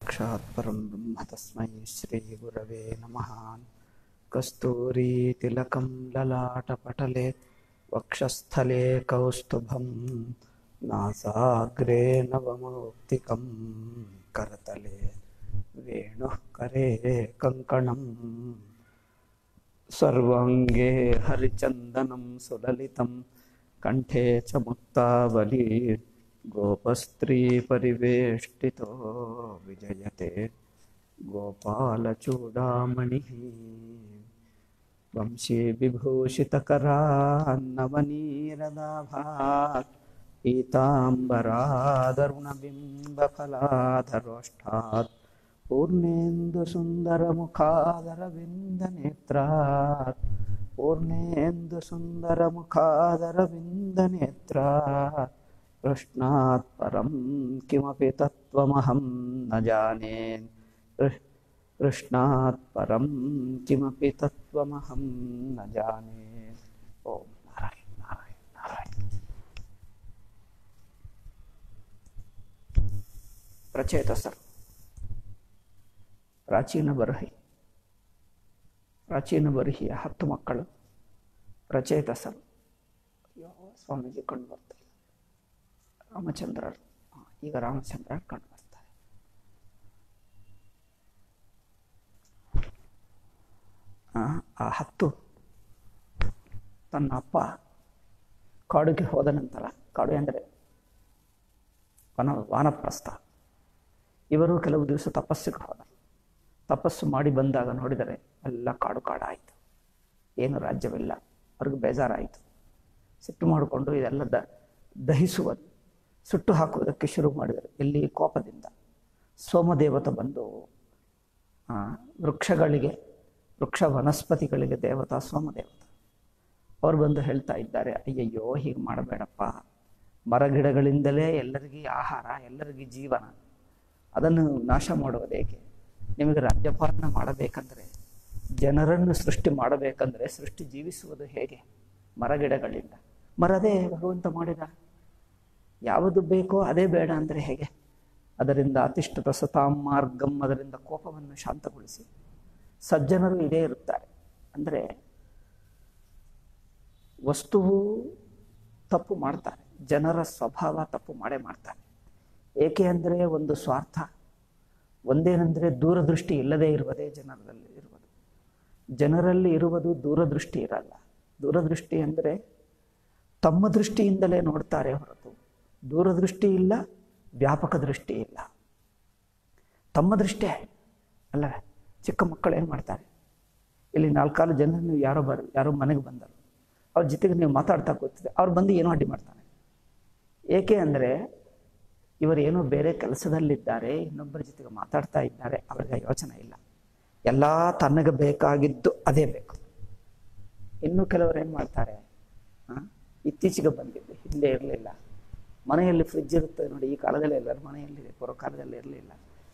साक्षात् परं ब्रह्म तस्मै श्रीगुरवे नमः कस्तूरीतिलकं ललाटपटले वक्षस्थले कौस्तुभं नासाग्रे नवमौक्तिकं करतले वेणुः करे कङ्कणम् सर्वाङ्गे हरिचन्दनं सुललितं कण्ठे च मुक्तावली गोपस्त्रीपरिवेष्टितो विजयते गोपालचूडामणिः वंशीविभूषितकरान्नवनीरदाभात् पीताम्बरादरुणबिम्बफलाधरोष्ठात् पूर्णेन्दुसुन्दरमुखादरविन्दनेत्रात् पूर्णेन्दुसुन्दरमुखादरविन्दनेत्रात् कृष्णात् परं किमपि तत्त्वमहं न जाने कृ- कृष्णात् परं किमपि तत्त्वमहं न जाने ॐ नारायण नारायण नारायण ಪ್ರಚೇತಸರು ಪ್ರಾಚೀನ ಬರಹಿ ಪ್ರಾಚೀನ ಬರಹಿಯ ಹತ್ತು ಮಕ್ಕಳು ಪ್ರಚೇತಸರು ಅಯ್ಯೋ ಸ್ವಾಮೀಜಿ ಕಂಡು ಬರ್ತಾರೆ ರಾಮಚಂದ್ರರು ಹಾ, ಈಗ ರಾಮಚಂದ್ರ ಕಂಡು ಬರ್ತಾರೆ ಆ, ಆ ಹತ್ತು ತನ್ನ ಅಪ್ಪ ಕಾಡಿಗೆ ಹೋದ ನಂತರ ಕಾಡು ಎಂದರೆ ವನ ವಾನಪ್ರಸ್ಥ ಇವರು ಕೆಲವು ದಿವಸ ತಪಸ್ಸಿಗೆ ಹೋದರು ತಪಸ್ಸು ಮಾಡಿ ಬಂದಾಗ ನೋಡಿದರೆ ಎಲ್ಲ ಕಾಡು ಕಾಡಾಯಿತು ಏನು ರಾಜ್ಯವಿಲ್ಲ ಅವ್ರಿಗೆ ಬೇಜಾರಾಯಿತು ಸಿಟ್ಟು ಮಾಡಿಕೊಂಡು ಇದೆಲ್ಲ ದ ದಹಿಸುವುದು ಸುಟ್ಟು ಹಾಕುವುದಕ್ಕೆ ಶುರು ಮಾಡಿದರು ಎಲ್ಲಿ ಕೋಪದಿಂದ ಸೋಮದೇವತ ಬಂದು ಆ, ವೃಕ್ಷಗಳಿಗೆ ವೃಕ್ಷ ವನಸ್ಪತಿಗಳಿಗೆ ದೇವತಾ ಸೋಮದೇವತ ಅವ್ರು ಬಂದು ಹೇಳ್ತಾ ಇದ್ದಾರೆ ಅಯ್ಯಯ್ಯೋ ಹೀಗೆ ಮಾಡಬೇಡಪ್ಪ ಮರಗಿಡಗಳಿಂದಲೇ ಎಲ್ಲರಿಗೂ ಆಹಾರ ಎಲ್ಲರಿಗೂ ಜೀವನ ಅದನ್ನು ನಾಶ ಮಾಡುವುದೇಕೆ ನಿಮಗೆ ರಾಜ್ಯಪಾಲನ ಮಾಡಬೇಕಂದ್ರೆ ಜನರನ್ನು ಸೃಷ್ಟಿ ಮಾಡಬೇಕಂದ್ರೆ ಸೃಷ್ಟಿ ಜೀವಿಸುವುದು ಹೇಗೆ ಮರಗಿಡಗಳಿಂದ ಮರದೇ ಭಗವಂತ ಮಾಡಿದ ಯಾವುದು ಬೇಕೋ ಅದೇ ಬೇಡ ಅಂದರೆ ಹೇಗೆ ಅದರಿಂದ ಅತಿಷ್ಠುತ ಸತಾಂ ಮಾರ್ಗಂ ಅದರಿಂದ ಕೋಪವನ್ನು ಶಾಂತಗೊಳಿಸಿ ಸಜ್ಜನರು ಇದೇ ಇರುತ್ತಾರೆ ಅಂದರೆ ವಸ್ತುವು ತಪ್ಪು ಮಾಡ್ತಾರೆ ಜನರ ಸ್ವಭಾವ ತಪ್ಪು ಮಾಡೇ ಮಾಡ್ತಾರೆ ಏಕೆ ಅಂದರೆ ಒಂದು ಸ್ವಾರ್ಥ ಒಂದೇನೆಂದರೆ ದೂರದೃಷ್ಟಿ ಇಲ್ಲದೇ ಇರುವುದೇ ಜನರಲ್ಲಿ ಇರುವುದು ಜನರಲ್ಲಿ ಇರುವುದು ದೂರದೃಷ್ಟಿ ಇರಲ್ಲ ದೂರದೃಷ್ಟಿ ಅಂದರೆ ತಮ್ಮ ದೃಷ್ಟಿಯಿಂದಲೇ ನೋಡ್ತಾರೆ ಹೊರತು ದೂರದೃಷ್ಟಿ ಇಲ್ಲ ವ್ಯಾಪಕ ದೃಷ್ಟಿ ಇಲ್ಲ ತಮ್ಮ ದೃಷ್ಟೇ ಅಲ್ಲವೇ ಚಿಕ್ಕ ಮಕ್ಕಳು ಏನು ಮಾಡ್ತಾರೆ ಇಲ್ಲಿ ನಾಲ್ಕಾರು ಜನ ನೀವು ಯಾರೋ ಬರ್ ಯಾರೋ ಮನೆಗೆ ಬಂದರು ಅವ್ರ ಜೊತೆಗೆ ನೀವು ಮಾತಾಡ್ತಾ ಕೂತಿದೆ ಅವ್ರು ಬಂದು ಏನೋ ಅಡ್ಡಿ ಮಾಡ್ತಾರೆ ಏಕೆ ಅಂದರೆ ಇವರು ಏನೋ ಬೇರೆ ಕೆಲಸದಲ್ಲಿದ್ದಾರೆ ಇನ್ನೊಬ್ಬರ ಜೊತೆಗೆ ಮಾತಾಡ್ತಾ ಇದ್ದಾರೆ ಅವರಿಗೆ ಯೋಚನೆ ಇಲ್ಲ ಎಲ್ಲ ತನಗೆ ಬೇಕಾಗಿದ್ದು ಅದೇ ಬೇಕು ಇನ್ನು ಕೆಲವರು ಏನು ಮಾಡ್ತಾರೆ ಆ, ಇತ್ತೀಚೆಗೆ ಬಂದಿದ್ದು ಹಿಂದೆ ಇರಲಿಲ್ಲ ಮನೆಯಲ್ಲಿ ಫ್ರಿಡ್ಜ್ ಇರುತ್ತೆ ನೋಡಿ ಈ ಕಾಲದಲ್ಲಿ ಎಲ್ಲರ ಮನೆಯಲ್ಲಿದೆ ಪೂರ್ವ ಕಾಲದಲ್ಲಿ ಇರಲಿಲ್ಲ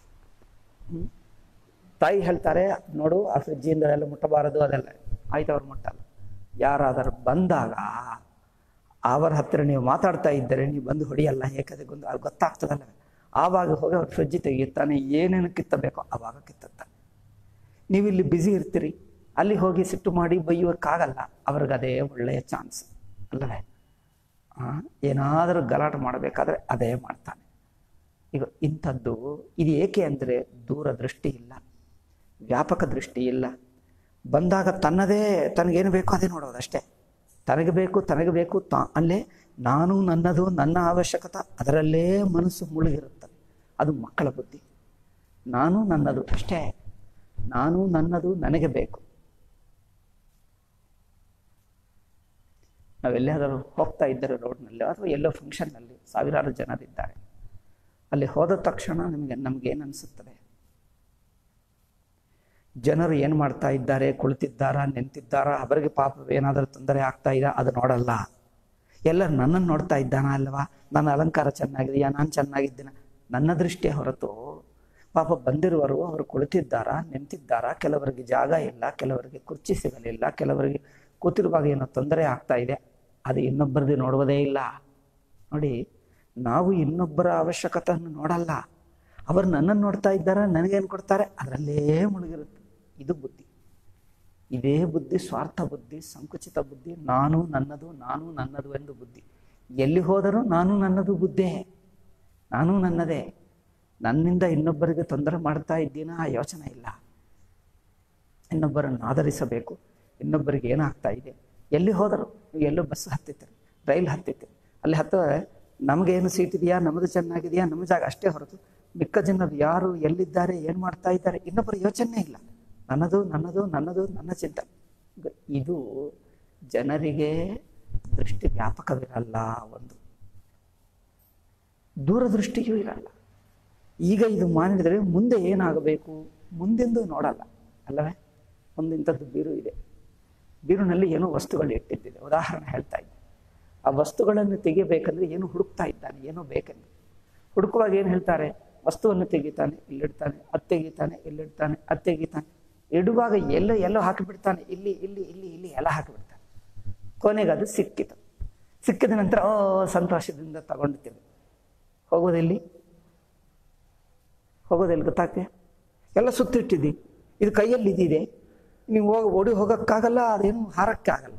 ತಾಯಿ ಹೇಳ್ತಾರೆ ನೋಡು ಆ ಫ್ರಿಡ್ಜಿಂದ ಎಲ್ಲ ಮುಟ್ಟಬಾರದು ಅದೆಲ್ಲ ಆಯ್ತು ಅವ್ರು ಮುಟ್ಟಲ್ಲ ಯಾರಾದರೂ ಬಂದಾಗ ಅವರ ಹತ್ತಿರ ನೀವು ಮಾತಾಡ್ತಾ ಇದ್ದರೆ ನೀವು ಬಂದು ಹೊಡಿಯಲ್ಲ ಏಕದೆ ಗೊಂದು ಅದು ಗೊತ್ತಾಗ್ತದಲ್ಲ ಆವಾಗ ಹೋಗಿ ಅವ್ರು ಫ್ರಿಡ್ಜ್ ತೆಗಿತಾನೆ ಏನೇನು ಕಿತ್ತಬೇಕೋ ಆವಾಗ ಕಿತ್ತುತ್ತಾನೆ ನೀವು ಇಲ್ಲಿ ಬ್ಯುಸಿ ಇರ್ತೀರಿ ಅಲ್ಲಿ ಹೋಗಿ ಸಿಟ್ಟು ಮಾಡಿ ಬೈಯೋಕ್ಕಾಗಲ್ಲ ಅವ್ರಿಗೆ ಅದೇ ಒಳ್ಳೆಯ ಚಾನ್ಸ್ ಅಲ್ಲವೇ ಏನಾದರೂ ಗಲಾಟೆ ಮಾಡಬೇಕಾದ್ರೆ ಅದೇ ಮಾಡ್ತಾನೆ ಈಗ ಇಂಥದ್ದು ಇದು ಏಕೆ ಅಂದರೆ ದೂರದೃಷ್ಟಿ ಇಲ್ಲ ವ್ಯಾಪಕ ದೃಷ್ಟಿ ಇಲ್ಲ ಬಂದಾಗ ತನ್ನದೇ ತನಗೇನು ಬೇಕೋ ಅದೇ ನೋಡೋದು ಅಷ್ಟೇ ತನಗೆ ಬೇಕು ತನಗೆ ಬೇಕು ತಾ ಅಲ್ಲೇ ನಾನು ನನ್ನದು ನನ್ನ ಅವಶ್ಯಕತೆ ಅದರಲ್ಲೇ ಮನಸ್ಸು ಮುಳುಗಿರುತ್ತದೆ ಅದು ಮಕ್ಕಳ ಬುದ್ಧಿ ನಾನು ನನ್ನದು ಅಷ್ಟೇ ನಾನು ನನ್ನದು ನನಗೆ ಬೇಕು ನಾವೆಲ್ಲಾದರೂ ಹೋಗ್ತಾ ಇದ್ದರೆ ರೋಡ್ನಲ್ಲಿ ಅಥವಾ ಎಲ್ಲೋ ಫಂಕ್ಷನ್ನಲ್ಲಿ ಸಾವಿರಾರು ಜನರಿದ್ದಾರೆ ಅಲ್ಲಿ ಹೋದ ತಕ್ಷಣ ನಮಗೆ ನಮಗೇನು ಅನಿಸುತ್ತದೆ ಜನರು ಏನು ಮಾಡ್ತಾ ಇದ್ದಾರೆ ಕುಳಿತಿದ್ದಾರಾ ನಿಂತಿದ್ದಾರಾ ಅವರಿಗೆ ಪಾಪ ಏನಾದರೂ ತೊಂದರೆ ಆಗ್ತಾ ಇದೆಯಾ ಅದು ನೋಡಲ್ಲ ಎಲ್ಲರೂ ನನ್ನನ್ನು ನೋಡ್ತಾ ಇದ್ದಾನ ಅಲ್ವಾ ನನ್ನ ಅಲಂಕಾರ ಚೆನ್ನಾಗಿದೆಯಾ ನಾನು ಚೆನ್ನಾಗಿದ್ದೀನ ನನ್ನ ದೃಷ್ಟಿಯ ಹೊರತು ಪಾಪ ಬಂದಿರುವರು ಅವರು ಕುಳಿತಿದ್ದಾರಾ ನಿಂತಿದ್ದಾರಾ ಕೆಲವರಿಗೆ ಜಾಗ ಇಲ್ಲ ಕೆಲವರಿಗೆ ಕುರ್ಚಿ ಸಿಗಲಿಲ್ಲ ಕೆಲವರಿಗೆ ಕೂತಿರುವಾಗ ಏನೋ ತೊಂದರೆ ಆಗ್ತಾ ಇದೆ ಅದು ಇನ್ನೊಬ್ಬರದ್ದು ನೋಡುವುದೇ ಇಲ್ಲ ನೋಡಿ ನಾವು ಇನ್ನೊಬ್ಬರ ಅವಶ್ಯಕತೆಯನ್ನು ನೋಡಲ್ಲ ಅವರು ನನ್ನನ್ನು ನೋಡ್ತಾ ಇದ್ದಾರೆ ನನಗೇನು ಕೊಡ್ತಾರೆ ಅದರಲ್ಲೇ ಮುಳುಗಿರುತ್ತೆ ಇದು ಬುದ್ಧಿ ಇದೇ ಬುದ್ಧಿ ಸ್ವಾರ್ಥ ಬುದ್ಧಿ ಸಂಕುಚಿತ ಬುದ್ಧಿ ನಾನು ನನ್ನದು ನಾನು ನನ್ನದು ಎಂದು ಬುದ್ಧಿ ಎಲ್ಲಿ ಹೋದರೂ ನಾನು ನನ್ನದು ಬುದ್ಧೇ ನಾನು ನನ್ನದೇ ನನ್ನಿಂದ ಇನ್ನೊಬ್ಬರಿಗೆ ತೊಂದರೆ ಮಾಡ್ತಾ ಇದ್ದೀನ ಆ ಯೋಚನೆ ಇಲ್ಲ ಇನ್ನೊಬ್ಬರನ್ನು ಆಧರಿಸಬೇಕು ಇನ್ನೊಬ್ಬರಿಗೆ ಏನಾಗ್ತಾ ಇದೆ ಎಲ್ಲಿ ಹೋದರು ನೀವು ಎಲ್ಲೋ ಬಸ್ ಹತ್ತಿತ್ತೀರಿ ರೈಲ್ ಹತ್ತಿತ್ತೀರಿ ಅಲ್ಲಿ ಹತ್ತಿದ್ರೆ ನಮಗೇನು ಸೀಟ್ ಇದೆಯಾ ನಮ್ಮದು ಚೆನ್ನಾಗಿದೆಯಾ ನಮ್ಮ ಜಾಗ ಅಷ್ಟೇ ಹೊರತು ಮಿಕ್ಕ ಜನರು ಯಾರು ಎಲ್ಲಿದ್ದಾರೆ ಏನು ಮಾಡ್ತಾ ಇದ್ದಾರೆ ಇನ್ನೊಬ್ಬರ ಯೋಚನೆ ಇಲ್ಲ ನನ್ನದು ನನ್ನದು ನನ್ನದು ನನ್ನ ಚಿಂತನೆ ಗ- ಇದು ಜನರಿಗೆ ದೃಷ್ಟಿ ವ್ಯಾಪಕವಿರಲ್ಲ ಒಂದು ದೂರದೃಷ್ಟಿಯೂ ಇರಲ್ಲ ಈಗ ಇದು ಮಾಡಿದರೆ ಮುಂದೆ ಏನಾಗಬೇಕು ಮುಂದೆಂದು ನೋಡಲ್ಲ ಅಲ್ಲವೇ ಒಂದು ಇಂಥದ್ದು ಬೀರು ಇದೆ ಬೀರುನಲ್ಲಿ ಏನೋ ವಸ್ತುಗಳು ಇಟ್ಟಿದ್ದಿದೆ ಉದಾಹರಣೆ ಹೇಳ್ತಾ ಇದ್ದೆ ಆ ವಸ್ತುಗಳನ್ನು ತೆಗಿಬೇಕಂದ್ರೆ ಏನು ಹುಡುಕ್ತಾ ಇದ್ದಾನೆ ಏನೋ ಬೇಕೆಂದು ಹುಡುಕುವಾಗ ಏನು ಹೇಳ್ತಾರೆ ವಸ್ತುವನ್ನು ತೆಗಿತಾನೆ ಇಲ್ಲಿಡ್ತಾನೆ ಅದು ತೆಗಿತಾನೆ ಇಲ್ಲಿಡ್ತಾನೆ ಅದು ತೆಗಿತಾನೆ ಇಡುವಾಗ ಎಲ್ಲೋ ಎಲ್ಲೋ ಹಾಕಿಬಿಡ್ತಾನೆ ಇಲ್ಲಿ ಇಲ್ಲಿ ಇಲ್ಲಿ ಇಲ್ಲಿ ಎಲ್ಲ ಹಾಕಿಬಿಡ್ತಾನೆ ಕೊನೆಗೆ ಅದು ಸಿಕ್ಕಿತು ಸಿಕ್ಕಿದ ನಂತರ ಓ ಸಂತೋಷದಿಂದ ತಗೊಂಡಿದ್ದೇವೆ ಹೋಗೋದೆಲ್ಲಿ ಹೋಗೋದೆಲ್ಲಿ ಗೊತ್ತಾಗ್ತೆ ಎಲ್ಲ ಸುತ್ತಿಟ್ಟಿದ್ದಿ ಇದು ಕೈಯಲ್ಲಿ ಇದಿದೆ ನೀವು ಹೋಗಿ ಓಡಿ ಹೋಗೋಕ್ಕಾಗಲ್ಲ ಅದೇನು ಹಾರಕ್ಕೆ ಆಗಲ್ಲ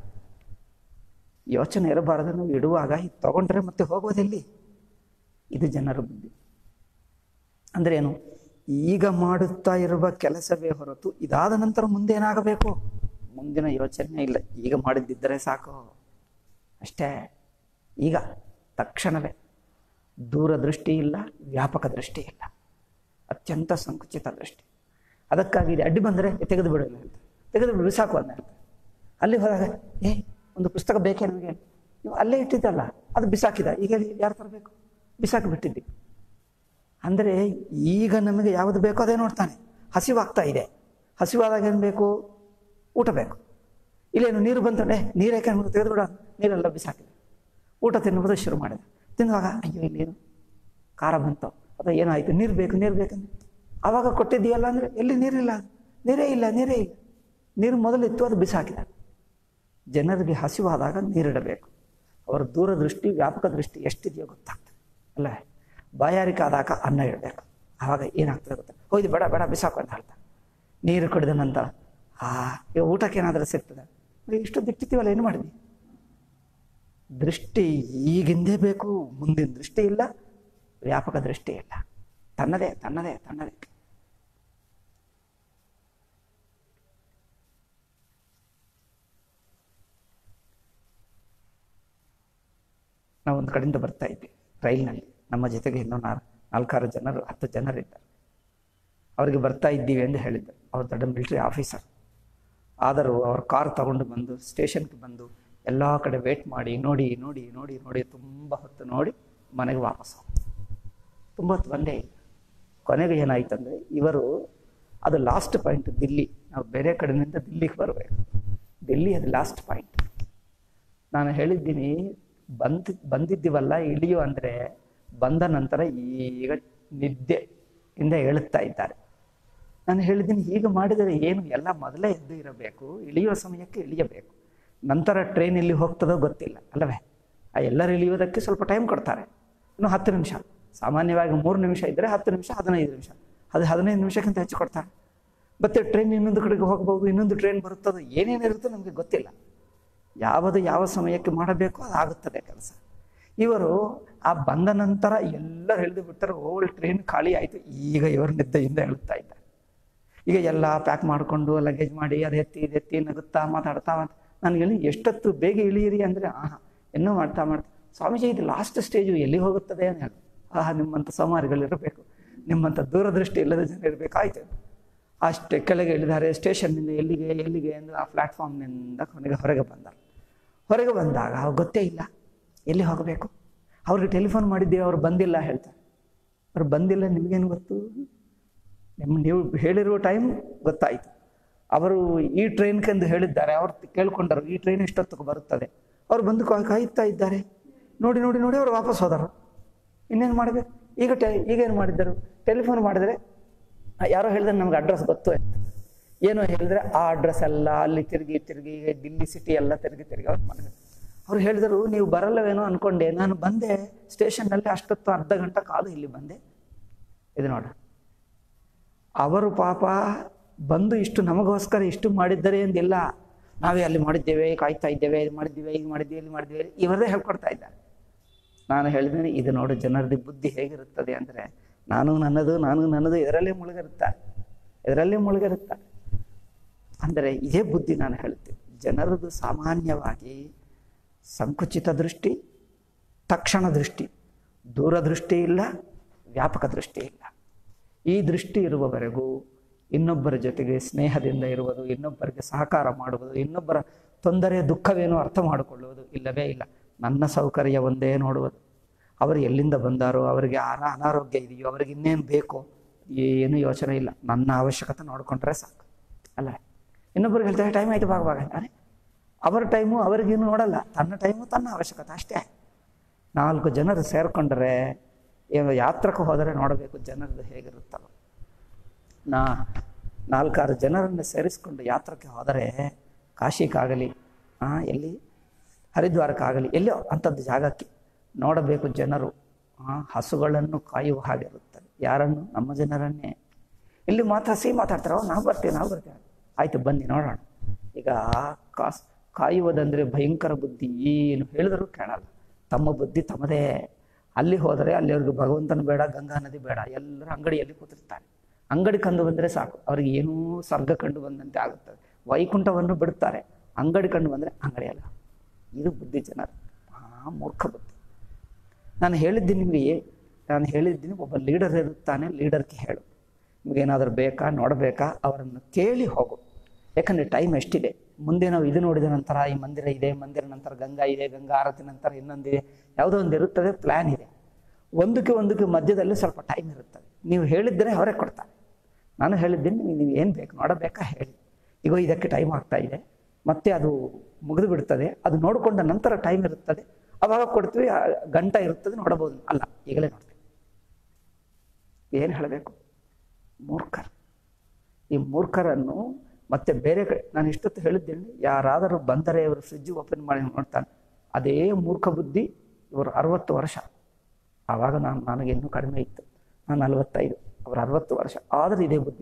ಯೋಚನೆ ಇರಬಾರದು ನಾವು ಇಡುವಾಗ ಇದು ತಗೊಂಡ್ರೆ ಮತ್ತೆ ಹೋಗೋದೆಲ್ಲಿ ಇದು ಜನರ ಬುದ್ಧಿ ಅಂದ್ರೆ ಏನು ಈಗ ಮಾಡುತ್ತಾ ಇರುವ ಕೆಲಸವೇ ಹೊರತು ಇದಾದ ನಂತರ ಮುಂದೆ ಏನಾಗಬೇಕು ಮುಂದಿನ ಯೋಚನೆ ಇಲ್ಲ ಈಗ ಮಾಡಿದ್ದಿದ್ದರೆ ಸಾಕು ಅಷ್ಟೇ ಈಗ ತಕ್ಷಣವೇ ದೂರದೃಷ್ಟಿ ಇಲ್ಲ ವ್ಯಾಪಕ ದೃಷ್ಟಿ ಇಲ್ಲ ಅತ್ಯಂತ ಸಂಕುಚಿತ ದೃಷ್ಟಿ ಅದಕ್ಕಾಗಿ ಇದು ಅಡ್ಡಿ ಬಂದರೆ ತೆಗೆದು ಬಿಡಲ್ಲ ಹೇಳ್ತಾರೆ ತೆಗೆದು ಬಿಡು ಸಾಕು ಅಂತ ಹೇಳ್ತಾರೆ ಅಲ್ಲಿ ಹೋದಾಗ ಏ ಒಂದು ಪುಸ್ತಕ ಬೇಕೇ ನಮಗೆ ನೀವು ಅಲ್ಲೇ ಇಟ್ಟಿದ್ದಲ್ಲ ಅದು ಬಿಸಾಕಿದ ಈಗ ಯಾರು ತರಬೇಕು ಬಿಸಾಕಿ ಬಿಟ್ಟಿದ್ದಿ ಅಂದರೆ ಈಗ ನಮಗೆ ಯಾವುದು ಬೇಕೋ ಅದೇ ನೋಡ್ತಾನೆ ಹಸಿವಾಗ್ತಾ ಇದೆ ಹಸಿವಾದಾಗ ಏನು ಬೇಕು ಊಟ ಬೇಕು ಇಲ್ಲೇನು ನೀರು ಬಂತಂದ್ರೆ ನೀರು ಯಾಕೆ ನಮಗೆ ತೆಗೆದು ಬಿಡ ನೀರೆಲ್ಲ ಬಿಸಾಕಿದೆ ಊಟ ತಿನ್ನುವುದು ಶುರು ಮಾಡಿದ ತಿನ್ನುವಾಗ ಅಯ್ಯೋ ಇಲ್ಲೇನು ಖಾರ ಬಂತು ಅಥವಾ ಏನಾಯಿತು ನೀರು ಬೇಕು ನೀರು ಬೇಕಂದ್ರೆ ಆವಾಗ ಕೊಟ್ಟಿದ್ದೀಯಲ್ಲ ಅಂದರೆ ಎಲ್ಲಿ ನೀರಿಲ್ಲ ನೀರೇ ಇಲ್ಲ ನೀರೇ ಇಲ್ಲ ನೀರು ಮೊದಲಿತ್ತು ಅದು ಬಿಸಾಕಿದ ಜನರಿಗೆ ಹಸಿವಾದಾಗ ನೀರಿಡಬೇಕು ಅವರ ದೂರದೃಷ್ಟಿ ವ್ಯಾಪಕ ದೃಷ್ಟಿ ಎಷ್ಟಿದೆಯೋ ಗೊತ್ತಾಗ್ತದೆ ಅಲ್ಲ ಬಾಯಾರಿಕೆ ಆದಾಗ ಅನ್ನ ಇಡಬೇಕು ಆವಾಗ ಏನಾಗ್ತದೆ ಗೊತ್ತಾ ಹೋಯ್ದು ಬೇಡ ಬೇಡ ಬಿಸಾಕು ಅಂತ ಹೇಳ್ತಾರೆ ನೀರು ಕುಡಿದ ನಂತರ ಆ ಈಗ ಊಟಕ್ಕೆ ಏನಾದರೂ ಸಿಗ್ತದೆ ಇಷ್ಟು ದಿಟ್ಟಿತೀವಲ್ಲ ಏನು ಮಾಡಿದ್ವಿ ದೃಷ್ಟಿ ಈಗಿಂದೇ ಬೇಕು ಮುಂದಿನ ದೃಷ್ಟಿ ಇಲ್ಲ ವ್ಯಾಪಕ ದೃಷ್ಟಿ ಇಲ್ಲ ತನ್ನದೇ ತನ್ನದೇ ತನ್ನದೇ ನಾವು ಒಂದು ಕಡೆಯಿಂದ ಬರ್ತಾ ಇದ್ವಿ ರೈಲ್ನಲ್ಲಿ ನಮ್ಮ ಜೊತೆಗೆ ಇನ್ನೂ ನಾಲ್ ನಾಲ್ಕಾರು ಜನರು ಹತ್ತು ಜನರಿದ್ದಾರೆ ಅವರಿಗೆ ಬರ್ತಾ ಇದ್ದೀವಿ ಎಂದು ಹೇಳಿದ್ದರು ಅವ್ರು ದೊಡ್ಡ ಮಿಲಿಟರಿ ಆಫೀಸರ್ ಆದರೂ ಅವ್ರ ಕಾರ್ ತಗೊಂಡು ಬಂದು ಸ್ಟೇಷನ್ಗೆ ಬಂದು ಎಲ್ಲ ಕಡೆ ವೇಟ್ ಮಾಡಿ ನೋಡಿ ನೋಡಿ ನೋಡಿ ನೋಡಿ ತುಂಬ ಹೊತ್ತು ನೋಡಿ ಮನೆಗೆ ವಾಪಸ್ ಹೋಗ್ತಾರೆ ತುಂಬ ಹೊತ್ತು ಬಂದೇ ಇಲ್ಲ ಕೊನೆಗೆ ಏನಾಯ್ತಂದರೆ ಇವರು ಅದು ಲಾಸ್ಟ್ ಪಾಯಿಂಟ್ ದಿಲ್ಲಿ ನಾವು ಬೇರೆ ಕಡೆಯಿಂದ ದಿಲ್ಲಿಗೆ ಬರಬೇಕು ದಿಲ್ಲಿ ಅದು ಲಾಸ್ಟ್ ಪಾಯಿಂಟ್ ನಾನು ಹೇಳಿದ್ದೀನಿ ಬಂದ್ ಬಂದಿದ್ದೀವಲ್ಲ ಇಳಿಯು ಅಂದರೆ ಬಂದ ನಂತರ ಈಗ ನಿದ್ದೆ ಇಂದ ಹೇಳುತ್ತಾ ಇದ್ದಾರೆ ನಾನು ಹೇಳಿದ್ದೀನಿ ಹೀಗೆ ಮಾಡಿದರೆ ಏನು ಎಲ್ಲ ಮೊದಲೇ ಎದ್ದು ಇರಬೇಕು ಇಳಿಯುವ ಸಮಯಕ್ಕೆ ಇಳಿಯಬೇಕು ನಂತರ ಟ್ರೈನ್ ಎಲ್ಲಿ ಹೋಗ್ತದೋ ಗೊತ್ತಿಲ್ಲ ಅಲ್ಲವೇ ಆ ಎಲ್ಲರೂ ಇಳಿಯೋದಕ್ಕೆ ಸ್ವಲ್ಪ ಟೈಮ್ ಕೊಡ್ತಾರೆ ಇನ್ನು ಹತ್ತು ನಿಮಿಷ ಸಾಮಾನ್ಯವಾಗಿ ಮೂರು ನಿಮಿಷ ಇದ್ದರೆ ಹತ್ತು ನಿಮಿಷ ಹದಿನೈದು ನಿಮಿಷ ಅದು ಹದಿನೈದು ನಿಮಿಷಕ್ಕಿಂತ ಹೆಚ್ಚು ಕೊಡ್ತಾರೆ ಮತ್ತೆ ಟ್ರೈನ್ ಇನ್ನೊಂದು ಕಡೆಗೆ ಹೋಗ್ಬೋದು ಇನ್ನೊಂದು ಟ್ರೈನ್ ಬರುತ್ತದೋ ಏನೇನಿರುತ್ತೋ ನಮಗೆ ಗೊತ್ತಿಲ್ಲ ಯಾವುದು ಯಾವ ಸಮಯಕ್ಕೆ ಮಾಡಬೇಕು ಅದು ಆಗುತ್ತದೆ ಕೆಲಸ ಇವರು ಆ ಬಂದ ನಂತರ ಎಲ್ಲರೂ ಹೇಳಿದು ಬಿಟ್ಟರೆ ಓಲ್ಡ್ ಟ್ರೈನ್ ಖಾಲಿ ಆಯಿತು ಈಗ ಇವರು ನಿದ್ದೆಯಿಂದ ಹೇಳುತ್ತಾ ಇದ್ದಾರೆ ಈಗ ಎಲ್ಲ ಪ್ಯಾಕ್ ಮಾಡಿಕೊಂಡು ಲಗೇಜ್ ಮಾಡಿ ಅದು ಎತ್ತಿ ಇದು ಎತ್ತಿ ನಗುತ್ತಾ ಮಾತಾಡ್ತಾ ಮಾತ್ ನಾನು ಹೇಳಿ ಎಷ್ಟೊತ್ತು ಬೇಗ ಇಳಿಯಿರಿ ಅಂದರೆ ಆಹಾ ಇನ್ನೂ ಮಾಡ್ತಾ ಮಾಡ್ತಾ ಸ್ವಾಮೀಜಿ ಇದು ಲಾಸ್ಟ್ ಸ್ಟೇಜು ಎಲ್ಲಿ ಹೋಗುತ್ತದೆ ಅಂತ ಹೇಳಿ ಆಹಾ ನಿಮ್ಮಂಥ ಸೋಮಾರಿಗಳಿರಬೇಕು ನಿಮ್ಮಂಥ ದೂರದೃಷ್ಟಿ ಇಲ್ಲದ ಜನ ಇರಬೇಕಾಯ್ತು ಅಷ್ಟೇ ಕೆಳಗೆ ಇಳಿದಾರೆ ಸ್ಟೇಷನ್ನಿಂದ ಎಲ್ಲಿಗೆ ಎಲ್ಲಿಗೆ ಅಂದರೆ ಆ ಪ್ಲ್ಯಾಟ್ಫಾರ್ಮ್ನಿಂದ ಕೊನೆಗೆ ಹೊರಗೆ ಬಂದರು ಹೊರಗೆ ಬಂದಾಗ ಅವ್ರು ಗೊತ್ತೇ ಇಲ್ಲ ಎಲ್ಲಿ ಹೋಗಬೇಕು ಅವ್ರಿಗೆ ಟೆಲಿಫೋನ್ ಮಾಡಿದ್ದೀವಿ ಅವ್ರು ಬಂದಿಲ್ಲ ಹೇಳ್ತಾರೆ ಅವ್ರು ಬಂದಿಲ್ಲ ನಿಮಗೇನು ಗೊತ್ತು ನಿಮ್ಮ ನೀವು ಹೇಳಿರುವ ಟೈಮ್ ಗೊತ್ತಾಯಿತು ಅವರು ಈ ಟ್ರೈನ್ಗೆಂದು ಹೇಳಿದ್ದಾರೆ ಅವ್ರು ಕೇಳ್ಕೊಂಡರು ಈ ಟ್ರೈನ್ ಎಷ್ಟೊತ್ತಿಗೆ ಬರುತ್ತದೆ ಅವ್ರು ಬಂದು ಕಾ- ಕಾಯುತ್ತಾ ಇದ್ದಾರೆ ನೋಡಿ ನೋಡಿ ನೋಡಿ ಅವ್ರು ವಾಪಸ್ ಹೋದರು ಇನ್ನೇನು ಮಾಡಬೇಕು ಈಗ ಟೆ ಈಗೇನು ಮಾಡಿದ್ದರು ಟೆಲಿಫೋನ್ ಮಾಡಿದರೆ ಆ, ಯಾರೋ ಹೇಳಿದ್ರೆ ನಮ್ಗೆ ಅಡ್ರೆಸ್ ಗೊತ್ತು ಅಂತ. ಏನೋ ಹೇಳಿದ್ರೆ ಆ ಅಡ್ರೆಸ್ ಎಲ್ಲ ಅಲ್ಲಿ ತಿರುಗಿ ತಿರುಗಿ ಈಗ ದಿಲ್ಲಿ ಸಿಟಿ ಎಲ್ಲ ತಿರುಗಿ ತಿರುಗಿ ಅವ್ರು ಮಾಡಿದ್ರು ಅವ್ರು ಹೇಳಿದರು ನೀವು ಬರಲ್ಲವೇನೋ ಅನ್ಕೊಂಡೆ ನಾನು ಬಂದೆ ಸ್ಟೇಷನ್ನಲ್ಲಿ ಅಷ್ಟೊತ್ತು ಅರ್ಧ ಗಂಟೆ ಕಾಲು ಇಲ್ಲಿ ಬಂದೆ ಇದು ನೋಡ ಅವರು ಪಾಪ ಬಂದು ಇಷ್ಟು ನಮಗೋಸ್ಕರ ಇಷ್ಟು ಮಾಡಿದ್ದಾರೆ ಎಂದಿಲ್ಲ ನಾವೇ ಅಲ್ಲಿ ಮಾಡಿದ್ದೇವೆ ಕಾಯ್ತಾ ಇದ್ದೇವೆ ಇದು ಮಾಡಿದ್ದೇವೆ ಈಗ ಮಾಡಿದ್ದೇವೆ ಇಲ್ಲಿ ಮಾಡಿದ್ದೇವೆ ಇವರೇ ಹೇಳ್ಕೊಡ್ತಾ ಇದ್ದಾರೆ ನಾನು ಹೇಳಿದ್ದೀನಿ ಇದು ನೋಡು ಜನರದ್ದು ಬುದ್ಧಿ ಹೇಗಿರುತ್ತದೆ ಅಂದರೆ ನಾನು ನನ್ನದು ನಾನು ನನ್ನದು ಇದರಲ್ಲೇ ಮುಳುಗಿರುತ್ತಾರೆ ಇದರಲ್ಲೇ ಮುಳುಗಿರುತ್ತಾರೆ ಅಂದರೆ ಇದೇ ಬುದ್ಧಿ ನಾನು ಹೇಳ್ತೀನಿ ಜನರದು ಸಾಮಾನ್ಯವಾಗಿ ಸಂಕುಚಿತ ದೃಷ್ಟಿ ತಕ್ಷಣ ದೃಷ್ಟಿ ದೂರದೃಷ್ಟಿ ಇಲ್ಲ ವ್ಯಾಪಕ ದೃಷ್ಟಿ ಇಲ್ಲ ಈ ದೃಷ್ಟಿ ಇರುವವರೆಗೂ ಇನ್ನೊಬ್ಬರ ಜೊತೆಗೆ ಸ್ನೇಹದಿಂದ ಇರುವುದು ಇನ್ನೊಬ್ಬರಿಗೆ ಸಹಕಾರ ಮಾಡುವುದು ಇನ್ನೊಬ್ಬರ ತೊಂದರೆ ದುಃಖವೇನು ಅರ್ಥ ಮಾಡಿಕೊಳ್ಳುವುದು ಇಲ್ಲವೇ ಇಲ್ಲ ನನ್ನ ಸೌಕರ್ಯ ಒಂದೇ ನೋಡುವುದು ಅವರು ಎಲ್ಲಿಂದ ಬಂದಾರೋ ಅವರಿಗೆ ಅನ ಅನಾರೋಗ್ಯ ಇದೆಯೋ ಅವರಿಗೆ ಇನ್ನೇನು ಬೇಕೋ ಏನು ಯೋಚನೆ ಇಲ್ಲ ನನ್ನ ಅವಶ್ಯಕತೆ ನೋಡಿಕೊಂಡ್ರೆ ಸಾಕು ಅಲ್ಲ ಇನ್ನೊಬ್ಬರಿಗೆ ಹೇಳ್ತಾರೆ ಟೈಮ್ ಆಯಿತು ಭಾಗ ಭಾಗ ಅಂತಾನೆ ಅವರ ಟೈಮು ಅವರಿಗೇನು ನೋಡಲ್ಲ ತನ್ನ ಟೈಮು ತನ್ನ ಅವಶ್ಯಕತೆ ಅಷ್ಟೇ ನಾಲ್ಕು ಜನರು ಸೇರಿಕೊಂಡ್ರೆ ಏನು ಯಾತ್ರಕ್ಕೆ ಹೋದರೆ ನೋಡಬೇಕು ಜನರದು ಹೇಗಿರುತ್ತಲ್ಲ ನಾ ನಾಲ್ಕಾರು ಜನರನ್ನು ಸೇರಿಸಿಕೊಂಡು ಯಾತ್ರಕ್ಕೆ ಹೋದರೆ ಕಾಶಿಗಾಗಲಿ ಆ, ಎಲ್ಲಿ ಹರಿದ್ವಾರಕ್ಕಾಗಲಿ ಎಲ್ಲೋ ಅಂಥದ್ದು ಜಾಗಕ್ಕೆ ನೋಡಬೇಕು ಜನರು ಆ, ಹಸುಗಳನ್ನು ಕಾಯುವ ಹಾಗಿರುತ್ತದೆ ಯಾರನ್ನು ನಮ್ಮ ಜನರನ್ನೇ ಇಲ್ಲಿ ಮಾತ್ರ ಸಿ ಮಾತಾಡ್ತಾರೆ "ಓ, ನಾವು ಬರ್ತೀವಿ ನಾವು ಬರ್ತೀವಿ ಆಯಿತು ಬನ್ನಿ ನೋಡೋಣ ಈಗ ಕಾಸ್ ಕಾಯುವುದಂದರೆ ಭಯಂಕರ ಬುದ್ಧಿ ಏನು ಹೇಳಿದರೂ ಕೇಳಲ್ಲ ತಮ್ಮ ಬುದ್ಧಿ ತಮ್ಮದೇ ಅಲ್ಲಿ ಹೋದರೆ ಅಲ್ಲಿವರೆಗೂ ಭಗವಂತನ ಬೇಡ ಗಂಗಾ ನದಿ ಬೇಡ ಎಲ್ಲರೂ ಅಂಗಡಿಯಲ್ಲಿ ಕೂತಿರ್ತಾರೆ ಅಂಗಡಿ ಕಂಡು ಬಂದರೆ ಸಾಕು ಅವರಿಗೆ ಏನೂ ಸ್ವರ್ಗ ಕಂಡು ಬಂದಂತೆ ಆಗುತ್ತದೆ ವೈಕುಂಠವನ್ನು ಬಿಡುತ್ತಾರೆ ಅಂಗಡಿ ಕಂಡು ಬಂದರೆ ಅಂಗಡಿಯಲ್ಲ ಇದು ಬುದ್ಧಿ ಜನರು ಆ ಮೂರ್ಖ ಬುದ್ಧಿ ನಾನು ಹೇಳಿದ್ದೀನಿ ನಿಮಗೆ ನಾನು ಹೇಳಿದ್ದೀನಿ ಒಬ್ಬ ಲೀಡರ್ ಇರುತ್ತಾನೆ ಲೀಡರ್ಗೆ ಹೇಳು ನಿಮಗೇನಾದರೂ ಬೇಕಾ ನೋಡಬೇಕಾ ಅವರನ್ನು ಕೇಳಿ ಹೋಗು ಯಾಕಂದರೆ ಟೈಮ್ ಎಷ್ಟಿದೆ ಮುಂದೆ ನಾವು ಇದು ನೋಡಿದ ನಂತರ ಈ ಮಂದಿರ ಇದೆ ಮಂದಿರ ನಂತರ ಗಂಗಾ ಇದೆ ಗಂಗಾ ಆರತಿ ನಂತರ ಇನ್ನೊಂದಿದೆ ಯಾವುದೋ ಒಂದು ಇರುತ್ತದೆ ಪ್ಲ್ಯಾನ್ ಇದೆ ಒಂದಕ್ಕೆ ಒಂದಕ್ಕೆ ಮಧ್ಯದಲ್ಲಿ ಸ್ವಲ್ಪ ಟೈಮ್ ಇರುತ್ತದೆ ನೀವು ಹೇಳಿದ್ದರೆ ಅವರೇ ಕೊಡ್ತಾರೆ ನಾನು ಹೇಳಿದ್ದೀನಿ ನೀವು ಏನು ಬೇಕು ನೋಡಬೇಕಾ ಹೇಳಿ ಈಗ ಇದಕ್ಕೆ ಟೈಮ್ ಆಗ್ತಾ ಇದೆ ಮತ್ತೆ ಅದು ಮುಗಿದು ಬಿಡ್ತದೆ ಅದು ನೋಡಿಕೊಂಡ ನಂತರ ಟೈಮ್ ಇರುತ್ತದೆ ಅವಾಗ ಕೊಡ್ತೀವಿ ಆ ಗಂಟ ಇರುತ್ತದೆ ನೋಡಬಹುದು ಅಲ್ಲ ಈಗಲೇ ನೋಡ್ತೀವಿ ಏನು ಹೇಳಬೇಕು ಮೂರ್ಖರು ಈ ಮೂರ್ಖರನ್ನು ಮತ್ತೆ ಬೇರೆ ಕಡೆ ನಾನು ಇಷ್ಟೊತ್ತು ಹೇಳಿದ್ದೇನೆ ಯಾರಾದರೂ ಬಂದರೆ ಇವರು ಫ್ರಿಜ್ ಓಪನ್ ಮಾಡಿ ನೋಡ್ತಾನೆ ಅದೇ ಮೂರ್ಖ ಬುದ್ಧಿ ಇವರು ಅರವತ್ತು ವರ್ಷ ಆವಾಗ ನಾನು ನನಗೆ ಇನ್ನೂ ಕಡಿಮೆ ಇತ್ತು ನಾನು ನಲವತ್ತೈದು ಅವರು ಅರವತ್ತು ವರ್ಷ ಆದರೂ ಇದೇ ಬುದ್ಧಿ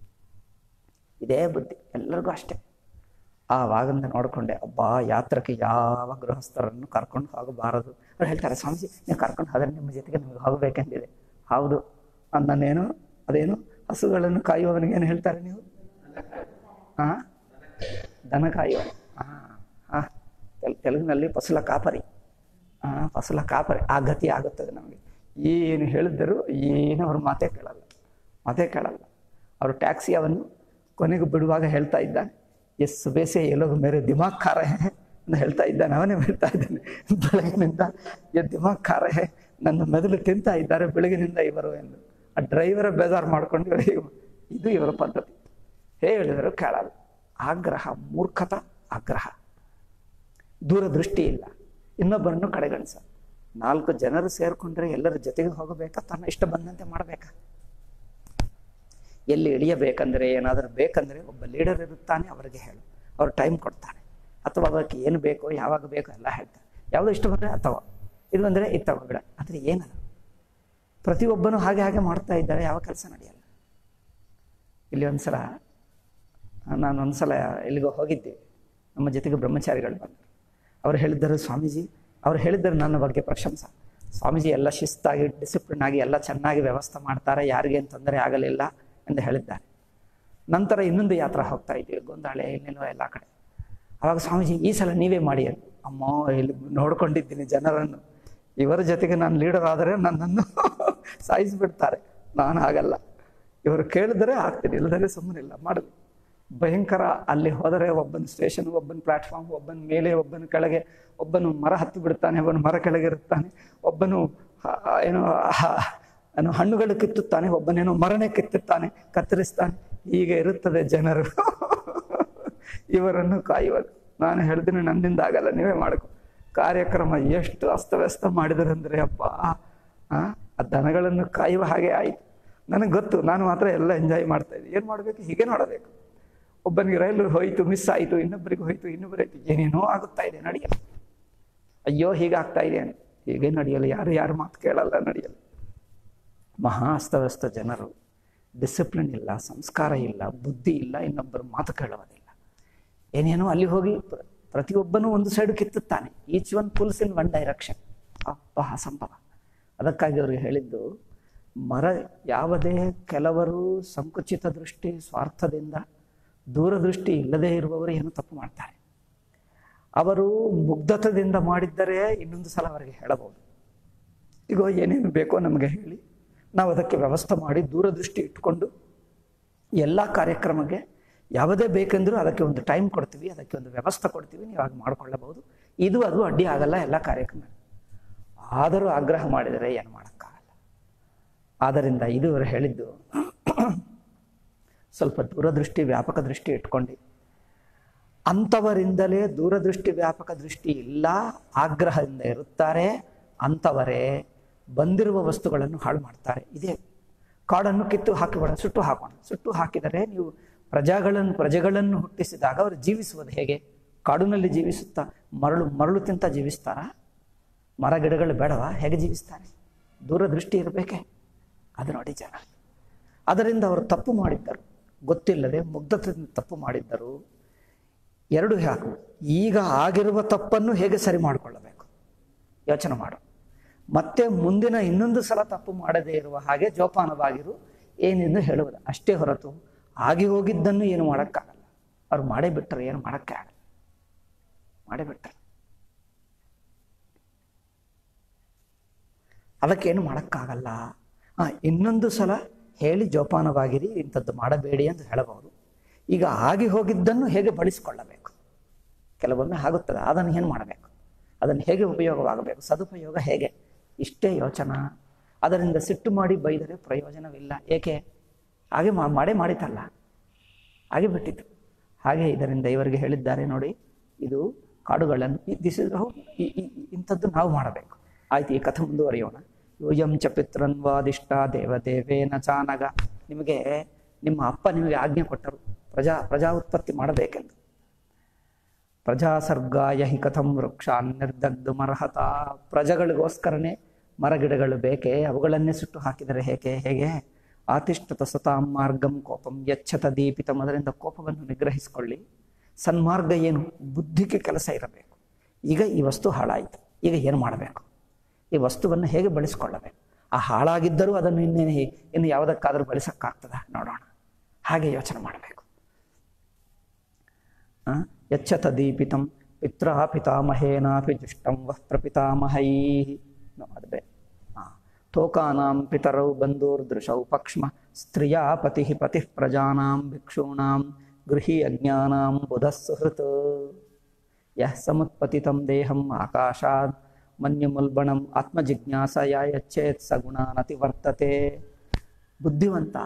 ಇದೇ ಬುದ್ಧಿ ಎಲ್ಲರಿಗೂ ಅಷ್ಟೇ ಆವಾಗಿಂದ ನೋಡಿಕೊಂಡೆ ಅಬ್ಬಾ ಯಾತ್ರಕ್ಕೆ ಯಾವ ಗೃಹಸ್ಥರನ್ನು ಕರ್ಕೊಂಡು ಹೋಗಬಾರದು ಅವ್ರು ಹೇಳ್ತಾರೆ ಸ್ವಾಮೀಜಿ ನೀವು ಕರ್ಕೊಂಡು ಹೋದರೆ ನಿಮ್ಮ ಜೊತೆಗೆ ನಿಮಗೆ ಹೋಗಬೇಕೆಂದಿದೆ ಹೌದು ನನ್ನೇನು ಅದೇನು ಹಸುಗಳನ್ನು ಕಾಯುವವನಿಗೆ ಏನು ಹೇಳ್ತಾರೆ ನೀವು ಹಾಂ ದನ ಕಾಯುವ ಹಾಂ ಹಾಂ ತೆಲ್ ತೆಲುಗಿನಲ್ಲಿ ಪಸುಲ ಕಾಪರಿ ಹಾಂ ಪಸುಲ ಕಾಪರಿ ಆ ಗತಿ ಆಗುತ್ತದೆ ನಮಗೆ ಏನು ಹೇಳಿದ್ದರು ಏನು ಅವ್ರ ಮಾತೇ ಕೇಳಲ್ಲ ಮಾತೇ ಕೇಳಲ್ಲ ಅವರು ಟ್ಯಾಕ್ಸಿ ಅವನ್ನು ಕೊನೆಗೆ ಬಿಡುವಾಗ ಹೇಳ್ತಾ ಇದ್ದಾನೆ ಎಸ್ ಬೇಸೆ ಎಲ್ಲೋಗ ಮೇರೆ ದಿಮಾಗ್ ಖಾರ ಹೇ ಅಂತ ಹೇಳ್ತಾ ಇದ್ದಾನೆ ಅವನೇ ಹೇಳ್ತಾ ಇದ್ದಾನೆ ಬೆಳಗಿನಿಂದ ಎ ದಿಮಾಗ್ ಖಾರ ಹೇ ನನ್ನ ಮೆದುಳು ತಿಂತಾ ಇದ್ದಾರೆ ಬೆಳಗಿನಿಂದ ಇವರು ಎಂದು ಆ ಡ್ರೈವರ ಬೇಜಾರು ಮಾಡ್ಕೊಂಡು ಇವರಿಗೆ ಇದು ಇವರ ಪದ್ಧತಿ ಹೇಳಿದರು ಕೇಳಲ್ಲ ಆಗ್ರಹ ಮೂರ್ಖತ ಆಗ್ರಹ ದೂರದೃಷ್ಟಿ ಇಲ್ಲ ಇನ್ನೊಬ್ಬರನ್ನು ಕಡೆಗಣಿಸ ನಾಲ್ಕು ಜನರು ಸೇರಿಕೊಂಡ್ರೆ ಎಲ್ಲರ ಜೊತೆಗೆ ಹೋಗಬೇಕಾ ತನ್ನ ಇಷ್ಟ ಬಂದಂತೆ ಮಾಡಬೇಕಾ ಎಲ್ಲಿ ಇಳಿಯಬೇಕಂದ್ರೆ ಏನಾದರೂ ಬೇಕಂದರೆ ಒಬ್ಬ ಲೀಡರ್ ಇರುತ್ತಾನೆ ಅವರಿಗೆ ಹೇಳು ಅವ್ರು ಟೈಮ್ ಕೊಡ್ತಾನೆ ಅಥವಾ ಅದಕ್ಕೆ ಏನು ಬೇಕೋ ಯಾವಾಗ ಬೇಕೋ ಎಲ್ಲ ಹೇಳ್ತಾರೆ ಯಾವುದೋ ಇಷ್ಟ ಬಂದರೆ ಅಥವಾ ಇದು ಬಂದರೆ ಇದು ತಗೋಬೇಡ ಆದರೆ ಏನದು ಪ್ರತಿಯೊಬ್ಬನು ಹಾಗೆ ಹಾಗೆ ಮಾಡ್ತಾ ಇದ್ದಾರೆ ಯಾವ ಕೆಲಸ ನಡೆಯಲ್ಲ ಇಲ್ಲಿ ಒಂದ್ಸಲ ನಾನು ಒಂದ್ಸಲ ಎಲ್ಲಿಗೋ ಹೋಗಿದ್ದೆ ನಮ್ಮ ಜೊತೆಗೆ ಬ್ರಹ್ಮಚಾರಿಗಳು ಬಂದರು ಅವರು ಹೇಳಿದ್ದರು ಸ್ವಾಮೀಜಿ ಅವ್ರು ಹೇಳಿದ್ದರು ನನ್ನ ಬಗ್ಗೆ ಪ್ರಶಂಸಾ ಸ್ವಾಮೀಜಿ ಎಲ್ಲ ಶಿಸ್ತಾಗಿ ಡಿಸಿಪ್ಲಿನ್ ಆಗಿ ಎಲ್ಲ ಚೆನ್ನಾಗಿ ವ್ಯವಸ್ಥೆ ಮಾಡ್ತಾರೆ ಯಾರಿಗೇನು ತೊಂದರೆ ಆಗಲಿಲ್ಲ ಎಂದು ಹೇಳಿದ್ದಾರೆ ನಂತರ ಇನ್ನೊಂದು ಯಾತ್ರಾ ಹೋಗ್ತಾ ಇದ್ದೀವಿ ಗೊಂದಾಳೆ ಇನ್ನೆಲ್ಲೋ ಎಲ್ಲ ಕಡೆ ಆವಾಗ ಸ್ವಾಮೀಜಿ ಈ ಸಲ ನೀವೇ ಮಾಡಿ ಅಂತ ಅಮ್ಮ ಇಲ್ಲಿ ನೋಡ್ಕೊಂಡಿದ್ದೀನಿ ಜನರನ್ನು ಇವರ ಜೊತೆಗೆ ನಾನು ಲೀಡರ್ ಆದರೆ ನನ್ನನ್ನು ಸಾಯಿಸಿಬಿಡ್ತಾರೆ ನಾನು ಆಗಲ್ಲ ಇವರು ಕೇಳಿದರೆ ಆಗ್ತೀನಿ ಇಲ್ಲದರೆ ಸುಮ್ಮನಿಲ್ಲ ಮಾಡಬೇಕು ಭಯಂಕರ ಅಲ್ಲಿ ಹೋದರೆ ಒಬ್ಬನ ಸ್ಟೇಷನ್ ಒಬ್ಬನ ಪ್ಲಾಟ್ಫಾರ್ಮ್ ಒಬ್ಬನ ಮೇಲೆ ಒಬ್ಬನ ಕೆಳಗೆ ಒಬ್ಬನು ಮರ ಹತ್ತಿ ಬಿಡ್ತಾನೆ ಒಬ್ಬನು ಮರ ಕೆಳಗೆ ಇರುತ್ತಾನೆ ಒಬ್ಬನು ಹ- ಏನೋ ಹ- ಏನು ಹಣ್ಣುಗಳು ಕಿತ್ತುತ್ತಾನೆ ಒಬ್ಬನೇನೋ ಮರನೇ ಕಿತ್ತುತ್ತಾನೆ ಕತ್ತರಿಸ್ತಾನೆ ಹೀಗೆ ಇರುತ್ತದೆ ಜನರು ಇವರನ್ನು ಕಾಯುವುದು ನಾನು ಹೇಳ್ತೀನಿ ನನ್ನಿಂದ ಆಗಲ್ಲ ನೀವೇ ಮಾಡ್ಕೊ ಕಾರ್ಯಕ್ರಮ ಎಷ್ಟು ಅಸ್ತವ್ಯಸ್ತ ಮಾಡಿದರಂದ್ರೆ ಅಪ್ಪ ಆ ಆ ದನಗಳನ್ನು ಕಾಯುವ ಹಾಗೆ ಆಯಿತು ನನಗೆ ಗೊತ್ತು ನಾನು ಮಾತ್ರ ಎಲ್ಲ ಎಂಜಾಯ್ ಮಾಡ್ತಾ ಇದ್ದೆ ಏನು ಮಾಡಬೇಕು ಹೀಗೆ ನೋಡಬೇಕು ಒಬ್ಬನಿಗೆ ರೈಲು ಹೋಯಿತು ಮಿಸ್ ಆಯಿತು ಇನ್ನೊಬ್ಬರಿಗೆ ಹೋಯಿತು ಇನ್ನೊಬ್ಬರಾಯ್ತು ಏನೇನೋ ಆಗುತ್ತಾ ಇದೆ ನಡೆಯಲ್ಲ ಅಯ್ಯೋ ಹೀಗಾಗ್ತಾ ಇದೆ ಅಂತ ಹೀಗೆ ನಡೆಯಲ್ಲ ಯಾರು ಯಾರು ಮಾತು ಕೇಳಲ್ಲ ನಡೆಯಲ್ಲ ಮಹಾ ಅಸ್ತವ್ಯಸ್ತ ಜನರು ಡಿಸಿಪ್ಲಿನ್ ಇಲ್ಲ ಸಂಸ್ಕಾರ ಇಲ್ಲ ಬುದ್ಧಿ ಇಲ್ಲ ಇನ್ನೊಬ್ಬರು ಮಾತು ಕೇಳುವುದಿಲ್ಲ ಏನೇನೋ ಅಲ್ಲಿ ಹೋಗಿ ಪ್ರ- ಪ್ರತಿಯೊಬ್ಬನೂ ಒಂದು ಸೈಡು ಕಿತ್ತುತ್ತಾನೆ each one pulls in one direction ಅಪ್ಪ ಅಸಂಭವ ಅದಕ್ಕಾಗಿ ಅವ್ರಿಗೆ ಹೇಳಿದ್ದು ಮರ ಯಾವುದೇ ಕೆಲವರು ಸಂಕುಚಿತ ದೃಷ್ಟಿ ಸ್ವಾರ್ಥದಿಂದ ದೂರದೃಷ್ಟಿ ಇಲ್ಲದೇ ಇರುವವರು ಏನು ತಪ್ಪು ಮಾಡ್ತಾರೆ ಅವರು ಮುಗ್ಧತದಿಂದ ಮಾಡಿದ್ದರೆ ಇನ್ನೊಂದು ಸಲ ಅವರಿಗೆ ಹೇಳಬಹುದು ಈಗ ಏನೇನು ಬೇಕೋ ನಮಗೆ ಹೇಳಿ ನಾವು ಅದಕ್ಕೆ ವ್ಯವಸ್ಥೆ ಮಾಡಿ ದೂರದೃಷ್ಟಿ ಇಟ್ಕೊಂಡು ಎಲ್ಲ ಕಾರ್ಯಕ್ರಮಕ್ಕೆ ಯಾವುದೇ ಬೇಕೆಂದರೂ ಅದಕ್ಕೆ ಒಂದು ಟೈಮ್ ಕೊಡ್ತೀವಿ ಅದಕ್ಕೆ ಒಂದು ವ್ಯವಸ್ಥೆ ಕೊಡ್ತೀವಿ ನೀವು ಹಾಗೆ ಮಾಡಿಕೊಳ್ಳಬಹುದು ಇದು ಅದು ಅಡ್ಡಿ ಆಗಲ್ಲ ಎಲ್ಲ ಕಾರ್ಯಕ್ರಮ ಆದರೂ ಆಗ್ರಹ ಮಾಡಿದರೆ ಏನು ಮಾಡೋಕ್ಕಾಗಲ್ಲ ಆದ್ದರಿಂದ ಇದು ಇವರು ಹೇಳಿದ್ದು ಸ್ವಲ್ಪ ದೂರದೃಷ್ಟಿ ವ್ಯಾಪಕ ದೃಷ್ಟಿ ಇಟ್ಕೊಂಡು ಅಂಥವರಿಂದಲೇ ದೂರದೃಷ್ಟಿ ವ್ಯಾಪಕ ದೃಷ್ಟಿ ಇಲ್ಲ ಆಗ್ರಹದಿಂದ ಇರುತ್ತಾರೆ ಅಂಥವರೇ ಬಂದಿರುವ ವಸ್ತುಗಳನ್ನು ಹಾಳು ಮಾಡ್ತಾರೆ ಇದೇ ಕಾಡನ್ನು ಕಿತ್ತು ಹಾಕಿಬಿಡ ಸುಟ್ಟು ಹಾಕೋಣ ಸುಟ್ಟು ಹಾಕಿದರೆ ನೀವು ಪ್ರಜೆಗಳನ್ನು ಪ್ರಜೆಗಳನ್ನು ಹುಟ್ಟಿಸಿದಾಗ ಅವರು ಜೀವಿಸುವುದು ಹೇಗೆ ಕಾಡಿನಲ್ಲಿ ಜೀವಿಸುತ್ತಾ ಮರಳು ಮರಳು ತಿಂತ ಜೀವಿಸ್ತಾರಾ ಮರ ಗಿಡಗಳು ಬೇಡವಾ ಹೇಗೆ ಜೀವಿಸ್ತಾರೆ ದೂರದೃಷ್ಟಿ ಇರಬೇಕೆ ಅದು ನೋಡಿ ಜನ ಅದರಿಂದ ಅವರು ತಪ್ಪು ಮಾಡಿದ್ದರು ಗೊತ್ತಿಲ್ಲದೆ ಮುಗ್ಧತೆಯಿಂದ ತಪ್ಪು ಮಾಡಿದ್ದರು ಎರಡು ಹಾಕು ಈಗ ಆಗಿರುವ ತಪ್ಪನ್ನು ಹೇಗೆ ಸರಿ ಮಾಡಿಕೊಳ್ಳಬೇಕು ಯೋಚನೆ ಮಾಡು ಮತ್ತೆ ಮುಂದಿನ ಇನ್ನೊಂದು ಸಲ ತಪ್ಪು ಮಾಡದೇ ಇರುವ ಹಾಗೆ ಜೋಪಾನವಾಗಿರು ಏನೆಂದು ಹೇಳುವುದು ಅಷ್ಟೇ ಹೊರತು ಆಗಿ ಹೋಗಿದ್ದನ್ನು ಏನು ಮಾಡೋಕ್ಕಾಗಲ್ಲ ಅವ್ರು ಮಾಡೇ ಬಿಟ್ಟರೆ ಏನು ಮಾಡೋಕ್ಕೆ ಆಗಲ್ಲ ಮಾಡೇ ಬಿಟ್ಟರೆ ಅದಕ್ಕೇನು ಮಾಡೋಕ್ಕಾಗಲ್ಲ ಆ, ಇನ್ನೊಂದು ಸಲ ಹೇಳಿ ಜೋಪಾನವಾಗಿರಿ ಇಂಥದ್ದು ಮಾಡಬೇಡಿ ಅಂತ ಹೇಳಬಹುದು ಈಗ ಆಗಿ ಹೋಗಿದ್ದನ್ನು ಹೇಗೆ ಬಳಸಿಕೊಳ್ಳಬೇಕು ಕೆಲವೊಮ್ಮೆ ಆಗುತ್ತದೆ ಅದನ್ನು ಏನು ಮಾಡಬೇಕು ಅದನ್ನು ಹೇಗೆ ಉಪಯೋಗವಾಗಬೇಕು ಸದುಪಯೋಗ ಹೇಗೆ ಇಷ್ಟೇ ಯೋಚನಾ ಅದರಿಂದ ಸಿಟ್ಟು ಮಾಡಿ ಬೈದರೆ ಪ್ರಯೋಜನವಿಲ್ಲ ಏಕೆ ಹಾಗೆ ಮಾ- ಮಾಡೇ ಮಾಡಿತಲ್ಲ ಹಾಗೆ ಬಿಟ್ಟಿತು ಹಾಗೆ ಇದರಿಂದ ಇವರಿಗೆ ಹೇಳಿದ್ದಾರೆ ನೋಡಿ ಇದು ಕಾಡುಗಳನ್ನು ದಿಸ್ ಇಸ್ ಇಂಥದ್ದು ನಾವು ಮಾಡಬೇಕು ಆಯ್ತು ಈ ಕಥೆ ಮುಂದುವರಿಯೋಣ ಯೋಯಂ ಚ ಪಿತೃನ್ವಾದಿಷ್ಟ ದೇವದೇವೇನ ಚಾನಗ ನಿಮಗೆ ನಿಮ್ಮ ಅಪ್ಪ ನಿಮಗೆ ಆಜ್ಞೆ ಕೊಟ್ಟರು ಪ್ರಜಾ ಪ್ರಜಾ ಉತ್ಪತ್ತಿ ಮಾಡಬೇಕೆಂದು ಪ್ರಜಾಸರ್ಗಾಯ ಹಿ ಕಥಂ ವೃಕ್ಷಾನ್ ನಿರ್ದಗ್ಧ ಮರಹತ ಪ್ರಜೆಗಳಿಗೋಸ್ಕರನೇ ಮರಗಿಡಗಳು ಬೇಕೇ ಅವುಗಳನ್ನೇ ಸುಟ್ಟು ಹಾಕಿದರೆ ಹೇಗೆ ಹೇಗೆ ಆತಿಷ್ಠತ ಸತಾಂ ಮಾರ್ಗಂ ಕೋಪಂ ಯಚ್ಛತ ದೀಪಿತಂ ಅದರಿಂದ ಕೋಪವನ್ನು ನಿಗ್ರಹಿಸಿಕೊಳ್ಳಿ ಸನ್ಮಾರ್ಗ ಏನು ಬುದ್ಧಿಗೆ ಕೆಲಸ ಇರಬೇಕು ಈಗ ಈ ವಸ್ತು ಹಾಳಾಯಿತು ಈಗ ಏನು ಮಾಡಬೇಕು ಈ ವಸ್ತುವನ್ನು ಹೇಗೆ ಬಳಸಿಕೊಳ್ಳಬೇಕು ಆ ಹಾಳಾಗಿದ್ದರೂ ಅದನ್ನು ಇನ್ನೇನು ಹೇ- ಇನ್ನು ಯಾವುದಕ್ಕಾದರೂ ಬಳಸಕ್ಕಾಗ್ತದ ನೋಡೋಣ ಹಾಗೆ ಯೋಚನೆ ಮಾಡಬೇಕು ಆ, ಯಚ್ಚತ ದೀಪಿತಂ ಪಿತ್ರ ಪಿತಾಮಹೇನಾಪಿ ಜುಷ್ಟಂ ವಃ ಪ್ರಪಿತಾಮಹೈ ಅದು ಬೇ ಹಾಂ ತೋಕಾನಾಂ ಪಿತರೌ ಬಂಧುರ್ದೃಶೌ ಪಕ್ಷ್ಮ ಸ್ತ್ರಿಯಾ ಪತಿ ಪತಿ ಪ್ರಜಾನಾಂ ಭಿಕ್ಷೂಣಾಂ ಗೃಹಿ ಅಜ್ಞಾನಾಂ ಬುಧಃ ಸುಹೃತ್ ಯಃ ಸಮುತ್ಪತಿತಂ ದೇಹಂ ಆಕಾಶಾತ್ ಮನ್ಯಮುಲ್ಬಣಂ ಆತ್ಮಜಿಜ್ಞಾಸಯ ಯಚ್ಚೇತ್ ಸಗುಣಾನತಿ ವರ್ತತೆ ಬುದ್ಧಿವಂತ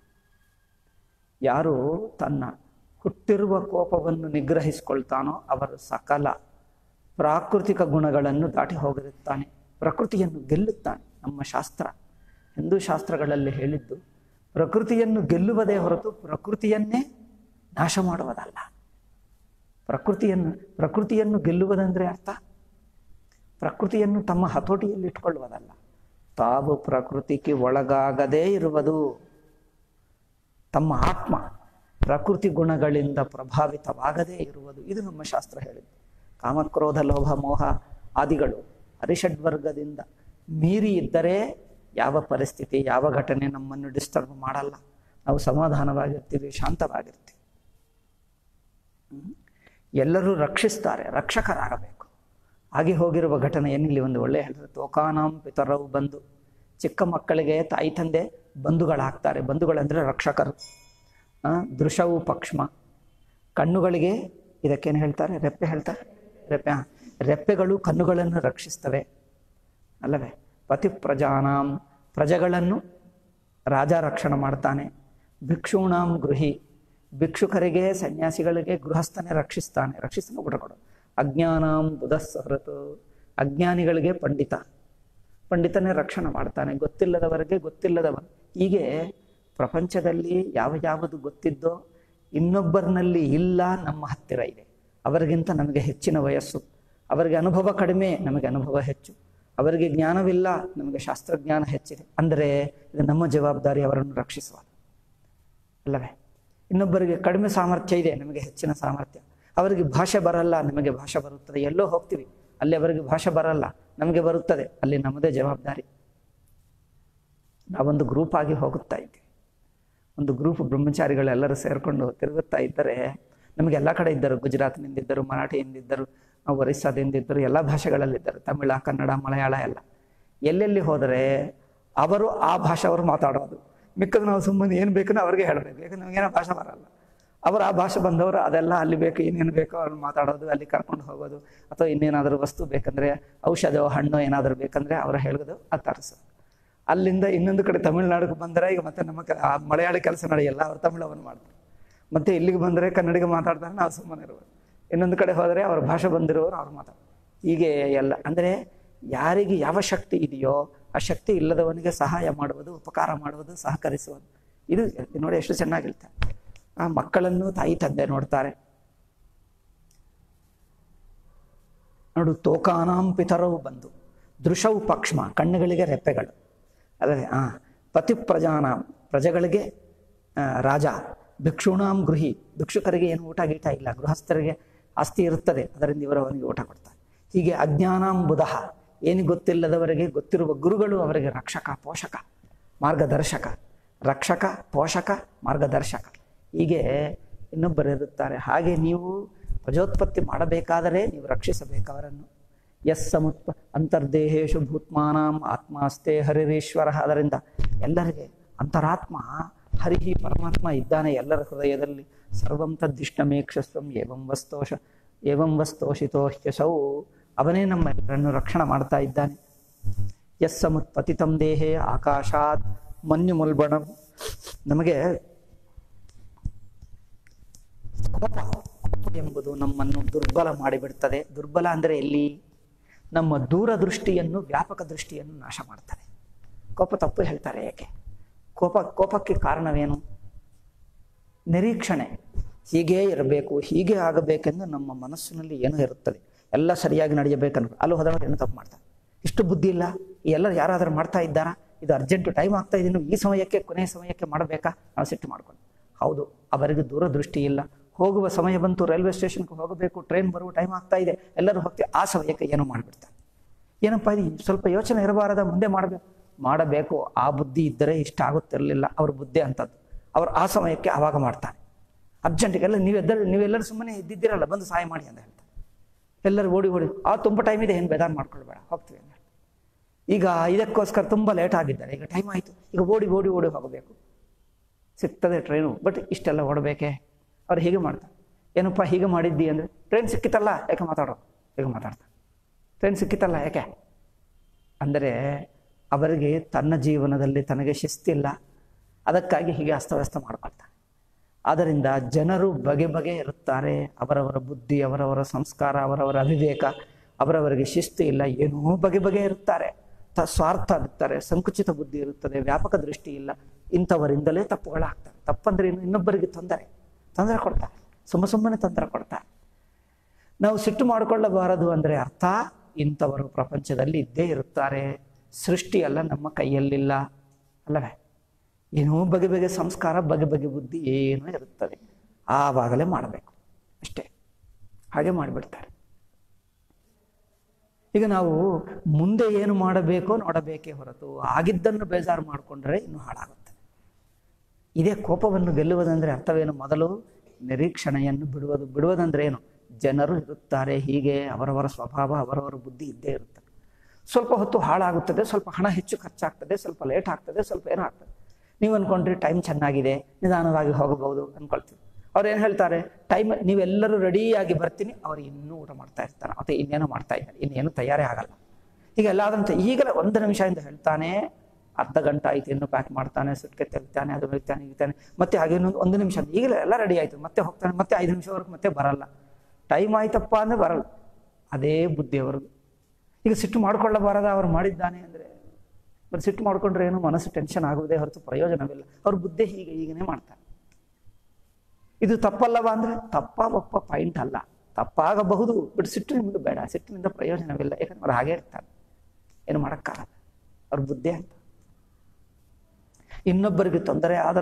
ಯಾರು ತನ್ನ ಹುಟ್ಟಿರುವ ಕೋಪವನ್ನು ನಿಗ್ರಹಿಸಿಕೊಳ್ತಾನೋ ಅವರು ಸಕಲ ಪ್ರಾಕೃತಿಕ ಗುಣಗಳನ್ನು ದಾಟಿ ಹೋಗಿರುತ್ತಾನೆ ಪ್ರಕೃತಿಯನ್ನು ಗೆಲ್ಲುತ್ತಾನೆ ನಮ್ಮ ಶಾಸ್ತ್ರ ಹಿಂದೂ ಶಾಸ್ತ್ರಗಳಲ್ಲಿ ಹೇಳಿದ್ದು ಪ್ರಕೃತಿಯನ್ನು ಗೆಲ್ಲುವುದೇ ಹೊರತು ಪ್ರಕೃತಿಯನ್ನೇ ನಾಶ ಮಾಡುವುದಲ್ಲ ಪ್ರಕೃತಿಯನ್ನು ಪ್ರಕೃತಿಯನ್ನು ಗೆಲ್ಲುವುದಂದ್ರೆ ಅರ್ಥ ಪ್ರಕೃತಿಯನ್ನು ತಮ್ಮ ಹತೋಟಿಯಲ್ಲಿ ಇಟ್ಕೊಳ್ಳುವುದಲ್ಲ ತಾವು ಪ್ರಕೃತಿಗೆ ಒಳಗಾಗದೇ ಇರುವುದು ತಮ್ಮ ಆತ್ಮ ಪ್ರಕೃತಿ ಗುಣಗಳಿಂದ ಪ್ರಭಾವಿತವಾಗದೇ ಇರುವುದು ಇದು ನಮ್ಮ ಶಾಸ್ತ್ರ ಹೇಳಿದ್ದು ಕಾಮಕ್ರೋಧ ಲೋಭ ಮೋಹ ಆದಿಗಳು ಹರಿಷಡ್ವರ್ಗದಿಂದ ಮೀರಿ ಇದ್ದರೆ ಯಾವ ಪರಿಸ್ಥಿತಿ ಯಾವ ಘಟನೆ ನಮ್ಮನ್ನು ಡಿಸ್ಟರ್ಬ್ ಮಾಡಲ್ಲ ನಾವು ಸಮಾಧಾನವಾಗಿರ್ತೀವಿ ಶಾಂತವಾಗಿರ್ತೀವಿ ಹ್ಮ್? ಎಲ್ಲರೂ ರಕ್ಷಿಸ್ತಾರೆ ರಕ್ಷಕರಾಗಬೇಕು ಆಗಿ ಹೋಗಿರುವ ಘಟನೆ ಏನಿಲ್ಲಿ ಒಂದು ಒಳ್ಳೆ ಹೇಳಿದ್ರೆ ತೋಕಾನಾಂ ಪಿತರವು ಬಂದು ಚಿಕ್ಕ ಮಕ್ಕಳಿಗೆ ತಾಯಿ ತಂದೆ ಬಂಧುಗಳಾಗ್ತಾರೆ ಬಂಧುಗಳಂದರೆ ರಕ್ಷಕರು ಆ, ದೃಶವು ಪಕ್ಷ್ಮ ಕಣ್ಣುಗಳಿಗೆ ಇದಕ್ಕೇನು ಹೇಳ್ತಾರೆ ರೆಪ್ಪೆ ಹೇಳ್ತಾರೆ ರೆಪ್ಪೆ ಹಾ. ರೆಪ್ಪೆಗಳು ಕಣ್ಣುಗಳನ್ನು ರಕ್ಷಿಸ್ತವೆ ಅಲ್ಲವೇ ಪತಿ ಪ್ರಜಾನಾಂ ಪ್ರಜೆಗಳನ್ನು ರಾಜ ರಕ್ಷಣೆ ಮಾಡ್ತಾನೆ ಭಿಕ್ಷೂಣಾಂ ಗೃಹಿ ಭಿಕ್ಷುಕರಿಗೆ ಸನ್ಯಾಸಿಗಳಿಗೆ ಗೃಹಸ್ಥನೇ ರಕ್ಷಿಸ್ತಾನೆ ರಕ್ಷಿಸ್ತಾನೆ ಊಟ ಕೊಡು ಅಜ್ಞಾನಾಂ ಬುಧ ಸಹೃತು ಅಜ್ಞಾನಿಗಳಿಗೆ ಪಂಡಿತ ಪಂಡಿತನೇ ರಕ್ಷಣೆ ಮಾಡ್ತಾನೆ ಗೊತ್ತಿಲ್ಲದವರಿಗೆ ಗೊತ್ತಿಲ್ಲದವ ಹೀಗೆ ಪ್ರಪಂಚದಲ್ಲಿ ಯಾವ ಯಾವುದು ಗೊತ್ತಿದ್ದೋ ಇನ್ನೊಬ್ಬರಿನಲ್ಲಿ ಇಲ್ಲ ನಮ್ಮ ಹತ್ತಿರ ಇದೆ ಅವರಿಗಿಂತ ನಮಗೆ ಹೆಚ್ಚಿನ ವಯಸ್ಸು ಅವರಿಗೆ ಅನುಭವ ಕಡಿಮೆ ನಮಗೆ ಅನುಭವ ಹೆಚ್ಚು ಅವರಿಗೆ ಜ್ಞಾನವಿಲ್ಲ ನಮಗೆ ಶಾಸ್ತ್ರಜ್ಞಾನ ಹೆಚ್ಚಿದೆ ಅಂದರೆ ಇದು ನಮ್ಮ ಜವಾಬ್ದಾರಿ ಅವರನ್ನು ರಕ್ಷಿಸುವುದು ಅಲ್ಲವೇ ಇನ್ನೊಬ್ಬರಿಗೆ ಕಡಿಮೆ ಸಾಮರ್ಥ್ಯ ಇದೆ ನಮಗೆ ಹೆಚ್ಚಿನ ಸಾಮರ್ಥ್ಯ ಅವರಿಗೆ ಭಾಷೆ ಬರಲ್ಲ ನಮಗೆ ಭಾಷೆ ಬರುತ್ತದೆ ಎಲ್ಲೋ ಹೋಗ್ತೀವಿ ಅಲ್ಲಿ ಅವರಿಗೆ ಭಾಷೆ ಬರಲ್ಲ ನಮಗೆ ಬರುತ್ತದೆ ಅಲ್ಲಿ ನಮ್ಮದೇ ಜವಾಬ್ದಾರಿ ನಾವೊಂದು ಗ್ರೂಪ್ ಆಗಿ ಹೋಗುತ್ತಾ ಇದ್ದೀವಿ ಒಂದು ಗ್ರೂಪ್ ಬ್ರಹ್ಮಚಾರಿಗಳೆಲ್ಲರೂ ಸೇರಿಕೊಂಡು ತಿರುಗುತ್ತಾ ಇದ್ದರೆ ನಮಗೆ ಎಲ್ಲ ಕಡೆ ಇದ್ದರು ಗುಜರಾತ್ನಿಂದ ಇದ್ದರು ಮರಾಠಿಯಿಂದ ಇದ್ದರು ಒರಿಸ್ಸಾದಿಂದ ಇದ್ದರು ಎಲ್ಲ ಭಾಷೆಗಳಲ್ಲಿದ್ದರು ತಮಿಳ ಕನ್ನಡ ಮಲಯಾಳ ಎಲ್ಲ ಎಲ್ಲೆಲ್ಲಿ ಹೋದರೆ ಅವರು ಆ ಭಾಷೆ ಅವರು ಮಾತಾಡೋದು ಮಿಕ್ಕದು ನಾವು ಸುಮ್ಮನೆ ಏನು ಬೇಕೋ ಅವ್ರಿಗೆ ಹೇಳಬೇಕು ಯಾಕಂದ್ರೆ ನಮಗೇನೋ ಭಾಷೆ ಬರಲ್ಲ ಅವರು ಆ ಭಾಷೆ ಬಂದವರು ಅದೆಲ್ಲ ಅಲ್ಲಿ ಬೇಕು ಏನೇನು ಬೇಕೋ ಅವ್ರು ಮಾತಾಡೋದು ಅಲ್ಲಿ ಕರ್ಕೊಂಡು ಹೋಗೋದು ಅಥವಾ ಇನ್ನೇನಾದರೂ ವಸ್ತು ಬೇಕಂದ್ರೆ ಔಷಧೋ ಹಣ್ಣು ಏನಾದರೂ ಬೇಕಂದ್ರೆ ಅವರು ಹೇಳೋದು ಅದು ತರಿಸೋದು ಅಲ್ಲಿಂದ ಇನ್ನೊಂದು ಕಡೆ ತಮಿಳ್ನಾಡಿಗೆ ಬಂದರೆ ಈಗ ಮತ್ತೆ ನಮ್ಮ ಕ- ಆ ಮಲಯಾಳಿ ಕೆಲಸ ನಡೆಯಲ್ಲ ಅವ್ರು ತಮಿಳವನ್ನು ಮಾಡ್ತಾರೆ ಮತ್ತೆ ಇಲ್ಲಿಗೆ ಬಂದರೆ ಕನ್ನಡಿಗ ಮಾತಾಡ್ತಾರೆ ನಾವು ಸುಮ್ಮನೆ ಇರುವುದು ಇನ್ನೊಂದು ಕಡೆ ಹೋದರೆ ಅವ್ರ ಭಾಷೆ ಬಂದಿರೋರು ಅವ್ರು ಮಾತಾಡ್ತಾರೆ ಹೀಗೆ ಎಲ್ಲ ಅಂದರೆ ಯಾರಿಗೆ ಯಾವ ಶಕ್ತಿ ಇದೆಯೋ ಆ ಶಕ್ತಿ ಇಲ್ಲದವನಿಗೆ ಸಹಾಯ ಮಾಡುವುದು ಉಪಕಾರ ಮಾಡುವುದು ಸಹಕರಿಸುವುದು ಇದು ಇದು ನೋಡಿ ಎಷ್ಟು ಚೆನ್ನಾಗಿರ್ತಾರೆ ಆ ಮಕ್ಕಳನ್ನು ತಾಯಿ ತಂದೆ ನೋಡ್ತಾರೆ ನೋಡು ತೋಕಾನಾಂ ಪಿತರವು ಬಂದು ದೃಶವು ಪಕ್ಷ್ಮ ಕಣ್ಣುಗಳಿಗೆ ರೆಪ್ಪೆಗಳು ಅಲ್ಲವೇ ಆ ಪತಿ ಪ್ರಜಾನಾಂ ಪ್ರಜೆಗಳಿಗೆ ಆ, ರಾಜ ಭಿಕ್ಷುಣಾಂ ಗೃಹಿ ಭಿಕ್ಷುಕರಿಗೆ ಏನು ಊಟ ಗೀಟ ಇಲ್ಲ ಗೃಹಸ್ಥರಿಗೆ ಆಸ್ತಿ ಇರುತ್ತದೆ ಅದರಿಂದ ಇವರು ಅವನಿಗೆ ಊಟ ಕೊಡ್ತಾರೆ ಹೀಗೆ ಅಜ್ಞಾನಾಂ ಬುಧಃ ಏನು ಗೊತ್ತಿಲ್ಲದವರಿಗೆ ಗೊತ್ತಿರುವ ಗುರುಗಳು ಅವರಿಗೆ ರಕ್ಷಕ ಪೋಷಕ ಮಾರ್ಗದರ್ಶಕ ರಕ್ಷಕ ಪೋಷಕ ಮಾರ್ಗದರ್ಶಕ ಹೀಗೆ ಇನ್ನೊಬ್ಬರು ಇರುತ್ತಾರೆ ಹಾಗೆ ನೀವು ಪ್ರಜೋತ್ಪತ್ತಿ ಮಾಡಬೇಕಾದರೆ ನೀವು ರಕ್ಷಿಸಬೇಕು ಅವರನ್ನು ಎಸ್ ಸಮುತ್ಪ ಅಂತರ್ದೇಹೇಶು ಭೂತ್ಮಾನಾಂ ಆತ್ಮಾಸ್ತೆ ಹರಿರೀಶ್ವರ ಅದರಿಂದ ಎಲ್ಲರಿಗೆ ಅಂತರಾತ್ಮ ಹರಿಹಿ ಪರಮಾತ್ಮ ಇದ್ದಾನೆ ಎಲ್ಲರ ಹೃದಯದಲ್ಲಿ ಸರ್ವಂ ತದ್ದಿಷ್ಟಮೇಕ್ಷಸ್ವಂ ಏವಂ ವಸ್ತೋಷ ಏವಂ ವಸ್ತೋಷಿತೋ ಹ್ಯಸೌ ಅವನೇ ನಮ್ಮ ಎಲ್ಲರನ್ನು ರಕ್ಷಣೆ ಮಾಡ್ತಾ ಇದ್ದಾನೆ ಎಸ್ ಸಮುತ್ಪತಿತಂ ದೇಹೇ ಆಕಾಶಾತ್ ಮನ್ಯು ಮುಲ್ಬಣ ನಮಗೆ ಕೋಪ ಕೋಪ ಎಂಬುದು ನಮ್ಮನ್ನು ದುರ್ಬಲ ಮಾಡಿಬಿಡ್ತದೆ ದುರ್ಬಲ ಅಂದರೆ ಎಲ್ಲಿ ನಮ್ಮ ದೂರದೃಷ್ಟಿಯನ್ನು ವ್ಯಾಪಕ ದೃಷ್ಟಿಯನ್ನು ನಾಶ ಮಾಡ್ತಾರೆ ಕೋಪ ತಪ್ಪು ಹೇಳ್ತಾರೆ ಏಕೆ ಕೋಪ ಕೋಪಕ್ಕೆ ಕಾರಣವೇನು ನಿರೀಕ್ಷಣೆ ಹೀಗೇ ಇರಬೇಕು ಹೀಗೆ ಆಗಬೇಕೆಂದು ನಮ್ಮ ಮನಸ್ಸಿನಲ್ಲಿ ಏನೋ ಇರುತ್ತದೆ ಎಲ್ಲ ಸರಿಯಾಗಿ ನಡೆಯಬೇಕನ್ನು ಅಲ್ಲಿ ಹೋದವರು ಏನು ತಪ್ಪು ಮಾಡ್ತಾರೆ ಇಷ್ಟು ಬುದ್ಧಿ ಇಲ್ಲ ಈ ಎಲ್ಲ ಯಾರಾದರೂ ಮಾಡ್ತಾ ಇದ್ದಾರಾ ಇದು ಅರ್ಜೆಂಟ್ ಟೈಮ್ ಆಗ್ತಾ ಇದೆ ಇನ್ನು ಈ ಸಮಯಕ್ಕೆ ಕೊನೆಯ ಸಮಯಕ್ಕೆ ಮಾಡಬೇಕಾ ನಾವು ಸಿಟ್ಟು ಮಾಡ್ಕೊಂಡು ಹೌದು ಅವರಿಗೆ ದೂರದೃಷ್ಟಿ ಇಲ್ಲ ಹೋಗುವ ಸಮಯ ಬಂತು ರೈಲ್ವೆ ಸ್ಟೇಷನ್ಗೆ ಹೋಗಬೇಕು ಟ್ರೈನ್ ಬರುವ ಟೈಮ್ ಆಗ್ತಾ ಇದೆ ಎಲ್ಲರೂ ಹೋಗ್ತೀವಿ ಆ ಸಮಯಕ್ಕೆ ಏನೋ ಮಾಡಿಬಿಡ್ತಾರೆ ಏನಪ್ಪ ಇದು ಸ್ವಲ್ಪ ಯೋಚನೆ ಇರಬಾರದ ಮುಂದೆ ಮಾಡಬೇಕು ಮಾಡಬೇಕು ಆ ಬುದ್ಧಿ ಇದ್ದರೆ ಇಷ್ಟ ಆಗುತ್ತಿರಲಿಲ್ಲ ಅವ್ರ ಬುದ್ಧಿ ಅಂತದ್ದು ಅವ್ರು ಆ ಸಮಯಕ್ಕೆ ಆವಾಗ ಮಾಡ್ತಾರೆ ಅರ್ಜೆಂಟಿಗೆಲ್ಲ ನೀವೆಲ್ಲರೂ ನೀವೆಲ್ಲರೂ ಸುಮ್ಮನೆ ಇದ್ದಿದ್ದೀರಲ್ಲ ಬಂದು ಸಹಾಯ ಮಾಡಿ ಅಂತ ಹೇಳ್ತಾರೆ ಎಲ್ಲರೂ ಓಡಿ ಓಡಿ ಆ ತುಂಬ ಟೈಮ್ ಇದೆ ಏನು ಬೇದಾರ ಮಾಡ್ಕೊಳ್ಬೇಡ ಹೋಗ್ತೀವಿ ಅಂತ ಹೇಳ್ತಾರೆ. ಈಗ ಇದಕ್ಕೋಸ್ಕರ ತುಂಬ ಲೇಟ್ ಆಗಿದ್ದಾರೆ ಈಗ ಟೈಮ್ ಆಯಿತು ಈಗ ಓಡಿ ಓಡಿ ಓಡಿ ಹೋಗಬೇಕು ಸಿಗ್ತದೆ ಟ್ರೈನು ಬಟ್ ಇಷ್ಟೆಲ್ಲ ಓಡಬೇಕೆ ಅವ್ರು ಹೀಗೆ ಮಾಡ್ತಾರೆ ಏನಪ್ಪ ಹೀಗೆ ಮಾಡಿದ್ದಿ ಅಂದರೆ ಟ್ರೈನ್ ಸಿಕ್ಕಿತಲ್ಲ ಯಾಕೆ ಮಾತಾಡೋ ಹೀಗೆ ಮಾತಾಡ್ತಾರೆ ಟ್ರೈನ್ ಸಿಕ್ಕಿತಲ್ಲ ಯಾಕೆ ಅಂದರೆ ಅವರಿಗೆ ತನ್ನ ಜೀವನದಲ್ಲಿ ತನಗೆ ಶಿಸ್ತಿಲ್ಲ ಅದಕ್ಕಾಗಿ ಹೀಗೆ ಅಸ್ತವ್ಯಸ್ತ ಮಾಡ್ಕೊಳ್ತಾರೆ ಆದ್ದರಿಂದ ಜನರು ಬಗೆ ಬಗೆ ಇರುತ್ತಾರೆ ಅವರವರ ಬುದ್ಧಿ ಅವರವರ ಸಂಸ್ಕಾರ ಅವರವರ ಅವಿವೇಕ ಅವರವರಿಗೆ ಶಿಸ್ತು ಇಲ್ಲ ಏನೋ ಬಗೆ ಬಗೆ ಇರುತ್ತಾರೆ ತ ಸ್ವಾರ್ಥ ಇರುತ್ತಾರೆ ಸಂಕುಚಿತ ಬುದ್ಧಿ ಇರುತ್ತದೆ ವ್ಯಾಪಕ ದೃಷ್ಟಿ ಇಲ್ಲ ಇಂಥವರಿಂದಲೇ ತಪ್ಪುಗಳಾಗ್ತವೆ ತಪ್ಪಂದ್ರೆ ಇನ್ನು ಇನ್ನೊಬ್ಬರಿಗೆ ತೊಂದರೆ ತೊಂದರೆ ಕೊಡ್ತಾರೆ ಸುಮ್ಮ ಸುಮ್ಮನೆ ತೊಂದರೆ ಕೊಡ್ತಾರೆ ನಾವು ಸಿಟ್ಟು ಮಾಡಿಕೊಳ್ಳಬಾರದು ಅಂದರೆ ಅರ್ಥ ಇಂಥವರು ಪ್ರಪಂಚದಲ್ಲಿ ಇದ್ದೇ ಇರುತ್ತಾರೆ ಸೃಷ್ಟಿ ಎಲ್ಲ ನಮ್ಮ ಕೈಯಲ್ಲಿಲ್ಲ ಅಲ್ಲವೇ ಏನೋ ಬಗೆ ಬಗೆ ಸಂಸ್ಕಾರ ಬಗೆ ಬಗೆ ಬುದ್ಧಿ ಏನೋ ಇರುತ್ತದೆ ಆವಾಗಲೇ ಮಾಡಬೇಕು ಅಷ್ಟೇ ಹಾಗೆ ಮಾಡಿಬಿಡ್ತಾರೆ ಈಗ ನಾವು ಮುಂದೆ ಏನು ಮಾಡಬೇಕೋ ನೋಡಬೇಕೇ ಹೊರತು ಆಗಿದ್ದನ್ನು ಬೇಜಾರು ಮಾಡಿಕೊಂಡ್ರೆ ಇನ್ನೂ ಹಾಳಾಗುತ್ತದೆ ಇದೇ ಕೋಪವನ್ನು ಗೆಲ್ಲುವುದಂದ್ರೆ ಅರ್ಥವೇನು ಮೊದಲು ನಿರೀಕ್ಷಣೆಯನ್ನು ಬಿಡುವುದು ಬಿಡುವುದಂದ್ರೆ ಏನು ಜನರು ಇರುತ್ತಾರೆ ಹೀಗೆ ಅವರವರ ಸ್ವಭಾವ ಅವರವರ ಬುದ್ಧಿ ಇದ್ದೇ ಇರುತ್ತದೆ ಸ್ವಲ್ಪ ಹೊತ್ತು ಹಾಳಾಗುತ್ತದೆ ಸ್ವಲ್ಪ ಹಣ ಹೆಚ್ಚು ಖರ್ಚಾಗ್ತದೆ ಸ್ವಲ್ಪ ಲೇಟ್ ಆಗ್ತದೆ ಸ್ವಲ್ಪ ಏನೋ ಆಗ್ತದೆ ನೀವು ಅನ್ಕೊಂಡ್ರಿ ಟೈಮ್ ಚೆನ್ನಾಗಿದೆ ನಿಧಾನವಾಗಿ ಹೋಗಬಹುದು ಅನ್ಕೊಳ್ತೀವಿ ಅವ್ರು ಏನು ಹೇಳ್ತಾರೆ ಟೈಮ್ ನೀವೆಲ್ಲರೂ ರೆಡಿಯಾಗಿ ಬರ್ತೀನಿ ಅವ್ರು ಇನ್ನೂ ಊಟ ಮಾಡ್ತಾ ಇರ್ತಾರೆ ಅಥವಾ ಇನ್ನೇನೋ ಮಾಡ್ತಾ ಇದ್ದಾರೆ ಇನ್ನೇನು ತಯಾರೇ ಆಗಲ್ಲ ಈಗ ಎಲ್ಲಾದ್ರಂತೆ ಈಗಲೇ ಒಂದು ನಿಮಿಷದಿಂದ ಹೇಳ್ತಾನೆ ಅರ್ಧ ಗಂಟೆ ಆಯ್ತು ಇನ್ನು ಪ್ಯಾಕ್ ಮಾಡ್ತಾನೆ ಸುಟ್ಕೆ ತೆಗಿತಾನೆ ಅದು ತೆಗಿತಾನೆ ಇಗ್ತಾನೆ ಮತ್ತೆ ಹಾಗೆ ಇನ್ನೊಂದು ಒಂದು ನಿಮಿಷ ಈಗಲೇ ಎಲ್ಲ ರೆಡಿ ಆಯ್ತು ಮತ್ತೆ ಹೋಗ್ತಾನೆ ಮತ್ತೆ ಐದು ನಿಮಿಷವರೆಗೂ ಮತ್ತೆ ಬರಲ್ಲ ಟೈಮ್ ಆಯ್ತಪ್ಪ ಅಂದ್ರೆ ಬರಲ್ಲ ಅದೇ ಬುದ್ಧಿಯವ್ರದ್ದು ಈಗ ಸಿಟ್ಟು ಮಾಡ್ಕೊಳ್ಳಬಾರದ ಅವ್ರು ಮಾಡಿದ್ದಾನೆ ಅಂದರೆ ಬಟ್ ಸಿಟ್ಟು ಮಾಡ್ಕೊಂಡ್ರೆ ಏನು ಮನಸ್ಸು ಟೆನ್ಷನ್ ಆಗುವುದೇ ಹೊರತು ಪ್ರಯೋಜನವಿಲ್ಲ ಅವ್ರ ಬುದ್ಧಿ ಹೀಗೆ ಹೀಗನೇ ಮಾಡ್ತಾರೆ ಇದು ತಪ್ಪಲ್ಲವ ಅಂದ್ರೆ ತಪ್ಪ ಒಪ್ಪ ಪಾಯಿಂಟ್ ಅಲ್ಲ ತಪ್ಪಾಗಬಹುದು ಬಟ್ ಸಿಟ್ಟು ನಿಮಗೆ ಬೇಡ ಸಿಟ್ಟಿನಿಂದ ಪ್ರಯೋಜನವಿಲ್ಲ ಯಾಕಂದ್ರೆ ಅವ್ರು ಹಾಗೆ ಇರ್ತಾರೆ ಏನು ಮಾಡೋಕ್ಕಾಗಲ್ಲ ಅವ್ರ ಬುದ್ಧಿ ಅಂತ ಇನ್ನೊಬ್ಬರಿಗೆ ತೊಂದರೆ ಆದರೂ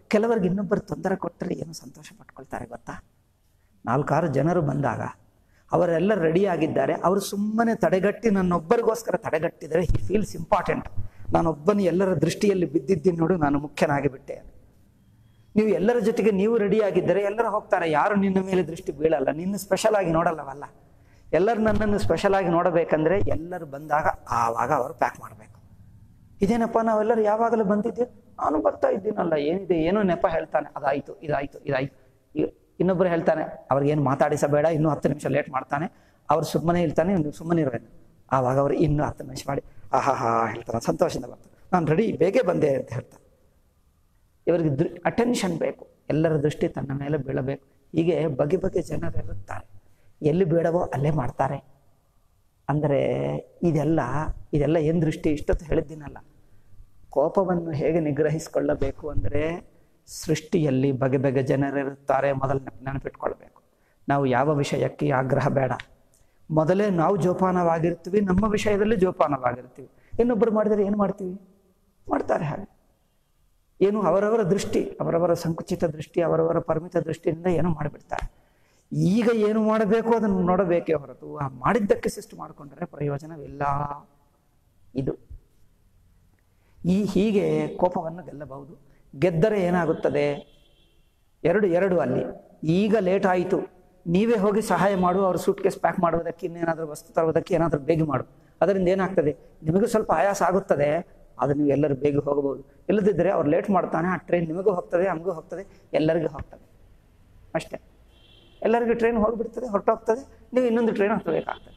ಕೆಲವರಿಗೆ ಇನ್ನೊಬ್ಬರು ತೊಂದರೆ ಕೊಟ್ಟರೆ ಏನು ಸಂತೋಷ ಪಟ್ಕೊಳ್ತಾರೆ ಗೊತ್ತಾ ನಾಲ್ಕಾರು ಜನರು ಬಂದಾಗ ಅವರೆಲ್ಲ ರೆಡಿ ಆಗಿದ್ದಾರೆ ಅವರು ಸುಮ್ಮನೆ ತಡೆಗಟ್ಟಿ ನನ್ನೊಬ್ಬರಿಗೋಸ್ಕರ ತಡೆಗಟ್ಟಿದರೆ ಹಿ ಫೀಲ್ಸ್ ಇಂಪಾರ್ಟೆಂಟ್ ನಾನೊಬ್ಬನು ಎಲ್ಲರ ದೃಷ್ಟಿಯಲ್ಲಿ ಬಿದ್ದಿದ್ದೀನಿ ನೋಡು ನಾನು ಮುಖ್ಯನಾಗಿ ಬಿಟ್ಟೆ ನೀವು ಎಲ್ಲರ ಜೊತೆಗೆ ನೀವು ರೆಡಿ ಆಗಿದ್ದರೆ ಎಲ್ಲರೂ ಹೋಗ್ತಾರೆ ಯಾರು ನಿನ್ನ ಮೇಲೆ ದೃಷ್ಟಿ ಬೀಳಲ್ಲ ನಿನ್ನ ಸ್ಪೆಷಲ್ ಆಗಿ ನೋಡಲ್ಲವಲ್ಲ ಎಲ್ಲರೂ ನನ್ನನ್ನು ಸ್ಪೆಷಲ್ ಆಗಿ ನೋಡಬೇಕಂದ್ರೆ ಎಲ್ಲರೂ ಬಂದಾಗ ಆವಾಗ ಅವರು ಪ್ಯಾಕ್ ಮಾಡಬೇಕು ಇದೇನಪ್ಪ ನಾವೆಲ್ಲರೂ ಯಾವಾಗಲೂ ಬಂದಿದ್ದೀವಿ ನಾನು ಬರ್ತಾ ಇದ್ದೀನಲ್ಲ ಏನಿದೆ ಏನೋ ನೆಪ ಹೇಳ್ತಾನೆ ಅದಾಯ್ತು ಇದಾಯ್ತು ಇದಾಯ್ತು ಈ- ಇನ್ನೊಬ್ರು ಹೇಳ್ತಾನೆ ಅವ್ರಿಗೇನು ಮಾತಾಡಿಸಬೇಡ ಇನ್ನೂ ಹತ್ತು ನಿಮಿಷ ಲೇಟ್ ಮಾಡ್ತಾನೆ ಅವ್ರು ಸುಮ್ಮನೆ ಇರ್ತಾನೆ ನೀವು ಸುಮ್ಮನೆ ಇರುವೇನು ಆವಾಗ ಅವ್ರು ಇನ್ನೂ ಹತ್ತು ನಿಮಿಷ ಮಾಡಿ ಆಹಾ ಹಾ ಹೇಳ್ತಾನೆ ಸಂತೋಷದಿಂದ ಬರ್ತಾನೆ ನಾನು ರೆಡಿ ಬೇಗೇ ಬಂದೆ ಅಂತ ಹೇಳ್ತಾನೆ ಇವರಿಗೆ ದೃ ಅಟೆನ್ಷನ್ ಬೇಕು ಎಲ್ಲರ ದೃಷ್ಟಿ ತನ್ನ ಮೇಲೆ ಬೀಳಬೇಕು ಹೀಗೆ ಬಗೆ ಬಗೆ ಜನರಿರುತ್ತಾರೆ ಎಲ್ಲಿ ಬೇಡವೋ ಅಲ್ಲೇ ಮಾಡ್ತಾರೆ ಅಂದರೆ ಇದೆಲ್ಲ ಇದೆಲ್ಲ ಏನು ದೃಷ್ಟಿ ಇಷ್ಟೊತ್ತು ಹೇಳಿದ್ದೀನಲ್ಲ ಕೋಪವನ್ನು ಹೇಗೆ ನಿಗ್ರಹಿಸಿಕೊಳ್ಳಬೇಕು ಅಂದರೆ ಸೃಷ್ಟಿಯಲ್ಲಿ ಬಗೆ ಬಗೆ ಜನರಿರುತ್ತಾರೆ ಮೊದಲು ನೆಪ- ನೆನಪಿಟ್ಕೊಳ್ಬೇಕು ನಾವು ಯಾವ ವಿಷಯಕ್ಕೆ ಆಗ್ರಹ ಬೇಡ ಮೊದಲೇ ನಾವು ಜೋಪಾನವಾಗಿರ್ತೀವಿ ನಮ್ಮ ವಿಷಯದಲ್ಲಿ ಜೋಪಾನವಾಗಿರ್ತೀವಿ ಇನ್ನೊಬ್ಬರು ಮಾಡಿದರೆ ಏನು ಮಾಡ್ತೀವಿ ಮಾಡ್ತಾರೆ ಹಾಗೆ ಏನು ಅವರವರ ದೃಷ್ಟಿ ಅವರವರ ಸಂಕುಚಿತ ದೃಷ್ಟಿ ಅವರವರ ಪರಿಮಿತ ದೃಷ್ಟಿಯಿಂದ ಏನೋ ಮಾಡಿಬಿಡ್ತಾರೆ ಈಗ ಏನು ಮಾಡಬೇಕು ಅದನ್ನು ನೋಡಬೇಕೇ ಹೊರತು ಆ ಮಾಡಿದ್ದಕ್ಕೆ ಶಿಸ್ತು ಮಾಡಿಕೊಂಡ್ರೆ ಪ್ರಯೋಜನವಿಲ್ಲ ಇದು ಈ ಹೀಗೆ ಕೋಪವನ್ನು ಗೆಲ್ಲಬಹುದು ಗೆದ್ದರೆ ಏನಾಗುತ್ತದೆ ಎರಡು ಎರಡು ಅಲ್ಲಿ ಈಗ ಲೇಟ್ ಆಯಿತು ನೀವೇ ಹೋಗಿ ಸಹಾಯ ಮಾಡು ಅವ್ರ ಸೂಟ್ ಕೇಸ್ ಪ್ಯಾಕ್ ಮಾಡುವುದಕ್ಕೆ ಇನ್ನೇನಾದರೂ ವಸ್ತು ತರುವುದಕ್ಕೆ ಏನಾದರೂ ಬೇಗ ಮಾಡು ಅದರಿಂದ ಏನಾಗ್ತದೆ ನಿಮಗೂ ಸ್ವಲ್ಪ ಆಯಾಸ ಆಗುತ್ತದೆ ಅದು ನೀವು ಎಲ್ಲರೂ ಬೇಗ ಹೋಗಬಹುದು ಇಲ್ಲದಿದ್ದರೆ ಅವ್ರು ಲೇಟ್ ಮಾಡ್ತಾನೆ ಆ ಟ್ರೈನ್ ನಿಮಗೂ ಹೋಗ್ತದೆ ನಮಗೂ ಹೋಗ್ತದೆ ಎಲ್ಲರಿಗೂ ಹೋಗ್ತದೆ ಅಷ್ಟೇ ಎಲ್ಲರಿಗೂ ಟ್ರೈನ್ ಹೋಗಿಬಿಡ್ತದೆ ಹೊರಟೋಗ್ತದೆ ನೀವು ಇನ್ನೊಂದು ಟ್ರೈನ್ ಹತ್ತಬೇಕಾಗ್ತದೆ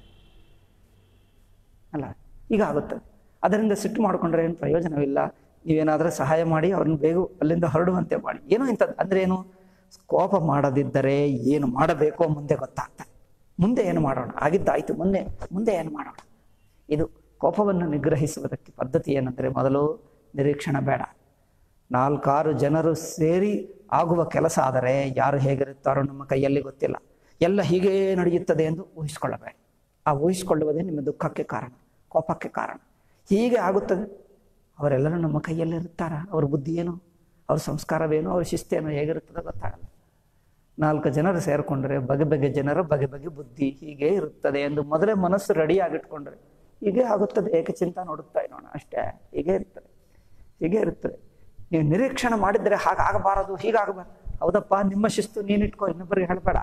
ಅಲ್ಲ ಈಗ ಆಗುತ್ತದೆ ಅದರಿಂದ ಸಿಟ್ಟು ಮಾಡಿಕೊಂಡ್ರೆ ಏನು ಪ್ರಯೋಜನವಿಲ್ಲ ನೀವೇನಾದರೂ ಸಹಾಯ ಮಾಡಿ ಅವ್ರನ್ನ ಬೇಗ ಅಲ್ಲಿಂದ ಹೊರಡುವಂತೆ ಮಾಡಿ ಏನೋ ಇಂಥದ್ದು ಅಂದ್ರೆ ಏನು ಕೋಪ ಮಾಡದಿದ್ದರೆ ಏನು ಮಾಡಬೇಕೋ ಮುಂದೆ ಗೊತ್ತಾಗ್ತದೆ ಮುಂದೆ ಏನು ಮಾಡೋಣ ಆಗಿದ್ದಾಯ್ತು ಮುಂದೆ ಮುಂದೆ ಏನು ಮಾಡೋಣ ಇದು ಕೋಪವನ್ನು ನಿಗ್ರಹಿಸುವುದಕ್ಕೆ ಪದ್ಧತಿ ಏನಂದರೆ ಮೊದಲು ನಿರೀಕ್ಷಣೆ ಬೇಡ ನಾಲ್ಕಾರು ಜನರು ಸೇರಿ ಆಗುವ ಕೆಲಸ ಆದರೆ ಯಾರು ಹೇಗಿರುತ್ತಾರೋ ನಮ್ಮ ಕೈಯಲ್ಲಿ ಗೊತ್ತಿಲ್ಲ ಎಲ್ಲ ಹೀಗೇ ನಡೆಯುತ್ತದೆ ಎಂದು ಊಹಿಸಿಕೊಳ್ಳಬೇಡಿ ಆ ಊಹಿಸಿಕೊಳ್ಳುವುದೇ ನಿಮ್ಮ ದುಃಖಕ್ಕೆ ಕಾರಣ ಕೋಪಕ್ಕೆ ಕಾರಣ ಹೀಗೆ ಆಗುತ್ತದೆ ಅವರೆಲ್ಲರೂ ನಮ್ಮ ಕೈಯಲ್ಲಿರುತ್ತಾರ ಅವ್ರ ಬುದ್ಧಿ ಏನು ಅವ್ರ ಸಂಸ್ಕಾರವೇನು ಅವ್ರ ಶಿಸ್ತೇನು ಹೇಗಿರುತ್ತದೋ ಗೊತ್ತಾಗಲ್ಲ ನಾಲ್ಕು ಜನರು ಸೇರಿಕೊಂಡ್ರೆ ಬಗೆ ಬಗೆ ಜನರ ಬಗೆ ಬಗೆ ಬುದ್ಧಿ ಹೀಗೆ ಇರುತ್ತದೆ ಎಂದು ಮೊದಲೇ ಮನಸ್ಸು ರೆಡಿ ಆಗಿಟ್ಕೊಂಡ್ರೆ ಹೀಗೆ ಆಗುತ್ತದೆ ಏಕಚಿಂತ ನೋಡುತ್ತಾ ಇರೋಣ ಅಷ್ಟೇ ಹೀಗೆ ಇರ್ತದೆ ಹೀಗೆ ಇರುತ್ತದೆ ನೀವು ನಿರೀಕ್ಷಣೆ ಮಾಡಿದರೆ ಹಾಗಾಗಬಾರದು ಹೀಗಾಗಬಾರದು ಹೌದಪ್ಪ ನಿಮ್ಮ ಶಿಸ್ತು ನೀನಿಟ್ಕೋ ಇನ್ನೊಬ್ಬರಿಗೆ ಹೇಳಬೇಡ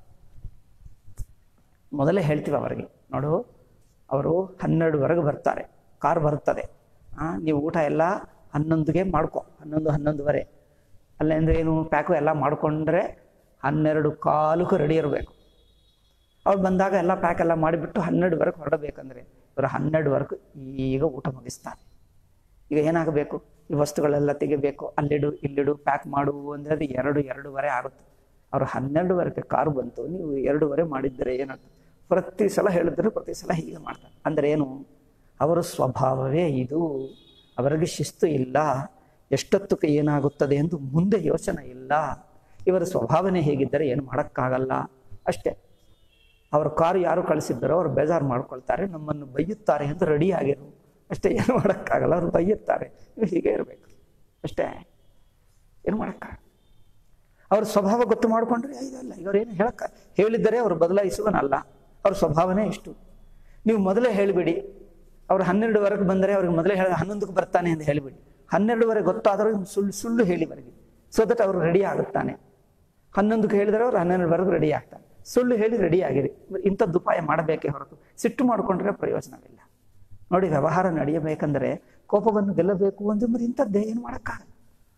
ಮೊದಲೇ ಹೇಳ್ತೀವಿ ಅವರಿಗೆ ನೋಡು ಅವರು ಹನ್ನೆರಡುವರೆಗೆ ಬರ್ತಾರೆ ಕಾರ್ ಬರುತ್ತದೆ ಆ, ನೀವು ಊಟ ಎಲ್ಲ ಹನ್ನೊಂದಿಗೆ ಮಾಡ್ಕೊ ಹನ್ನೊಂದು ಹನ್ನೊಂದುವರೆ ಅಲ್ಲೆಂದ್ರೆ ಏನು ಪ್ಯಾಕು ಎಲ್ಲ ಮಾಡಿಕೊಂಡ್ರೆ ಹನ್ನೆರಡು ಕಾಲಕ್ಕೂ ರೆಡಿ ಇರಬೇಕು ಅವ್ರು ಬಂದಾಗ ಎಲ್ಲ ಪ್ಯಾಕ್ ಎಲ್ಲ ಮಾಡಿಬಿಟ್ಟು ಹನ್ನೆರಡುವರೆಗೆ ಹೊರಡಬೇಕಂದ್ರೆ ಇವರು ಹನ್ನೆರಡುವರೆಗೂ ಈಗ ಊಟ ಮುಗಿಸ್ತಾರೆ ಈಗ ಏನಾಗಬೇಕು ಈ ವಸ್ತುಗಳೆಲ್ಲ ತೆಗಿಬೇಕು ಅಲ್ಲಿಡು ಇಲ್ಲಿಡು ಪ್ಯಾಕ್ ಮಾಡು ಅಂದರೆ ಅದು ಎರಡು ಎರಡೂವರೆ ಆಗುತ್ತೆ ಅವರು ಹನ್ನೆರಡುವರೆಗೆ ಕಾರು ಬಂತು ನೀವು ಎರಡೂವರೆ ಮಾಡಿದ್ದರೆ ಏನಾಗ್ತದೆ ಪ್ರತಿ ಸಲ ಹೇಳಿದ್ರೆ ಪ್ರತಿ ಸಲ ಹೀಗೆ ಮಾಡ್ತಾರೆ ಅಂದರೆ ಏನು ಅವರ ಸ್ವಭಾವವೇ ಇದು ಅವರಿಗೆ ಶಿಸ್ತು ಇಲ್ಲ ಎಷ್ಟೊತ್ತಕ್ಕೆ ಏನಾಗುತ್ತದೆ ಎಂದು ಮುಂದೆ ಯೋಚನೆ ಇಲ್ಲ ಇವರ ಸ್ವಭಾವನೆ ಹೇಗಿದ್ದರೆ ಏನು ಮಾಡೋಕ್ಕಾಗಲ್ಲ ಅಷ್ಟೇ ಅವ್ರ ಕಾರು ಯಾರು ಕಳಿಸಿದ್ದಾರೋ ಅವ್ರು ಬೇಜಾರು ಮಾಡ್ಕೊಳ್ತಾರೆ ನಮ್ಮನ್ನು ಬೈಯುತ್ತಾರೆ ಎಂದು ರೆಡಿ ಆಗಿರು ಅಷ್ಟೇ ಏನು ಮಾಡೋಕ್ಕಾಗಲ್ಲ ಅವ್ರು ಬೈಯುತ್ತಾರೆ ನೀವು ಹೀಗೆ ಇರಬೇಕು ಅಷ್ಟೇ ಏನು ಮಾಡೋಕ್ಕಾಗಲ್ಲ ಅವ್ರ ಸ್ವಭಾವ ಗೊತ್ತು ಮಾಡಿಕೊಂಡ್ರೆ ಇದಲ್ಲ ಇವರೇನು ಹೇಳಕ್ಕ ಹೇಳಿದ್ದರೆ ಅವರು ಬದಲಾಯಿಸುವನಲ್ಲ ಅವ್ರ ಸ್ವಭಾವನೇ ಇಷ್ಟು ನೀವು ಮೊದಲೇ ಹೇಳಿಬಿಡಿ ಅವ್ರು ಹನ್ನೆರಡುವರೆಗೆ ಬಂದರೆ ಅವ್ರಿಗೆ ಮೊದಲೇ ಹೇಳ ಹನ್ನೊಂದಕ್ಕೆ ಬರ್ತಾನೆ ಅಂತ ಹೇಳಿಬಿಡಿ ಹನ್ನೆರಡುವರೆ ಗೊತ್ತಾದರೂ ಸುಳ್ಳು ಸುಳ್ಳು ಹೇಳಿ ಅವರಿಗೆ ಸೊ ದಟ್ ಅವರು ರೆಡಿ ಆಗುತ್ತಾನೆ ಹನ್ನೊಂದಕ್ಕೆ ಹೇಳಿದರೆ ಅವ್ರು ಹನ್ನೆರಡುವರೆಗೂ ರೆಡಿ ಆಗ್ತಾನೆ ಸುಳ್ಳು ಹೇಳಿ ರೆಡಿ ಆಗಿರಿ ಇಂಥದ್ದು ಉಪಾಯ ಮಾಡಬೇಕೇ ಹೊರತು ಸಿಟ್ಟು ಮಾಡಿಕೊಂಡ್ರೆ ಪ್ರಯೋಜನವಿಲ್ಲ ನೋಡಿ ವ್ಯವಹಾರ ನಡೆಯಬೇಕಂದ್ರೆ ಕೋಪವನ್ನು ಗೆಲ್ಲಬೇಕು ಅಂದ್ರೆ మరి ಇಂಥದ್ದೇ ಏನು ಮಾಡೋಕ್ಕಾಗಲ್ಲ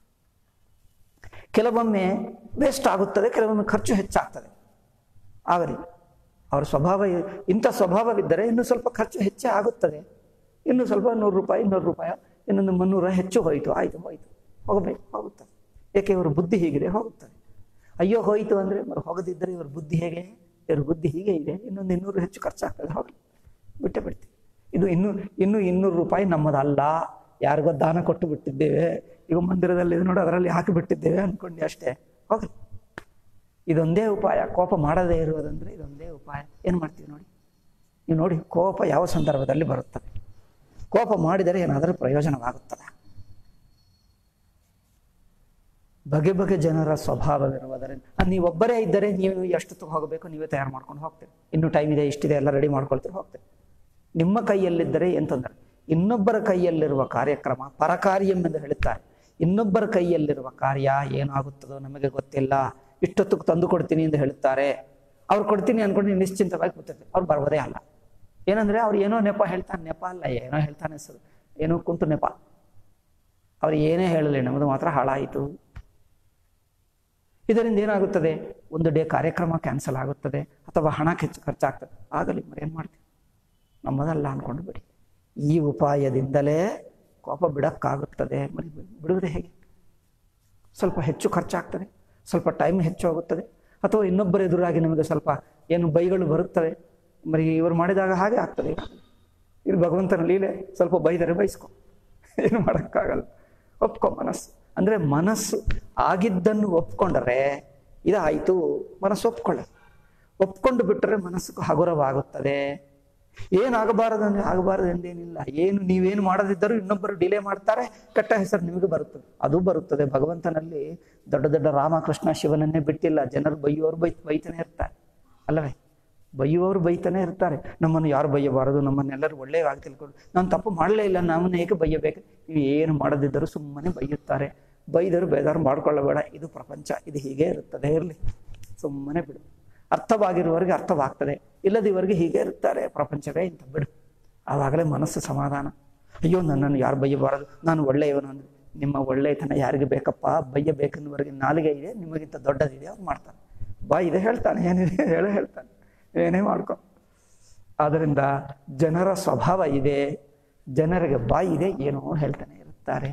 ಕೆಲವೊಮ್ಮೆ ವೇಸ್ಟ್ ಆಗುತ್ತದೆ ಕೆಲವೊಮ್ಮೆ ಖರ್ಚು ಹೆಚ್ಚಾಗ್ತದೆ ಆಗಲಿ ಅವರ ಸ್ವಭಾವ ಇ- ಇಂಥ ಸ್ವಭಾವವಿದ್ದರೆ ಇನ್ನು ಸ್ವಲ್ಪ ಖರ್ಚು ಹೆಚ್ಚೇ ಆಗುತ್ತದೆ ಇನ್ನು ಸ್ವಲ್ಪ ನೂರು ರೂಪಾಯಿ ಇನ್ನೂರು ರೂಪಾಯಿ ಇನ್ನೊಂದು ಮುನ್ನೂರ ಹೆಚ್ಚು ಹೋಯಿತು ಆಯಿತು ಹೋಯಿತು ಹೋಗಬೇಕು ಹೋಗುತ್ತದೆ ಏಕೆ ಇವರು ಬುದ್ಧಿ ಹೀಗಿದೆ ಹೋಗುತ್ತದೆ ಅಯ್ಯೋ ಹೋಯಿತು ಅಂದರೆ మరి ಹೋಗದಿದ್ದರೆ ಇವ್ರ ಬುದ್ಧಿ ಹೇಗೆ ಇವ್ರ ಬುದ್ಧಿ ಹೀಗೆ ಇದೆ ಇನ್ನೊಂದು ಇನ್ನೂರು ಹೆಚ್ಚು ಖರ್ಚಾಗ್ತದೆ ಹೋಗಲಿ ಬಿಟ್ಟೆ ಬಿಡ್ತೀವಿ ಇದು ಇನ್ನೂ ಇನ್ನೂ ಇನ್ನೂರು ರೂಪಾಯಿ ನಮ್ಮದಲ್ಲ ಯಾರಿಗೋ ದಾನ ಕೊಟ್ಟು ಬಿಟ್ಟಿದ್ದೇವೆ ಈಗ ಮಂದಿರದಲ್ಲಿ ಇದು ನೋಡಿ ಅದರಲ್ಲಿ ಹಾಕಿ ಬಿಟ್ಟಿದ್ದೇವೆ ಅಂದ್ಕೊಂಡು ಅಷ್ಟೇ ಹೋಗಲಿ ಇದೊಂದೇ ಉಪಾಯ ಕೋಪ ಮಾಡದೇ ಇರುವುದಂದ್ರೆ ಇದೊಂದೇ ಉಪಾಯ ಏನು ಮಾಡ್ತೀವಿ ನೋಡಿ ನೀವು ನೋಡಿ ಕೋಪ ಯಾವ ಸಂದರ್ಭದಲ್ಲಿ ಬರುತ್ತದೆ ಕೋಪ ಮಾಡಿದರೆ ಏನಾದರೂ ಪ್ರಯೋಜನವಾಗುತ್ತದೆ ಬಗೆ ಬಗೆ ಜನರ ಸ್ವಭಾವವಿರುವುದರಿಂದ ಅದು ನೀವೊಬ್ಬರೇ ಇದ್ದರೆ ನೀವು ಎಷ್ಟು ಹೋಗಬೇಕು ನೀವೇ ತಯಾರು ಮಾಡ್ಕೊಂಡು ಹೋಗ್ತೀರಿ ಇನ್ನೂ ಟೈಮ್ ಇದೆ ಇಷ್ಟಿದೆ ಎಲ್ಲ ರೆಡಿ ಮಾಡ್ಕೊಳ್ತೀರಿ ಹೋಗ್ತೀರಿ ನಿಮ್ಮ ಕೈಯಲ್ಲಿದ್ದರೆ ಏನು ತೊಂದರೆ ಇನ್ನೊಬ್ಬರ ಕೈಯಲ್ಲಿರುವ ಕಾರ್ಯಕ್ರಮ ಪರಕಾರ್ಯಂ ಎಂದು ಹೇಳುತ್ತಾರೆ ಇನ್ನೊಬ್ಬರ ಕೈಯಲ್ಲಿರುವ ಕಾರ್ಯ ಏನಾಗುತ್ತದೋ ನಮಗೆ ಗೊತ್ತಿಲ್ಲ ಇಷ್ಟೊತ್ತಿಗೆ ತಂದು ಕೊಡ್ತೀನಿ ಎಂದು ಹೇಳುತ್ತಾರೆ ಅವ್ರು ಕೊಡ್ತೀನಿ ಅನ್ಕೊಂಡು ನೀವು ನಿಶ್ಚಿಂತವಾಗಿ ಕೂತಿರ್ತೀವಿ ಅವ್ರು ಬರೋದೇ ಅಲ್ಲ ಏನಂದ್ರೆ ಅವ್ರು ಏನೋ ನೆಪ ಹೇಳ್ತಾನೆ ನೆಪ ಅಲ್ಲ ಏನೋ ಹೇಳ್ತಾನೆ ಹೆಸರು ಏನೋ ಕುಂಟು ನೆಪ ಅವ್ರು ಏನೇ ಹೇಳಲಿ ನಮ್ಮದು ಮಾತ್ರ ಹಾಳಾಯಿತು ಇದರಿಂದ ಏನಾಗುತ್ತದೆ ಒಂದು ಡೇ ಕಾರ್ಯಕ್ರಮ ಕ್ಯಾನ್ಸಲ್ ಆಗುತ್ತದೆ ಅಥವಾ ಹಣ ಹೆಚ್ಚು ಖರ್ಚಾಗ್ತದೆ ಆಗಲಿ మరి ಏನು ಮಾಡ್ತೀವಿ ನಮ್ಮದಲ್ಲ ಅನ್ಕೊಂಡು ಬಿಡಿ ಈ ಉಪಾಯದಿಂದಲೇ ಕೋಪ ಬಿಡಕ್ಕಾಗುತ್ತದೆ మరి ಬಿಡುವುದೇ ಹೇಗೆ ಸ್ವಲ್ಪ ಹೆಚ್ಚು ಖರ್ಚಾಗ್ತದೆ ಸ್ವಲ್ಪ ಟೈಮ್ ಹೆಚ್ಚು ಹೋಗುತ್ತದೆ ಅಥವಾ ಇನ್ನೊಬ್ಬರ ಎದುರಾಗಿ ನಮಗೆ ಸ್ವಲ್ಪ ಏನು ಬೈಗಳು ಬರುತ್ತವೆ మరి ಇವರು ಮಾಡಿದಾಗ ಹಾಗೆ ಆಗ್ತದೆ ಇದು ಭಗವಂತನ ಲೀಲೆ ಸ್ವಲ್ಪ ಬೈದರೆ ಬೈಸ್ಕೊ ಏನು ಮಾಡೋಕ್ಕಾಗಲ್ಲ ಒಪ್ಕೊ ಮನಸ್ಸು ಅಂದರೆ ಮನಸ್ಸು ಆಗಿದ್ದನ್ನು ಒಪ್ಕೊಂಡರೆ ಇದಾಯಿತು ಮನಸ್ಸು ಒಪ್ಕೊಳ್ಳ ಒಪ್ಕೊಂಡು ಬಿಟ್ಟರೆ ಮನಸ್ಸು ಹಗುರವಾಗುತ್ತದೆ ಏನಾಗಬಾರದು ಅಂದ್ರೆ ಆಗಬಾರದು ಎಂದೇನಿಲ್ಲ ಏನು ನೀವೇನು ಮಾಡದಿದ್ದರೂ ಇನ್ನೊಬ್ಬರು ಡಿಲೇ ಮಾಡ್ತಾರೆ ಕೆಟ್ಟ ಹೆಸರು ನಿಮಗೆ ಬರುತ್ತದೆ ಅದು ಬರುತ್ತದೆ ಭಗವಂತನಲ್ಲಿ ದೊಡ್ಡ ದೊಡ್ಡ ರಾಮಕೃಷ್ಣ ಶಿವನನ್ನೇ ಬಿಟ್ಟಿಲ್ಲ ಜನರು ಬೈಯೋರು ಬೈ ಬೈತಾನೆ ಇರ್ತಾರೆ ಅಲ್ಲವೇ ಬೈಯುವವರು ಬೈತಾನೆ ಇರ್ತಾರೆ ನಮ್ಮನ್ನು ಯಾರು ಬೈಯಬಾರದು ನಮ್ಮನ್ನೆಲ್ಲರೂ ಒಳ್ಳೆಯದಾಗಿ ತಿಳ್ಕೊಂಡು ನಾನು ತಪ್ಪು ಮಾಡಲೇ ಇಲ್ಲ ನಮ್ಮನ್ನ ಏಕೆ ಬೈಯಬೇಕು ನೀವು ಏನು ಮಾಡದಿದ್ದರೂ ಸುಮ್ಮನೆ ಬೈಯುತ್ತಾರೆ ಬೈದರು ಬೇದಾರು ಮಾಡ್ಕೊಳ್ಳಬೇಡ ಇದು ಪ್ರಪಂಚ ಇದು ಹೀಗೆ ಇರುತ್ತದೆ ಇರಲಿ ಸುಮ್ಮನೆ ಬಿಡು ಅರ್ಥವಾಗಿರುವವರೆಗೆ ಅರ್ಥವಾಗ್ತದೆ ಇಲ್ಲದಿವರೆಗೆ ಹೀಗೆ ಇರುತ್ತಾರೆ ಪ್ರಪಂಚವೇ ಇಂಥ ಬಿಡು ಆವಾಗಲೇ ಮನಸ್ಸು ಸಮಾಧಾನ ಅಯ್ಯೋ ನನ್ನನ್ನು ಯಾರು ಬೈಯಬಾರದು ನಾನು ಒಳ್ಳೆಯವನು ಅಂದರೆ ನಿಮ್ಮ ಒಳ್ಳೆಯತನ ಯಾರಿಗೆ ಬೇಕಪ್ಪ ಬೈಯಬೇಕೆನ್ನುವರೆಗೆ ನಾಲಿಗೆ ಇದೆ ನಿಮಗಿಂತ ದೊಡ್ಡದಿದೆ ಅವ್ರು ಮಾಡ್ತಾನೆ ಬಾ ಇದೆ ಹೇಳ್ತಾನೆ ಏನಿದೆ ಹೇಳೇ ಹೇಳ್ತಾನೆ ಏನೇ ಮಾಡ್ಕೊ ಆದ್ದರಿಂದ ಜನರ ಸ್ವಭಾವ ಇದೆ ಜನರಿಗೆ ಬಾಯಿ ಇದೆ ಏನೋ ಹೇಳ್ತಾನೆ ಇರುತ್ತಾರೆ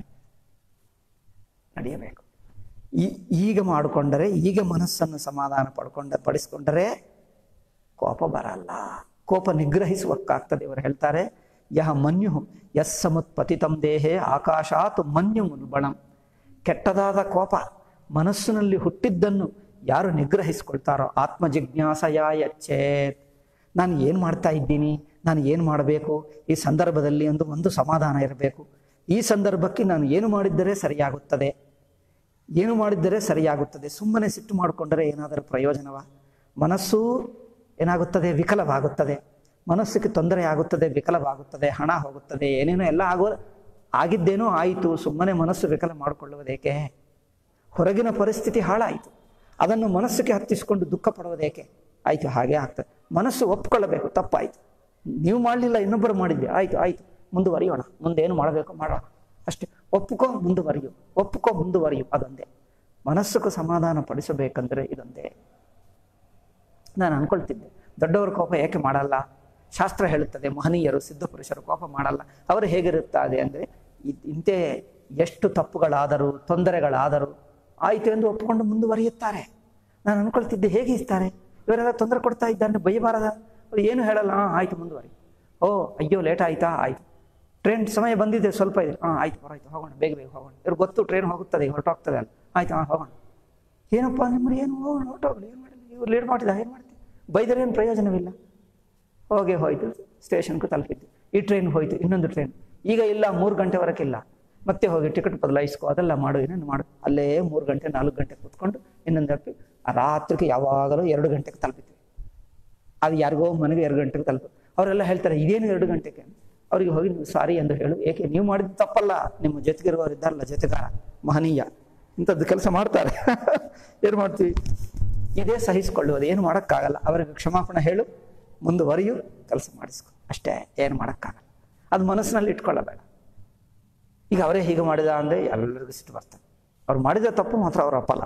ನಡೆಯಬೇಕು ಈ ಈಗ ಮಾಡಿಕೊಂಡರೆ ಈಗ ಮನಸ್ಸನ್ನು ಸಮಾಧಾನ ಪಡ್ಕೊಂಡ ಪಡಿಸ್ಕೊಂಡರೆ ಕೋಪ ಬರಲ್ಲ ಕೋಪ ನಿಗ್ರಹಿಸುವಕ್ಕಾಗ್ತದೆ ಇವರು ಹೇಳ್ತಾರೆ ಯಹ ಮನ್ಯು ಯಸ್ ಸಮುತ್ ಪತಿತಂ ದೇಹೆ ಆಕಾಶಾತ್ ಮನ್ಯು ಮುಲ್ಬಣಂ ಕೆಟ್ಟದಾದ ಕೋಪ ಮನಸ್ಸಿನಲ್ಲಿ ಹುಟ್ಟಿದ್ದನ್ನು ಯಾರು ನಿಗ್ರಹಿಸ್ಕೊಳ್ತಾರೋ ಆತ್ಮ ಜಿಜ್ಞಾಸಯ ಯಚ್ಚೇತ್ ನಾನು ಏನು ಮಾಡ್ತಾ ಇದ್ದೀನಿ ನಾನು ಏನು ಮಾಡಬೇಕು ಈ ಸಂದರ್ಭದಲ್ಲಿ ಒಂದು ಒಂದು ಸಮಾಧಾನ ಇರಬೇಕು ಈ ಸಂದರ್ಭಕ್ಕೆ ನಾನು ಏನು ಮಾಡಿದ್ದರೆ ಸರಿಯಾಗುತ್ತದೆ ಏನು ಮಾಡಿದ್ದರೆ ಸರಿಯಾಗುತ್ತದೆ ಸುಮ್ಮನೆ ಸಿಟ್ಟು ಮಾಡಿಕೊಂಡರೆ ಏನಾದರೂ ಪ್ರಯೋಜನವ ಮನಸ್ಸು ಏನಾಗುತ್ತದೆ ವಿಕಲವಾಗುತ್ತದೆ ಮನಸ್ಸಿಗೆ ತೊಂದರೆ ಆಗುತ್ತದೆ ವಿಕಲವಾಗುತ್ತದೆ ಹಣ ಹೋಗುತ್ತದೆ ಏನೇನೋ ಎಲ್ಲ ಆಗೋ ಆಗಿದ್ದೇನೋ ಆಯಿತು ಸುಮ್ಮನೆ ಮನಸ್ಸು ವಿಕಲ ಮಾಡಿಕೊಳ್ಳುವುದೇಕೆ ಹೊರಗಿನ ಪರಿಸ್ಥಿತಿ ಹಾಳಾಯಿತು ಅದನ್ನು ಮನಸ್ಸಿಗೆ ಹತ್ತಿಸಿಕೊಂಡು ದುಃಖ ಪಡುವುದೇಕೆ ಆಯಿತು ಹಾಗೆ ಆಗ್ತದೆ ಮನಸ್ಸು ಒಪ್ಕೊಳ್ಳಬೇಕು ತಪ್ಪಾಯಿತು ನೀವು ಮಾಡಲಿಲ್ಲ ಇನ್ನೊಬ್ಬರು ಮಾಡಿದ್ದೆ ಆಯಿತು ಆಯಿತು ಮುಂದುವರಿಯೋಣ ಮುಂದೇನು ಮಾಡಬೇಕು ಮಾಡೋಣ ಅಷ್ಟೇ ಒಪ್ಕೋ ಮುಂದುವರಿಯು ಒಪ್ಕೋ ಮುಂದುವರಿಯು ಅದೊಂದೇ ಮನಸ್ಸಿಗೆ ಸಮಾಧಾನ ಪಡಿಸಬೇಕಂದ್ರೆ ಇದೊಂದೇ ನಾನು ಅನ್ಕೊಳ್ತಿದ್ದೆ ದೊಡ್ಡವರ ಕೋಪ ಏಕೆ ಮಾಡಲ್ಲ ಶಾಸ್ತ್ರ ಹೇಳುತ್ತದೆ ಮಹನೀಯರು ಸಿದ್ಧಪುರುಷರು ಕೋಪ ಮಾಡಲ್ಲ ಅವರು ಹೇಗಿರುತ್ತದೆ ಅಂದರೆ ಇಂತೆ ಎಷ್ಟು ತಪ್ಪುಗಳಾದರೂ ತೊಂದರೆಗಳಾದರೂ ಆಯಿತು ಎಂದು ಒಪ್ಪಿಕೊಂಡು ಮುಂದುವರಿಯುತ್ತಾರೆ ನಾನು ಅನ್ಕೊಳ್ತಿದ್ದೆ ಹೇಗೆ ಇರ್ತಾರೆ ಇವರೆಲ್ಲ ತೊಂದರೆ ಕೊಡ್ತಾ ಇದ್ದಾನೆ ಬೈಯಬಾರದ ಅವ್ರು ಏನು ಹೇಳಲ್ಲ ಹಾಂ ಆಯಿತು ಮುಂದುವರಿ ಓ ಅಯ್ಯೋ ಲೇಟ್ ಆಯಿತಾ ಆಯಿತು ಟ್ರೈನ್ ಸಮಯ ಬಂದಿದೆ ಸ್ವಲ್ಪ ಇದೆ ಹಾಂ ಆಯ್ತು ಬರಾಯ್ತು ಹೋಗೋಣ ಬೇಗ ಬೇಗ ಹೋಗೋಣ ಇವ್ರು ಗೊತ್ತು ಟ್ರೈನ್ ಹೋಗುತ್ತದೆ ಹೊರಟೋಗ್ತದೆ ಅಲ್ಲ ಆಯ್ತು ಹಾಂ ಹೋಗೋಣ ಏನಪ್ಪ ನಿಮ್ಮರು ಏನು ಹೋಗೋಣ ಹೊರಟೋಗ್ಲಿ ಏನು ಮಾಡಿಲ್ಲ ಇವ್ರು ಲೇಟ್ ಮಾಡಿದ ಏನು ಮಾಡ್ತೀವಿ ಬೈದರೆ ಏನು ಪ್ರಯೋಜನವಿಲ್ಲ ಹೋಗಿ ಹೋಯ್ತು ಸ್ಟೇಷನ್ಗೂ ತಲುಪಿದ್ದು ಈ ಟ್ರೈನ್ ಹೋಯ್ತು ಇನ್ನೊಂದು ಟ್ರೈನ್ ಈಗ ಇಲ್ಲ ಮೂರು ಗಂಟೆವರೆಗಿಲ್ಲ ಮತ್ತೆ ಹೋಗಿ ಟಿಕೆಟ್ ಬದಲಾಯಿಸ್ಕೊ ಅದೆಲ್ಲ ಮಾಡು ಏನೇನು ಮಾಡು ಅಲ್ಲೇ ಮೂರು ಗಂಟೆ ನಾಲ್ಕು ಗಂಟೆ ಕೂತ್ಕೊಂಡು ಇನ್ನೊಂದು ತಲುಪಿ ಆ ರಾತ್ರಿಗೆ ಯಾವಾಗಲೂ ಎರಡು ಗಂಟೆಗೆ ತಲುಪಿದ್ವಿ ಅದು ಯಾರಿಗೋ ಮನೆಗೆ ಎರಡು ಗಂಟೆಗೆ ತಲುಪು ಅವರೆಲ್ಲ ಹೇಳ್ತಾರೆ ಇದೇನು ಎರಡು ಗಂಟೆಗೆ ಅವರಿಗೆ ಹೋಗಿ ನೀವು ಸಾರಿ ಎಂದು ಹೇಳು ಏಕೆ ನೀವು ಮಾಡಿದ ತಪ್ಪಲ್ಲ ನಿಮ್ಮ ಜೊತೆಗಿರುವವರು ಇದ್ದಾರಲ್ಲ ಜೊತೆಗಾರ ಮಹನೀಯ ಇಂಥದ್ದು ಕೆಲಸ ಮಾಡ್ತಾರೆ ಏನು ಮಾಡ್ತೀವಿ ಇದೇ ಸಹಿಸಿಕೊಳ್ಳುವುದು ಏನು ಮಾಡೋಕ್ಕಾಗಲ್ಲ ಅವರಿಗೆ ಕ್ಷಮಾಪಣೆ ಹೇಳು ಮುಂದುವರಿಯು ಕೆಲಸ ಮಾಡಿಸ್ಕೊ ಅಷ್ಟೇ ಏನು ಮಾಡೋಕ್ಕಾಗಲ್ಲ ಅದು ಮನಸ್ಸಿನಲ್ಲಿ ಇಟ್ಕೊಳ್ಳಬೇಡ ಈಗ ಅವರೇ ಹೀಗೆ ಮಾಡಿದ ಅಂದರೆ ಎಲ್ಲರಿಗೂ ಸಿಟ್ಟು ಬರ್ತದೆ ಅವ್ರು ಮಾಡಿದ ತಪ್ಪು ಮಾತ್ರ ಅವರ ಫಲ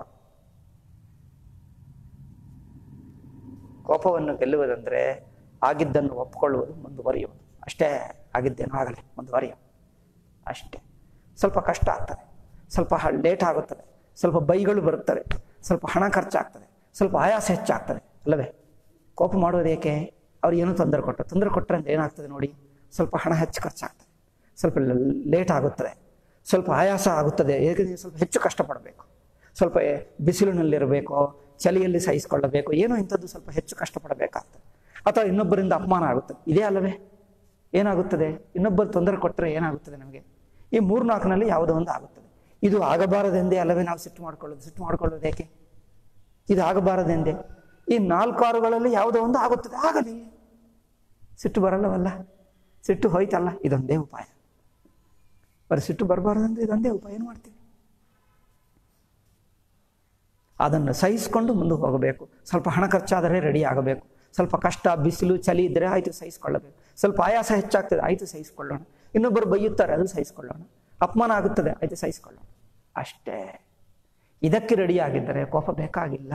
ಕೋಪವನ್ನು ಗೆಲ್ಲುವುದಂದರೆ ಆಗಿದ್ದನ್ನು ಒಪ್ಪಿಕೊಳ್ಳುವುದು ಮುಂದುವರಿಯುವುದು ಅಷ್ಟೇ ಆಗಿದ್ದೇನೋ ಆಗಲಿ ಮುಂದುವರಿಯು ಅಷ್ಟೇ ಸ್ವಲ್ಪ ಕಷ್ಟ ಆಗ್ತದೆ ಸ್ವಲ್ಪ ಲೇಟ್ ಆಗುತ್ತದೆ ಸ್ವಲ್ಪ ಬೈಗಳು ಬರುತ್ತವೆ ಸ್ವಲ್ಪ ಹಣ ಖರ್ಚಾಗ್ತದೆ ಸ್ವಲ್ಪ ಆಯಾಸ ಹೆಚ್ಚಾಗ್ತದೆ ಅಲ್ಲವೇ ಕೋಪ ಮಾಡೋದು ಏಕೆ ಅವ್ರು ಏನೂ ತೊಂದರೆ ಕೊಟ್ಟರು ತೊಂದರೆ ಕೊಟ್ಟರೆ ಅಂತ ಏನಾಗ್ತದೆ ನೋಡಿ ಸ್ವಲ್ಪ ಹಣ ಹೆಚ್ಚು ಖರ್ಚಾಗ್ತದೆ ಸ್ವಲ್ಪ ಲೇಟ್ ಆಗುತ್ತದೆ ಸ್ವಲ್ಪ ಆಯಾಸ ಆಗುತ್ತದೆ ಏಕೆಂದರೆ ಸ್ವಲ್ಪ ಹೆಚ್ಚು ಕಷ್ಟಪಡಬೇಕು ಸ್ವಲ್ಪ ಬಿಸಿಲಿನಲ್ಲಿರಬೇಕು ಚಳಿಯಲ್ಲಿ ಸಹಿಸಿಕೊಳ್ಳಬೇಕು ಏನೋ ಇಂಥದ್ದು ಸ್ವಲ್ಪ ಹೆಚ್ಚು ಕಷ್ಟಪಡಬೇಕಾಗ್ತದೆ ಅಥವಾ ಇನ್ನೊಬ್ಬರಿಂದ ಅಪಮಾನ ಆಗುತ್ತದೆ ಇದೇ ಅಲ್ಲವೇ ಏನಾಗುತ್ತದೆ ಇನ್ನೊಬ್ಬರು ತೊಂದರೆ ಕೊಟ್ಟರೆ ಏನಾಗುತ್ತದೆ ನಮಗೆ ಈ ಮೂರ್ನಾಲ್ಕನಲ್ಲಿ ಯಾವುದೋ ಒಂದು ಆಗುತ್ತದೆ ಇದು ಆಗಬಾರದೆಂದೇ ಅಲ್ಲವೇ ನಾವು ಸಿಟ್ಟು ಮಾಡ್ಕೊಳ್ಳೋದು ಸಿಟ್ಟು ಮಾಡ್ಕೊಳ್ಳೋದು ಏಕೆ ಇದು ಆಗಬಾರದೆಂದೇ ಈ ನಾಲ್ಕು ಆರುಗಳಲ್ಲಿ ಯಾವುದೋ ಒಂದು ಆಗುತ್ತದೆ ಆಗಲಿ ಸಿಟ್ಟು ಬರಲ್ಲವಲ್ಲ ಸಿಟ್ಟು ಹೋಯ್ತಲ್ಲ ಇದೊಂದೇ ಉಪಾಯ ಬರೀ ಸಿಟ್ಟು ಬರಬಾರ್ದಂದ್ರೆ ಇದೊಂದೇ ಉಪಾಯ ಏನು ಮಾಡ್ತೀವಿ ಅದನ್ನು ಸಹಿಸಿಕೊಂಡು ಮುಂದೆ ಹೋಗಬೇಕು ಸ್ವಲ್ಪ ಹಣ ಖರ್ಚಾದರೆ ರೆಡಿ ಆಗಬೇಕು ಸ್ವಲ್ಪ ಕಷ್ಟ ಬಿಸಿಲು ಚಳಿ ಇದ್ದರೆ ಆಯಿತು ಸಹಿಸಿಕೊಳ್ಳಬೇಕು ಸ್ವಲ್ಪ ಆಯಾಸ ಹೆಚ್ಚಾಗ್ತದೆ ಆಯಿತು ಸಹಿಸಿಕೊಳ್ಳೋಣ ಇನ್ನೊಬ್ಬರು ಬೈಯುತ್ತಾರೆ ಅದು ಸಹಿಸಿಕೊಳ್ಳೋಣ ಅಪಮಾನ ಆಗುತ್ತದೆ ಆಯಿತು ಸಹಿಸಿಕೊಳ್ಳೋಣ ಅಷ್ಟೇ ಇದಕ್ಕೆ ರೆಡಿ ಆಗಿದ್ದರೆ ಕೋಪ ಬೇಕಾಗಿಲ್ಲ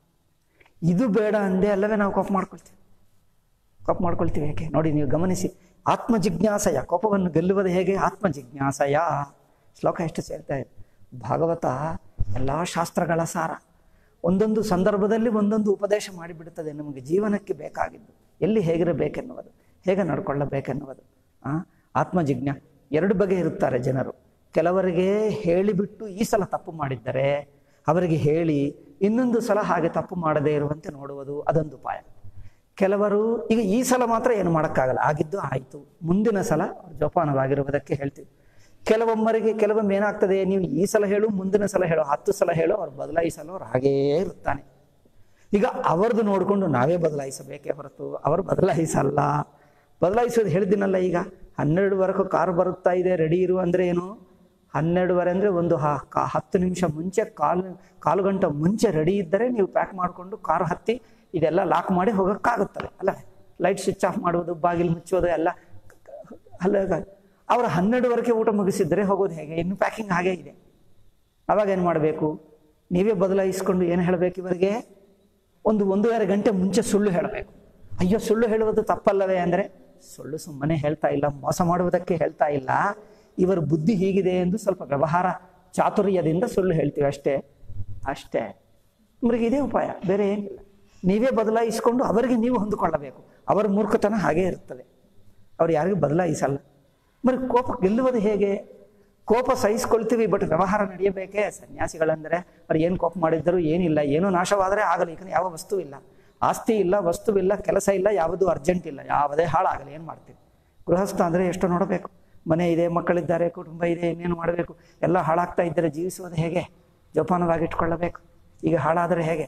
ಇದು ಬೇಡ ಅಂದೇ ಅಲ್ಲವೇ ನಾವು ಕೋಪ ಮಾಡ್ಕೊಳ್ತೀವಿ ಕೋಪ ಮಾಡ್ಕೊಳ್ತೀವಿ ಯಾಕೆ ನೋಡಿ ನೀವು ಗಮನಿಸಿ ಆತ್ಮ ಜಿಜ್ಞಾಸಯ ಕೋಪವನ್ನು ಗೆಲ್ಲುವುದು ಹೇಗೆ ಆತ್ಮ ಜಿಜ್ಞಾಸಯ ಶ್ಲೋಕ ಎಷ್ಟು ಸೇರ್ತಾ ಇದೆ ಭಾಗವತ ಎಲ್ಲ ಶಾಸ್ತ್ರಗಳ ಸಾರ ಒಂದೊಂದು ಸಂದರ್ಭದಲ್ಲಿ ಒಂದೊಂದು ಉಪದೇಶ ಮಾಡಿಬಿಡುತ್ತದೆ ನಮಗೆ ಜೀವನಕ್ಕೆ ಬೇಕಾಗಿದ್ದು ಎಲ್ಲಿ ಹೇಗಿರಬೇಕೆನ್ನುವುದು ಹೇಗೆ ನಡ್ಕೊಳ್ಳಬೇಕೆನ್ನುವುದು ಆ ಆತ್ಮ ಜಿಜ್ಞಾ ಎರಡು ಬಗೆ ಇರುತ್ತಾರೆ ಜನರು ಕೆಲವರಿಗೆ ಹೇಳಿಬಿಟ್ಟು ಈ ಸಲ ತಪ್ಪು ಮಾಡಿದ್ದರೆ ಅವರಿಗೆ ಹೇಳಿ ಇನ್ನೊಂದು ಸಲ ಹಾಗೆ ತಪ್ಪು ಮಾಡದೇ ಇರುವಂತೆ ನೋಡುವುದು ಅದೊಂದು ಉಪಾಯ ಕೆಲವರು ಈಗ ಈ ಸಲ ಮಾತ್ರ ಏನು ಮಾಡೋಕ್ಕಾಗಲ್ಲ ಆಗಿದ್ದು ಆಯಿತು ಮುಂದಿನ ಸಲ ಅವ್ರು ಜೋಪಾನವಾಗಿರುವುದಕ್ಕೆ ಹೇಳ್ತೀವಿ ಕೆಲವೊಮ್ಮರಿಗೆ ಕೆಲವೊಮ್ಮೆ ಏನಾಗ್ತದೆ ನೀವು ಈ ಸಲ ಹೇಳು ಮುಂದಿನ ಸಲ ಹೇಳು ಹತ್ತು ಸಲ ಹೇಳು ಅವ್ರು ಬದಲಾಯಿಸಲು ಅವ್ರು ಹಾಗೇ ಇರುತ್ತಾನೆ ಈಗ ಅವರದು ನೋಡಿಕೊಂಡು ನಾವೇ ಬದಲಾಯಿಸಬೇಕೇ ಹೊರತು ಅವರು ಬದಲಾಯಿಸಲ್ಲ ಬದಲಾಯಿಸೋದು ಹೇಳಿದಿನಲ್ಲ ಈಗ ಹನ್ನೆರಡುವರೆಗೂ ಕಾರು ಬರುತ್ತಾ ಇದೆ ರೆಡಿ ಇರು ಅಂದರೆ ಏನು ಹನ್ನೆರಡುವರೆ ಅಂದರೆ ಒಂದು ಹ ಕಾ- ಹತ್ತು ನಿಮಿಷ ಮುಂಚೆ ಕಾಲು ಕಾಲು ಗಂಟೆ ಮುಂಚೆ ರೆಡಿ ಇದ್ದರೆ ನೀವು ಪ್ಯಾಕ್ ಮಾಡಿಕೊಂಡು ಕಾರು ಹತ್ತಿ ಇದೆಲ್ಲ ಲಾಕ್ ಮಾಡಿ ಹೋಗೋಕ್ಕಾಗುತ್ತದೆ ಅಲ್ಲ ಲೈಟ್ ಸ್ವಿಚ್ ಆಫ್ ಮಾಡುವುದು ಬಾಗಿಲು ಮುಚ್ಚೋದು ಎಲ್ಲ ಅಲ್ಲ ಅವರು ಹನ್ನೆರಡುವರೆಗೆ ಊಟ ಮುಗಿಸಿದರೆ ಹೋಗೋದು ಹೇಗೆ ಇನ್ನು ಪ್ಯಾಕಿಂಗ್ ಹಾಗೇ ಇದೆ ಅವಾಗ ಏನು ಮಾಡಬೇಕು ನೀವೇ ಬದಲಾಯಿಸ್ಕೊಂಡು ಏನು ಹೇಳಬೇಕು ಇವರಿಗೆ ಒಂದು ಒಂದೂವರೆ ಗಂಟೆ ಮುಂಚೆ ಸುಳ್ಳು ಹೇಳಬೇಕು ಅಯ್ಯೋ ಸುಳ್ಳು ಹೇಳುವುದು ತಪ್ಪಲ್ಲವೇ ಅಂದರೆ ಸುಳ್ಳು ಸುಮ್ಮನೆ ಹೇಳ್ತಾ ಇಲ್ಲ ಮೋಸ ಮಾಡುವುದಕ್ಕೆ ಹೇಳ್ತಾ ಇಲ್ಲ ಇವರ ಬುದ್ಧಿ ಹೀಗಿದೆ ಎಂದು ಸ್ವಲ್ಪ ವ್ಯವಹಾರ ಚಾತುರ್ಯದಿಂದ ಸುಳ್ಳು ಹೇಳ್ತೀವಿ ಅಷ್ಟೇ ಅಷ್ಟೇ ನಿಮಗೆ ಇದೇ ಉಪಾಯ ಬೇರೆ ಏನಿಲ್ಲ ನೀವೇ ಬದಲಾಯಿಸಿಕೊಂಡು ಅವರಿಗೆ ನೀವು ಹೊಂದಿಕೊಳ್ಳಬೇಕು ಅವರ ಮೂರ್ಖತನ ಹಾಗೇ ಇರ್ತದೆ ಅವ್ರು ಯಾರಿಗೂ ಬದಲಾಯಿಸಲ್ಲ మరి ಕೋಪ ಗೆಲ್ಲುವುದು ಹೇಗೆ ಕೋಪ ಸಹಿಸ್ಕೊಳ್ತೀವಿ ಬಟ್ ವ್ಯವಹಾರ ನಡೆಯಬೇಕೇ ಸನ್ಯಾಸಿಗಳಂದರೆ ಅವ್ರು ಏನು ಕೋಪ ಮಾಡಿದ್ದರು ಏನಿಲ್ಲ ಏನೋ ನಾಶವಾದರೆ ಆಗಲಿ ಈಗ ಯಾವ ವಸ್ತು ಇಲ್ಲ ಆಸ್ತಿ ಇಲ್ಲ ವಸ್ತುವಿಲ್ಲ ಕೆಲಸ ಇಲ್ಲ ಯಾವುದು ಅರ್ಜೆಂಟ್ ಇಲ್ಲ ಯಾವುದೇ ಹಾಳಾಗಲಿ ಏನು ಮಾಡ್ತೀವಿ ಗೃಹಸ್ಥ ಅಂದರೆ ಎಷ್ಟು ನೋಡಬೇಕು ಮನೆ ಇದೆ ಮಕ್ಕಳಿದ್ದಾರೆ ಕುಟುಂಬ ಇದೆ ಇನ್ನೇನು ಮಾಡಬೇಕು ಎಲ್ಲ ಹಾಳಾಗ್ತಾ ಇದ್ದರೆ ಜೀವಿಸುವುದು ಹೇಗೆ ಜೋಪಾನವಾಗಿ ಇಟ್ಕೊಳ್ಳಬೇಕು ಈಗ ಹಾಳಾದರೆ ಹೇಗೆ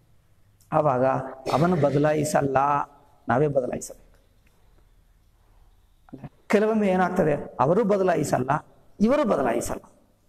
ಆವಾಗ ಅವನು ಬದಲಾಯಿಸಲ್ಲ ನಾವೇ ಬದಲಾಯಿಸಬೇಕು ಅಲ್ಲ? ಕೆಲವೊಮ್ಮೆ ಏನಾಗ್ತದೆ ಅವರು ಬದಲಾಯಿಸಲ್ಲ ಇವರು ಬದಲಾಯಿಸಲ್ಲ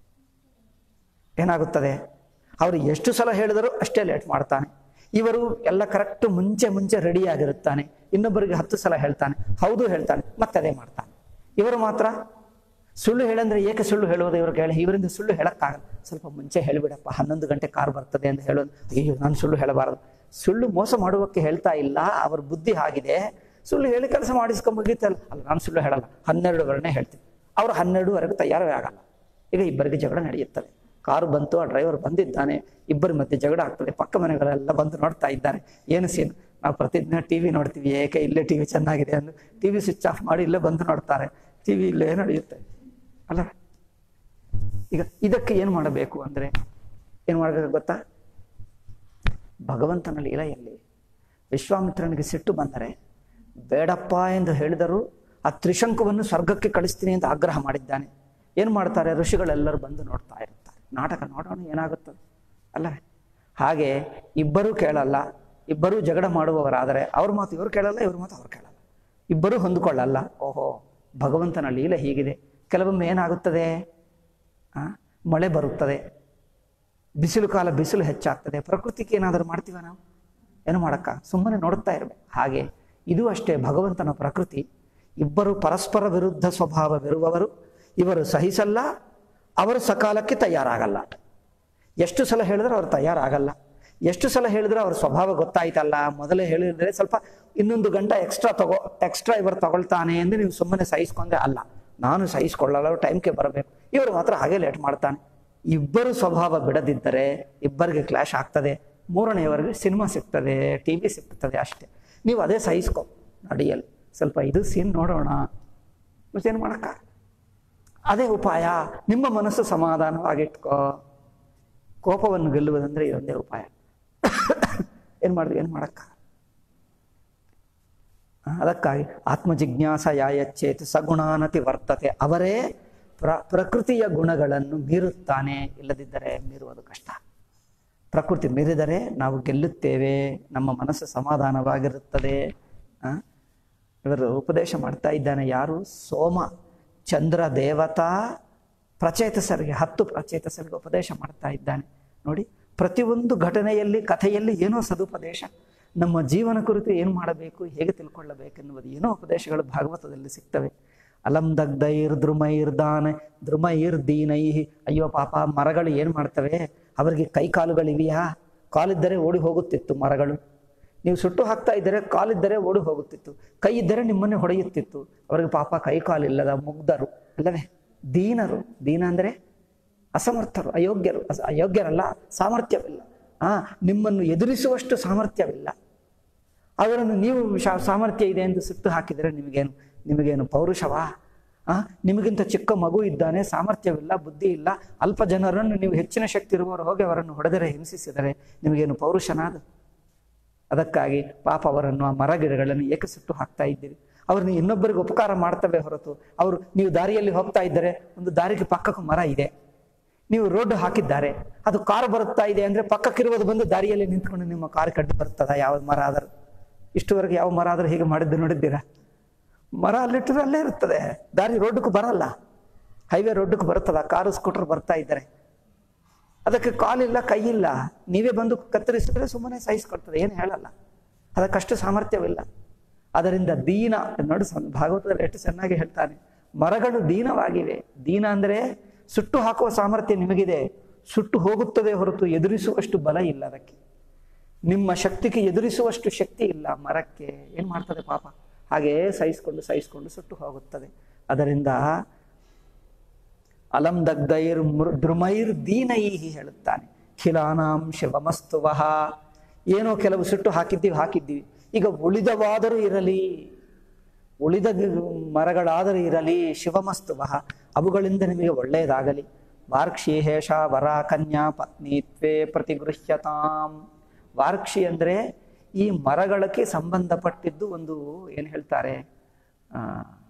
ಏನಾಗುತ್ತದೆ ಅವರು ಎಷ್ಟು ಸಲ ಹೇಳಿದರೂ ಅಷ್ಟೇ ಲೇಟ್ ಮಾಡ್ತಾನೆ ಇವರು ಎಲ್ಲ ಕರೆಕ್ಟ್ ಮುಂಚೆ ಮುಂಚೆ ರೆಡಿ ಆಗಿರುತ್ತಾನೆ ಇನ್ನೊಬ್ಬರಿಗೆ ಹತ್ತು ಸಲ ಹೇಳ್ತಾನೆ ಹೌದು ಹೇಳ್ತಾನೆ ಮತ್ತೆ ಅದೇ ಮಾಡ್ತಾನೆ ಇವರು ಮಾತ್ರ ಸುಳ್ಳು ಹೇಳಂದ್ರೆ ಏಕೆ ಸುಳ್ಳು ಹೇಳುವುದು ಇವ್ರಿಗೆ ಹೇಳಿ ಇವರಿಂದ ಸುಳ್ಳು ಹೇಳಕ್ಕಾಗಲ್ಲ ಸ್ವಲ್ಪ ಮುಂಚೆ ಹೇಳಿಬಿಡಪ್ಪ ಹನ್ನೊಂದು ಗಂಟೆ ಕಾರ್ ಬರ್ತದೆ ಅಂತ ಹೇಳೋದು ಅಯ್ಯೋ ನಾನು ಸುಳ್ಳು ಹೇಳಬಾರದು ಸುಳ್ಳು ಮೋಸ ಮಾಡುವಕ್ಕೆ ಹೇಳ್ತಾ ಇಲ್ಲ ಅವ್ರ ಬುದ್ಧಿ ಆಗಿದೆ ಸುಳ್ಳು ಹೇಳಿ ಕೆಲಸ ಮಾಡಿಸ್ಕೊಂಡ್ ಮುಗೀತಲ್ಲ ಅಲ್ಲ ನಾನು ಸುಳ್ಳು ಹೇಳಲ್ಲ ಹನ್ನೆರಡುವರೆನೇ ಹೇಳ್ತೀನಿ ಅವರು ಹನ್ನೆರಡುವರೆಗೂ ತಯಾರೇ ಆಗಲ್ಲ ಈಗ ಇಬ್ಬರಿಗೆ ಜಗಳ ನಡೆಯುತ್ತದೆ ಕಾರು ಬಂತು ಆ ಡ್ರೈವರ್ ಬಂದಿದ್ದಾನೆ ಇಬ್ಬರ ಮಧ್ಯೆ ಜಗಳ ಆಗ್ತದೆ ಪಕ್ಕ ಮನೆಗಳೆಲ್ಲ ಬಂದು ನೋಡ್ತಾ ಇದ್ದಾರೆ ಏನು ಸೀನ್ ನಾವು ಪ್ರತಿದಿನ ಟಿ ವಿ ನೋಡ್ತೀವಿ ಏಕೆ ಇಲ್ಲೇ ಟಿ ವಿ ಚೆನ್ನಾಗಿದೆ ಅಂದು ಟಿ ವಿ ಸ್ವಿಚ್ ಆಫ್ ಮಾಡಿ ಇಲ್ಲೇ ಬಂದು ನೋಡ್ತಾರೆ ಟಿ ವಿ ಇಲ್ಲೇ ನಡೆಯುತ್ತೆ ಅಲ್ಲ ಈಗ ಇದಕ್ಕೆ ಏನು ಮಾಡಬೇಕು ಅಂದರೆ ಏನು ಮಾಡಬೇಕು ಗೊತ್ತಾ ಭಗವಂತನ ಲೀಲೆಯಲ್ಲಿ ವಿಶ್ವಾಮಿತ್ರನಿಗೆ ಸಿಟ್ಟು ಬಂದರೆ ಬೇಡಪ್ಪ ಎಂದು ಹೇಳಿದರೂ ಆ ತ್ರಿಶಂಕುವನ್ನು ಸ್ವರ್ಗಕ್ಕೆ ಕಳಿಸ್ತೀನಿ ಅಂತ ಆಗ್ರಹ ಮಾಡಿದ್ದಾನೆ ಏನು ಮಾಡ್ತಾರೆ ಋಷಿಗಳೆಲ್ಲರೂ ಬಂದು ನೋಡ್ತಾ ಇರ್ತಾರೆ ನಾಟಕ ನೋಡೋಣ ಏನಾಗುತ್ತದೆ ಅಲ್ಲ ಹಾಗೆ ಇಬ್ಬರೂ ಕೇಳಲ್ಲ ಇಬ್ಬರೂ ಜಗಳ ಮಾಡುವವರಾದರೆ ಅವ್ರ ಮಾತು ಇವ್ರು ಕೇಳಲ್ಲ ಇವ್ರ ಮಾತು ಅವ್ರು ಕೇಳಲ್ಲ ಇಬ್ಬರೂ ಹೊಂದಿಕೊಳ್ಳಲ್ಲ ಓಹೋ ಭಗವಂತನ ಲೀಲೆ ಹೀಗಿದೆ ಕೆಲವೊಮ್ಮೆ ಏನಾಗುತ್ತದೆ ಆ, ಮಳೆ ಬರುತ್ತದೆ ಬಿಸಿಲು ಕಾಲ ಬಿಸಿಲು ಹೆಚ್ಚಾಗ್ತದೆ ಪ್ರಕೃತಿಗೆ ಏನಾದರೂ ಮಾಡ್ತೀವ ನಾವು ಏನು ಮಾಡಕ್ಕ ಸುಮ್ಮನೆ ನೋಡುತ್ತಾ ಇರಬೇಕು ಹಾಗೆ ಇದು ಅಷ್ಟೇ ಭಗವಂತನ ಪ್ರಕೃತಿ ಇಬ್ಬರು ಪರಸ್ಪರ ವಿರುದ್ಧ ಸ್ವಭಾವವಿರುವವರು ಇವರು ಸಹಿಸಲ್ಲ ಅವರು ಸಕಾಲಕ್ಕೆ ತಯಾರಾಗಲ್ಲ ಎಷ್ಟು ಸಲ ಹೇಳಿದ್ರೆ ಅವ್ರು ತಯಾರಾಗಲ್ಲ ಎಷ್ಟು ಸಲ ಹೇಳಿದ್ರೆ ಅವ್ರ ಸ್ವಭಾವ ಗೊತ್ತಾಯ್ತಲ್ಲ ಮೊದಲೇ ಹೇಳಿದ್ರೆ ಸ್ವಲ್ಪ ಇನ್ನೊಂದು ಗಂಟೆ ಎಕ್ಸ್ಟ್ರಾ ತಗೋ ಎಕ್ಸ್ಟ್ರಾ ಇವರು ತಗೊಳ್ತಾನೆ ಎಂದು ನೀವು ಸುಮ್ಮನೆ ಸಹಿಸ್ಕೊಂಡ್ರೆ ಅಲ್ಲ ನಾನು ಸಹಿಸ್ಕೊಳ್ಳಲ್ಲ ಟೈಮ್ಗೆ ಬರಬೇಕು ಇವರು ಮಾತ್ರ ಹಾಗೆ ಲೇಟ್ ಮಾಡ್ತಾನೆ ಇಬ್ಬರು ಸ್ವಭಾವ ಬಿಡದಿದ್ದರೆ ಇಬ್ಬರಿಗೆ ಕ್ಲಾಶ್ ಆಗ್ತದೆ ಮೂರನೆಯವರೆಗೆ ಸಿನಿಮಾ ಸಿಗ್ತದೆ ಟಿ ವಿ ಸಿಗ್ತದೆ ಅಷ್ಟೇ ನೀವು ಅದೇ ಸಹಿಸ್ಕೊ ನಡೆಯಲ್ಲ ಸ್ವಲ್ಪ ಇದು ಸೀನ್ ನೋಡೋಣ ಮತ್ತೇನು ಮಾಡಕ್ಕ ಅದೇ ಉಪಾಯ ನಿಮ್ಮ ಮನಸ್ಸು ಸಮಾಧಾನವಾಗಿಟ್ಕೋ ಕೋಪವನ್ನು ಗೆಲ್ಲುವುದಂದ್ರೆ ಇದೊಂದೇ ಉಪಾಯ ಏನು ಮಾಡಿದ್ವಿ ಏನು ಮಾಡಕ್ಕ ಅದಕ್ಕಾಗಿ ಆತ್ಮಜಿಜ್ಞಾಸ ಯಾಯಚ್ಚೇತ್ ಸಗುಣಾನತಿ ವರ್ತತೆ ಅವರೇ ಪ್ರ ಪ್ರಕೃತಿಯ ಗುಣಗಳನ್ನು ಮೀರುತ್ತಾನೆ ಇಲ್ಲದಿದ್ದರೆ ಮೀರುವುದು ಕಷ್ಟ ಪ್ರಕೃತಿ ಮೀರಿದರೆ ನಾವು ಗೆಲ್ಲುತ್ತೇವೆ ನಮ್ಮ ಮನಸ್ಸು ಸಮಾಧಾನವಾಗಿರುತ್ತದೆ ಆ? ಇವರು ಉಪದೇಶ ಮಾಡ್ತಾ ಇದ್ದಾನೆ ಯಾರು ಸೋಮ ಚಂದ್ರ ದೇವತಾ ಪ್ರಚೇತಸರಿಗೆ ಹತ್ತು ಪ್ರಚೇತಸರಿಗೆ ಉಪದೇಶ ಮಾಡ್ತಾ ಇದ್ದಾನೆ ನೋಡಿ ಪ್ರತಿಯೊಂದು ಘಟನೆಯಲ್ಲಿ ಕಥೆಯಲ್ಲಿ ಏನೋ ಸದುಪದೇಶ ನಮ್ಮ ಜೀವನ ಕುರಿತು ಏನು ಮಾಡಬೇಕು ಹೇಗೆ ತಿಳ್ಕೊಳ್ಳಬೇಕೆನ್ನುವುದು ಏನೋ ಉಪದೇಶಗಳು ಭಾಗವತದಲ್ಲಿ ಸಿಗ್ತವೆ ಅಲಂ ದಗ್ಧೈರ್ ದ್ರುಮೈರ್ ದಾನ ದ್ರುಮೈರ್ ದೀನೈ ಅಯ್ಯೋ ಪಾಪ ಮರಗಳು ಏನು ಮಾಡ್ತವೆ ಅವರಿಗೆ ಕೈ ಕಾಲುಗಳಿವೆಯಾ ಕಾಲಿದ್ದರೆ ಓಡಿ ಹೋಗುತ್ತಿತ್ತು ಮರಗಳು ನೀವು ಸುಟ್ಟು ಹಾಕ್ತಾ ಇದ್ದರೆ ಕಾಲಿದ್ದರೆ ಓಡಿ ಹೋಗುತ್ತಿತ್ತು ಕೈ ಇದ್ದರೆ ನಿಮ್ಮನ್ನೇ ಹೊಡೆಯುತ್ತಿತ್ತು ಅವರಿಗೆ ಪಾಪ ಕೈ ಕಾಲಿಲ್ಲದ ಮುಗ್ಧರು ಅಲ್ಲವೇ ದೀನರು ದೀನ ಅಂದರೆ ಅಸಮರ್ಥರು ಅಯೋಗ್ಯರು ಅಸ ಅಯೋಗ್ಯರಲ್ಲ ಸಾಮರ್ಥ್ಯವಿಲ್ಲ ಆ ನಿಮ್ಮನ್ನು ಎದುರಿಸುವಷ್ಟು ಸಾಮರ್ಥ್ಯವಿಲ್ಲ ಅವರನ್ನು ನೀವು ಶಾ- ಸಾಮರ್ಥ್ಯ ಇದೆ ಎಂದು ಸುಟ್ಟು ಹಾಕಿದರೆ ನಿಮಗೇನು ನಿಮಗೇನು ಪೌರುಷವಾ ಆ ನಿಮಗಿಂತ ಚಿಕ್ಕ ಮಗು ಇದ್ದಾನೆ ಸಾಮರ್ಥ್ಯವಿಲ್ಲ ಬುದ್ಧಿ ಇಲ್ಲ ಅಲ್ಪ ಜನರನ್ನು ನೀವು ಹೆಚ್ಚಿನ ಶಕ್ತಿ ಇರುವವರು ಹೋಗಿ ಅವರನ್ನು ಹೊಡೆದರೆ ಹಿಂಸಿಸಿದರೆ ನಿಮಗೇನು ಪೌರುಷನಾದ ಅದಕ್ಕಾಗಿ ಪಾಪ ಅವರನ್ನು ಆ ಮರ ಗಿಡಗಳನ್ನು ಏಕೆ ಸುಟ್ಟು ಹಾಕ್ತಾ ಇದ್ದೀರಿ ಅವ್ರನ್ನ ಇನ್ನೊಬ್ಬರಿಗೆ ಉಪಕಾರ ಮಾಡ್ತವೆ ಹೊರತು ಅವರು ನೀವು ದಾರಿಯಲ್ಲಿ ಹೋಗ್ತಾ ಇದ್ದರೆ ಒಂದು ದಾರಿಗೆ ಪಕ್ಕಕ್ಕೆ ಮರ ಇದೆ ನೀವು ರೋಡ್ ಹಾಕಿದ್ದಾರೆ ಅದು ಕಾರ್ ಬರುತ್ತಾ ಇದೆ ಅಂದ್ರೆ ಪಕ್ಕಕ್ಕಿರುವುದು ಬಂದು ದಾರಿಯಲ್ಲಿ ನಿಂತ್ಕೊಂಡು ನಿಮ್ಮ ಕಾರ್ ಕಡ್ಡು ಬರ್ತದ ಯಾವ ಮರ ಆದರೂ ಇಷ್ಟುವರೆಗೆ ಯಾವ ಮರ ಆದರೂ ಹೀಗೆ ಮಾಡಿದ್ದು ನೋಡಿದ್ದೀರಾ ಮರ ಅಲ್ಲಿಟ್ಟರೆ ಅಲ್ಲೇ ಇರುತ್ತದೆ ದಾರಿ ರೋಡ್ಗೂ ಬರಲ್ಲ ಹೈವೇ ರೋಡ್ಗೆ ಬರುತ್ತದ ಕಾರು ಸ್ಕೂಟರ್ ಬರ್ತಾ ಇದ್ದಾರೆ ಅದಕ್ಕೆ ಕಾಲಿಲ್ಲ ಕೈ ಇಲ್ಲ ನೀವೇ ಬಂದು ಕತ್ತರಿಸಿದ್ರೆ ಸುಮ್ಮನೆ ಸಹಿಸ್ಕೊಡ್ತದೆ ಏನು ಹೇಳಲ್ಲ ಅದಕ್ಕಷ್ಟು ಸಾಮರ್ಥ್ಯವಿಲ್ಲ ಅದರಿಂದ ದೀನ ನೋಡಿ ಸ್ವಾಮಿ ಭಾಗವತದಲ್ಲಿ ಎಷ್ಟು ಚೆನ್ನಾಗಿ ಹೇಳ್ತಾನೆ ಮರಗಳು ದೀನವಾಗಿವೆ ದೀನ ಅಂದರೆ ಸುಟ್ಟು ಹಾಕುವ ಸಾಮರ್ಥ್ಯ ನಿಮಗಿದೆ ಸುಟ್ಟು ಹೋಗುತ್ತದೆ ಹೊರತು ಎದುರಿಸುವಷ್ಟು ಬಲ ಇಲ್ಲ ಅದಕ್ಕೆ ನಿಮ್ಮ ಶಕ್ತಿಗೆ ಎದುರಿಸುವಷ್ಟು ಶಕ್ತಿ ಇಲ್ಲ ಮರಕ್ಕೆ ಏನು ಮಾಡ್ತದೆ ಪಾಪ ಹಾಗೇ ಸಹಿಸ್ಕೊಂಡು ಸಹಿಸ್ಕೊಂಡು ಸುಟ್ಟು ಹೋಗುತ್ತದೆ ಅದರಿಂದ ಅಲಂ ದಗ್ಧೈರ್ ಮೃ ದ್ರುಮೈರ್ ದೀನೈಹಿ ಹೇಳುತ್ತಾನೆ ಖಿಲಾನಾಂ ಶಿವಮಸ್ತುವಹ ಏನೋ ಕೆಲವು ಸುಟ್ಟು ಹಾಕಿದ್ದೀವಿ ಹಾಕಿದ್ದೀವಿ ಈಗ ಉಳಿದವಾದರೂ ಇರಲಿ ಉಳಿದ ಗಿ- ಮರಗಳಾದರೂ ಇರಲಿ ಶಿವಮಸ್ತುವಹ ಅವುಗಳಿಂದ ನಿಮಗೆ ಒಳ್ಳೆಯದಾಗಲಿ ವಾರ್ಕ್ಷಿಹೇಷ ವರ ಕನ್ಯಾ ಪತ್ನಿತ್ವೇ ಪ್ರತಿಗೃಹ್ಯತಾಂ ವಾರ್ಕ್ಷಿ ಅಂದರೆ ಈ ಮರಗಳಕ್ಕೆ ಸಂಬಂಧಪಟ್ಟಿದ್ದು ಒಂದು ಏನು ಹೇಳ್ತಾರೆ ಆ,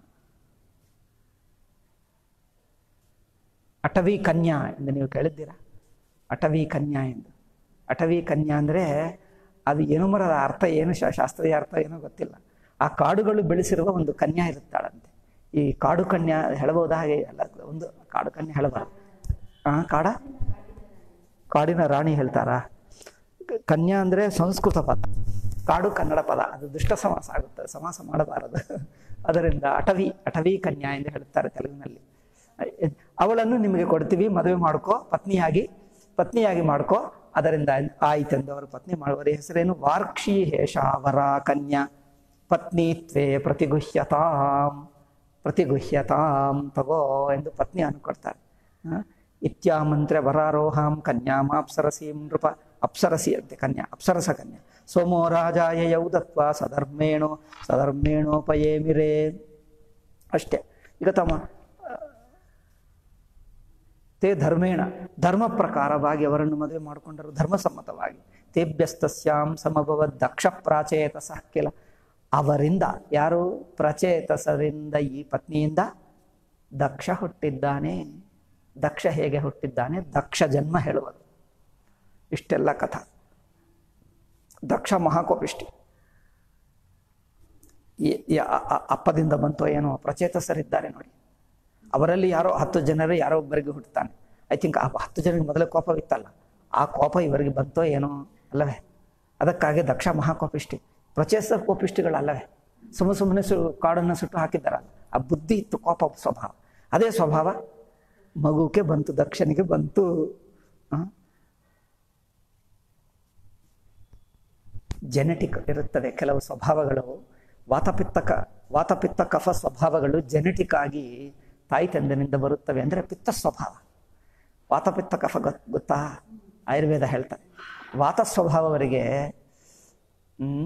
ಅಟವಿ ಕನ್ಯಾ ಎಂದು ನೀವು ಕೇಳಿದ್ದೀರಾ ಅಟವಿ ಕನ್ಯಾ ಎಂದು ಅಟವಿ ಕನ್ಯಾ ಅಂದರೆ ಅದು ಏನು ಮರದ ಅರ್ಥ ಏನು ಶಾ- ಶಾಸ್ತ್ರೀಯ ಅರ್ಥ ಏನೋ ಗೊತ್ತಿಲ್ಲ ಆ ಕಾಡುಗಳು ಬೆಳೆಸಿರುವ ಒಂದು ಕನ್ಯಾ ಇರುತ್ತಾಳಂತೆ ಈ ಕಾಡು ಕನ್ಯಾ ಹೇಳಬಹುದಾ ಹಾಗೆ ಅಲ್ಲ ಒಂದು ಕಾಡು ಕನ್ಯಾ ಹೇಳಬಾರ್ದು ಆ ಕಾಡ ಕಾಡಿನ ರಾಣಿ ಹೇಳ್ತಾರಾ ಕ- ಕನ್ಯಾ ಅಂದರೆ ಸಂಸ್ಕೃತ ಪದ ಕಾಡು ಕನ್ನಡ ಪದ ಅದು ದುಷ್ಟ ಸಮಾಸ ಆಗುತ್ತೆ ಸಮಾಸ ಮಾಡಬಾರದು ಅದರಿಂದ ಅಟವಿ ಅಟವಿ ಕನ್ಯಾ ಎಂದು ಹೇಳುತ್ತಾರೆ ತೆಲುಗಿನಲ್ಲಿ ಅವಳನ್ನು ನಿಮಗೆ ಕೊಡ್ತೀವಿ ಮದುವೆ ಮಾಡ್ಕೋ ಪತ್ನಿಯಾಗಿ ಪತ್ನಿಯಾಗಿ ಮಾಡ್ಕೋ ಅದರಿಂದ ಆಯ್ತೆಂದು ಅವರು ಪತ್ನಿ ಮಾಡುವರ ಹೆಸರೇನು ವಾರ್ಕ್ಷಿ ಹೇಷ ವರ ಕನ್ಯಾ ಪತ್ನಿತ್ವೇ ಪ್ರತಿಗುಹ್ಯತಾಂ ಪ್ರತಿಗುಹ್ಯತಾಂ ತಗೋ ಎಂದು ಪತ್ನಿ ಅನ್ಕೊಡ್ತಾರೆ ಆ, ಇತ್ಯಾಮಂತ್ರ ವರಾರೋಹಾಂ ಕನ್ಯಾಮ ಅಪ್ಸರಸೀಂ ನೃಪ ಅಪ್ಸರಸಿ ಅಂತೆ ಕನ್ಯಾ ಅಪ್ಸರಸ ಕನ್ಯಾ ಸೋಮೋ ರಾಜಾಯ ಯೌದತ್ವ ಸಧರ್ಮೇಣೋ ಸಧರ್ಮೇಣೋಪಯೇಮಿರೇ ಅಷ್ಟೇ ಈಗ ತಮ್ಮ ತೇ ಧರ್ಮೇಣ ಧರ್ಮ ಪ್ರಕಾರವಾಗಿ ಅವರನ್ನು ಮದುವೆ ಮಾಡಿಕೊಂಡರು ಧರ್ಮಸಮ್ಮತವಾಗಿ ತೇಭ್ಯಸ್ತಸ್ಯಾಂ ಸಮಭವತ್ ದಕ್ಷ ಪ್ರಾಚೇತಸ ಕೆಲ ಅವರಿಂದ ಯಾರು ಪ್ರಚೇತಸರಿಂದ ಈ ಪತ್ನಿಯಿಂದ ದಕ್ಷ ಹುಟ್ಟಿದ್ದಾನೆ ದಕ್ಷ ಹೇಗೆ ಹುಟ್ಟಿದ್ದಾನೆ ದಕ್ಷ ಜನ್ಮ ಹೇಳುವುದು ಇಷ್ಟೆಲ್ಲ ಕಥಾ ದಕ್ಷ ಮಹಾಕೋಪಿಷ್ಟಿ ಈ- ಈ ಅ- ಅ- ಅಪ್ಪದಿಂದ ಬಂತೋ ಏನೋ ಪ್ರಚೇತಸರಿದ್ದಾರೆ ನೋಡಿ ಅವರಲ್ಲಿ ಯಾರೋ ಹತ್ತು ಜನರು ಯಾರೋ ಒಬ್ಬರಿಗೆ ಹುಟ್ಟುತ್ತಾನೆ ಐ ಥಿಂಕ್ ಆ ಹತ್ತು ಜನರಿಗೆ ಮೊದಲೇ ಕೋಪವಿತ್ತಲ್ಲ ಆ ಕೋಪ ಇವರಿಗೆ ಬಂತೋ ಏನೋ ಅಲ್ಲವೇ ಅದಕ್ಕಾಗಿ ದಕ್ಷ ಮಹಾಕೋಪಿಷ್ಟಿ ಪ್ರಚೇತ ಕೋಪಿಷ್ಟಿಗಳಲ್ಲವೇ ಸುಮ್ಮ ಸುಮ್ಮನೆ ಸು ಕಾಡನ್ನು ಸುಟ್ಟು ಹಾಕಿದ್ದಾರಲ್ಲ ಆ ಬುದ್ಧಿ ಇತ್ತು ಕೋಪ ಸ್ವಭಾವ ಅದೇ ಸ್ವಭಾವ ಮಗುಕ್ಕೆ ಬಂತು ದಕ್ಷನಿಗೆ ಬಂತು ಆ? ಜೆನೆಟಿಕ್ ಇರುತ್ತದೆ ಕೆಲವು ಸ್ವಭಾವಗಳು ವಾತಪಿತ್ತ ಕ ವಾತಪಿತ್ತ ಕಫ ಸ್ವಭಾವಗಳು ಜೆನೆಟಿಕ್ ಆಗಿ ತಾಯಿ ತಂದೆನಿಂದ ಬರುತ್ತವೆ ಅಂದರೆ ಪಿತ್ತ ಸ್ವಭಾವ ವಾತಪಿತ್ತ ಕಫ ಗೊತ್ ಗೊತ್ತಾ ಆಯುರ್ವೇದ ಹೇಳ್ತಾರೆ ವಾತ ಸ್ವಭಾವವರಿಗೆ ಹ್ಮ್,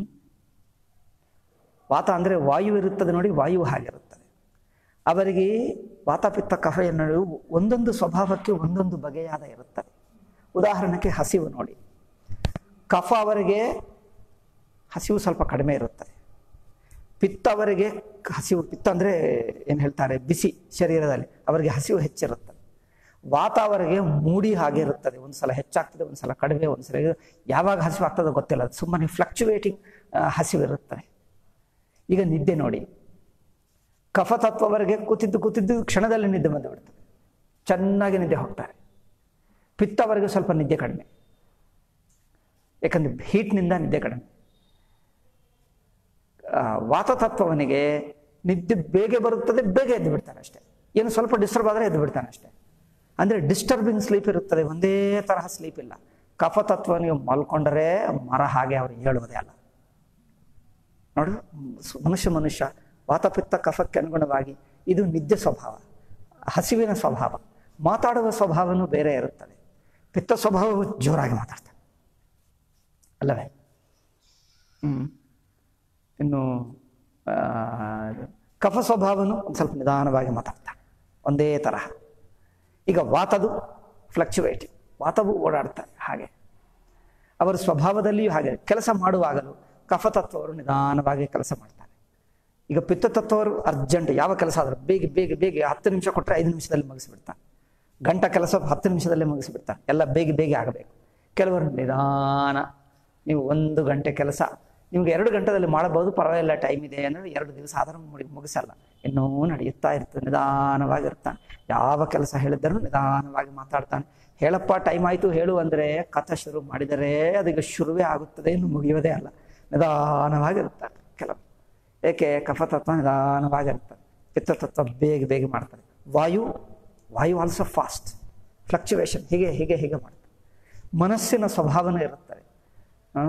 ವಾತ ಅಂದರೆ ವಾಯು ಇರುತ್ತದೆ ನೋಡಿ ವಾಯು ಹಾಗಿರುತ್ತದೆ ಅವರಿಗೆ ವಾತಪಿತ್ತ ಕಫ ಎನ್ನುವುದು ಒಂದೊಂದು ಸ್ವಭಾವಕ್ಕೆ ಒಂದೊಂದು ಬಗೆಯಾದ ಇರುತ್ತದೆ ಉದಾಹರಣೆಗೆ ಹಸಿವು ನೋಡಿ ಕಫ ಅವರಿಗೆ ಹಸಿವು ಸ್ವಲ್ಪ ಕಡಿಮೆ ಇರುತ್ತದೆ ಪಿತ್ತ ಅವರಿಗೆ ಹಸಿವು ಪಿತ್ತ ಅಂದರೆ ಏನು ಹೇಳ್ತಾರೆ ಬಿಸಿ ಶರೀರದಲ್ಲಿ ಅವರಿಗೆ ಹಸಿವು ಹೆಚ್ಚಿರುತ್ತದೆ ವಾತ ಅವರಿಗೆ ಮೂಡಿ ಹಾಗೆ ಇರುತ್ತದೆ ಒಂದು ಸಲ ಹೆಚ್ಚಾಗ್ತದೆ ಒಂದು ಸಲ ಕಡಿಮೆ ಒಂದು ಸಲ ಇದು. ಯಾವಾಗ ಹಸಿವು ಆಗ್ತದೋ ಗೊತ್ತಿಲ್ಲ ಅದು ಸುಮ್ಮನೆ ಫ್ಲಕ್ಚುವೇಟಿಂಗ್ ಹಸಿವು ಇರುತ್ತದೆ ಈಗ ನಿದ್ದೆ ನೋಡಿ ಕಫತತ್ವವರೆಗೆ ಕೂತಿದ್ದು ಕೂತಿದ್ದು ಕ್ಷಣದಲ್ಲಿ ನಿದ್ದೆ ಬಂದು ಬಿಡ್ತದೆ ಚೆನ್ನಾಗಿ ನಿದ್ದೆ ಹೋಗ್ತಾರೆ ಪಿತ್ತವರೆಗೆ ಸ್ವಲ್ಪ ನಿದ್ದೆ ಕಡಿಮೆ ಯಾಕಂದ್ರೆ ಹೀಟ್ನಿಂದ ನಿದ್ದೆ ಕಡಿಮೆ ಆ, ವಾತತತ್ವವನಿಗೆ ನಿದ್ದೆ ಬೇಗ ಬರುತ್ತದೆ ಬೇಗ ಎದ್ದು ಬಿಡ್ತಾನೆ ಅಷ್ಟೇ ಏನು ಸ್ವಲ್ಪ ಡಿಸ್ಟರ್ಬ್ ಆದರೆ ಎದ್ದು ಬಿಡ್ತಾನೆ ಅಷ್ಟೇ ಅಂದರೆ ಡಿಸ್ಟರ್ಬಿಂಗ್ ಸ್ಲೀಪ್ ಇರುತ್ತದೆ ಒಂದೇ ತರಹ ಸ್ಲೀಪ್ ಇಲ್ಲ ಕಫತತ್ವನಿಗೆ ಮಲ್ಕೊಂಡರೆ ಮರ ಹಾಗೆ ಅವರು ಹೇಳುವುದೇ ಅಲ್ಲ ನೋಡು ಸ್- ಮನುಷ್ಯ ಮನುಷ್ಯ ವಾತಪಿತ್ತ ಕಫಕ್ಕೆ ಅನುಗುಣವಾಗಿ ಇದು ನಿದ್ದೆ ಸ್ವಭಾವ ಹಸಿವಿನ ಸ್ವಭಾವ ಮಾತಾಡುವ ಸ್ವಭಾವನೂ ಬೇರೆ ಇರುತ್ತದೆ ಪಿತ್ತ ಸ್ವಭಾವವು ಜೋರಾಗಿ ಮಾತಾಡ್ತಾನೆ ಅಲ್ಲವೇ ಹ್ಮ್ ಇನ್ನು ಆ, ಕಫ ಸ್ವಭಾವನು ಒಂದು ಸ್ವಲ್ಪ ನಿಧಾನವಾಗಿ ಮಾತಾಡ್ತಾನೆ ಒಂದೇ ತರಹ ಈಗ ವಾತದು ಫ್ಲಕ್ಚುವೇಟಿಂಗ್ ವಾತವು ಓಡಾಡ್ತಾರೆ ಹಾಗೆ ಅವರ ಸ್ವಭಾವದಲ್ಲಿಯೂ ಹಾಗೆ ಕೆಲಸ ಮಾಡುವಾಗಲೂ ಕಫತತ್ವವರು ನಿಧಾನವಾಗಿ ಕೆಲಸ ಮಾಡ್ತಾರೆ ಈಗ ಪಿತ್ತತತ್ವವರು ಅರ್ಜೆಂಟ್ ಯಾವ ಕೆಲಸ ಆದರೂ ಬೇಗ ಬೇಗ ಬೇಗ ಹತ್ತು ನಿಮಿಷ ಕೊಟ್ಟರೆ ಐದು ನಿಮಿಷದಲ್ಲಿ ಮುಗಿಸಿಬಿಡ್ತಾರೆ ಗಂಟ ಕೆಲಸ ಹತ್ತು ನಿಮಿಷದಲ್ಲೇ ಮುಗಿಸಿಬಿಡ್ತಾರೆ ಎಲ್ಲ ಬೇಗ ಬೇಗ ಆಗಬೇಕು ಕೆಲವರು ನಿಧಾನ ನೀವು ಒಂದು ಗಂಟೆ ಕೆಲಸ ನಿಮ್ಗೆ ಎರಡು ಗಂಟೆದಲ್ಲಿ ಮಾಡಬಹುದು ಪರವಾಗಿಲ್ಲ ಟೈಮ್ ಇದೆ ಅಂದರೆ ಎರಡು ದಿವಸ ಆದರೂ ಮುಗಿ ಮುಗಿಸಲ್ಲ ಇನ್ನೂ ನಡೆಯುತ್ತಾ ಇರ್ತದೆ ನಿಧಾನವಾಗಿರ್ತಾನೆ ಯಾವ ಕೆಲಸ ಹೇಳಿದ್ದರೂ ನಿಧಾನವಾಗಿ ಮಾತಾಡ್ತಾನೆ ಹೇಳಪ್ಪ ಟೈಮ್ ಆಯಿತು ಹೇಳು ಅಂದರೆ ಕಥೆ ಶುರು ಮಾಡಿದರೆ ಅದಕ್ಕೆ ಶುರುವೇ ಆಗುತ್ತದೆ ಇನ್ನು ಮುಗಿಯೋದೇ ಅಲ್ಲ ನಿಧಾನವಾಗಿರ್ತಾರೆ ಕೆಲವು ಏಕೆ ಕಫತತ್ವ ನಿಧಾನವಾಗಿರ್ತದೆ ಪಿತ್ತತತ್ವ ಬೇಗ ಬೇಗ ಮಾಡ್ತಾರೆ ವಾಯು ವಾಯು ಆಲ್ಸೋ ಫಾಸ್ಟ್ ಫ್ಲಕ್ಚುವೇಷನ್ ಹೀಗೆ ಹೀಗೆ ಹೀಗೆ ಮಾಡ್ತಾರೆ ಮನಸ್ಸಿನ ಸ್ವಭಾವನೂ ಇರುತ್ತದೆ ಆ?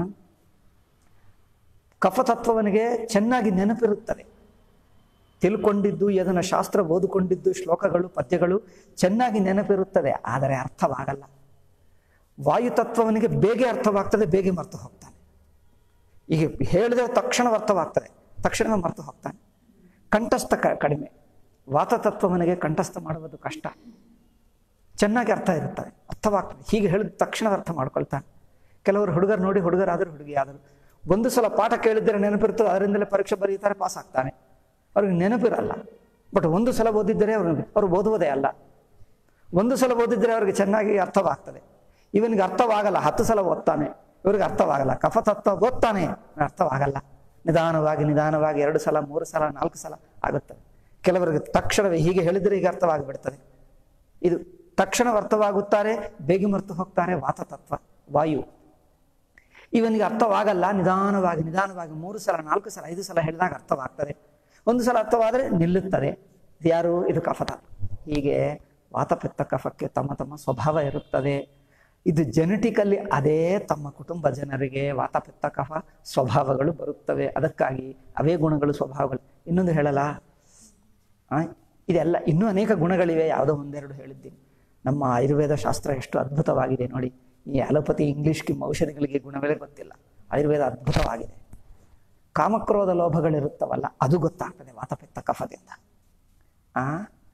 ಕಫತತ್ವವನಿಗೆ ಚೆನ್ನಾಗಿ ನೆನಪಿರುತ್ತದೆ ತಿಳ್ಕೊಂಡಿದ್ದು ಅದನ್ನು ಶಾಸ್ತ್ರ ಓದಿಕೊಂಡಿದ್ದು ಶ್ಲೋಕಗಳು ಪದ್ಯಗಳು ಚೆನ್ನಾಗಿ ನೆನಪಿರುತ್ತದೆ ಆದರೆ ಅರ್ಥವಾಗಲ್ಲ ವಾಯುತತ್ವವನಿಗೆ ಬೇಗ ಅರ್ಥವಾಗ್ತದೆ ಬೇಗ ಮರ್ತು ಹೋಗ್ತಾನೆ ಈಗ ಹೇಳಿದ್ರೆ ತಕ್ಷಣ ಅರ್ಥವಾಗ್ತದೆ ತಕ್ಷಣವೇ ಮರ್ತು ಹೋಗ್ತಾನೆ ಕಂಠಸ್ಥ ಕ ಕಡಿಮೆ ವಾತತತ್ವವನಿಗೆ ಕಂಠಸ್ಥ ಮಾಡುವುದು ಕಷ್ಟ ಚೆನ್ನಾಗಿ ಅರ್ಥ ಇರುತ್ತದೆ ಅರ್ಥವಾಗ್ತದೆ ಹೀಗೆ ಹೇಳಿದ ತಕ್ಷಣ ಅರ್ಥ ಮಾಡ್ಕೊಳ್ತಾನೆ ಕೆಲವರು ಹುಡುಗರು ನೋಡಿ ಹುಡುಗರಾದರೂ ಹುಡುಗಿ ಆದರು ಒಂದು ಸಲ ಪಾಠ ಕೇಳಿದ್ದರೆ ನೆನಪಿರ್ತದೆ ಅದರಿಂದಲೇ ಪರೀಕ್ಷೆ ಬರೀತಾರೆ ಪಾಸ್ ಆಗ್ತಾನೆ ಅವ್ರಿಗೆ ನೆನಪಿರಲ್ಲ ಬಟ್ ಒಂದು ಸಲ ಓದಿದ್ದರೆ ಅವ್ರು ಅವ್ರು ಓದುವುದೇ ಅಲ್ಲ ಒಂದು ಸಲ ಓದಿದ್ರೆ ಅವ್ರಿಗೆ ಚೆನ್ನಾಗಿ ಅರ್ಥವಾಗ್ತದೆ ಇವನಿಗೆ ಅರ್ಥವಾಗಲ್ಲ ಹತ್ತು ಸಲ ಓದ್ತಾನೆ ಇವ್ರಿಗೆ ಅರ್ಥವಾಗಲ್ಲ ಕಫತತ್ವ ಓದ್ತಾನೆ ಅರ್ಥವಾಗಲ್ಲ ನಿಧಾನವಾಗಿ ನಿಧಾನವಾಗಿ ಎರಡು ಸಲ ಮೂರು ಸಲ ನಾಲ್ಕು ಸಲ ಆಗುತ್ತದೆ ಕೆಲವರಿಗೆ ತಕ್ಷಣವೇ ಹೀಗೆ ಹೇಳಿದರೆ ಈಗ ಅರ್ಥವಾಗಿಬಿಡ್ತದೆ ಇದು ತಕ್ಷಣ ಅರ್ಥವಾಗುತ್ತಾರೆ ಬೇಗ ಮರೆತು ಹೋಗ್ತಾರೆ ವಾತತತ್ವ ವಾಯು ಇವನಿಗೆ ಅರ್ಥವಾಗಲ್ಲ ನಿಧಾನವಾಗಿ ನಿಧಾನವಾಗಿ ಮೂರು ಸಲ ನಾಲ್ಕು ಸಲ ಐದು ಸಲ ಹೇಳಿದಾಗ ಅರ್ಥವಾಗ್ತದೆ ಒಂದು ಸಲ ಅರ್ಥವಾದರೆ ನಿಲ್ಲುತ್ತದೆ ಇದು ಯಾರು ಇದು ಕಫತತ್ವ ಹೀಗೆ ವಾತಪಿತ್ತ ಕಫಕ್ಕೆ ತಮ್ಮ ತಮ್ಮ ಸ್ವಭಾವ ಇರುತ್ತದೆ ಇದು ಜೆನೆಟಿಕಲ್ಲಿ ಅದೇ ತಮ್ಮ ಕುಟುಂಬ ಜನರಿಗೆ ವಾತಪಿತ್ತ ಕಫ ಸ್ವಭಾವಗಳು ಬರುತ್ತವೆ ಅದಕ್ಕಾಗಿ ಅವೇ ಗುಣಗಳು ಸ್ವಭಾವಗಳು ಇನ್ನೊಂದು ಹೇಳಲ್ಲ ಆ, ಇದೆಲ್ಲ ಇನ್ನೂ ಅನೇಕ ಗುಣಗಳಿವೆ ಯಾವುದೋ ಒಂದೆರಡು ಹೇಳಿದ್ದೀನಿ ನಮ್ಮ ಆಯುರ್ವೇದ ಶಾಸ್ತ್ರ ಎಷ್ಟು ಅದ್ಭುತವಾಗಿದೆ ನೋಡಿ ಈ ಅಲೋಪತಿ ಇಂಗ್ಲಿಷ್ಗೆ ಔಷಧಿಗಳಿಗೆ ಗುಣಗಳೇ ಗೊತ್ತಿಲ್ಲ ಆಯುರ್ವೇದ ಅದ್ಭುತವಾಗಿದೆ ಕಾಮಕ್ರೋಧ ಲೋಭಗಳಿರುತ್ತವಲ್ಲ ಅದು ಗೊತ್ತಾಗ್ತದೆ ವಾತಪಿತ್ತ ಕಫದಿಂದ ಆ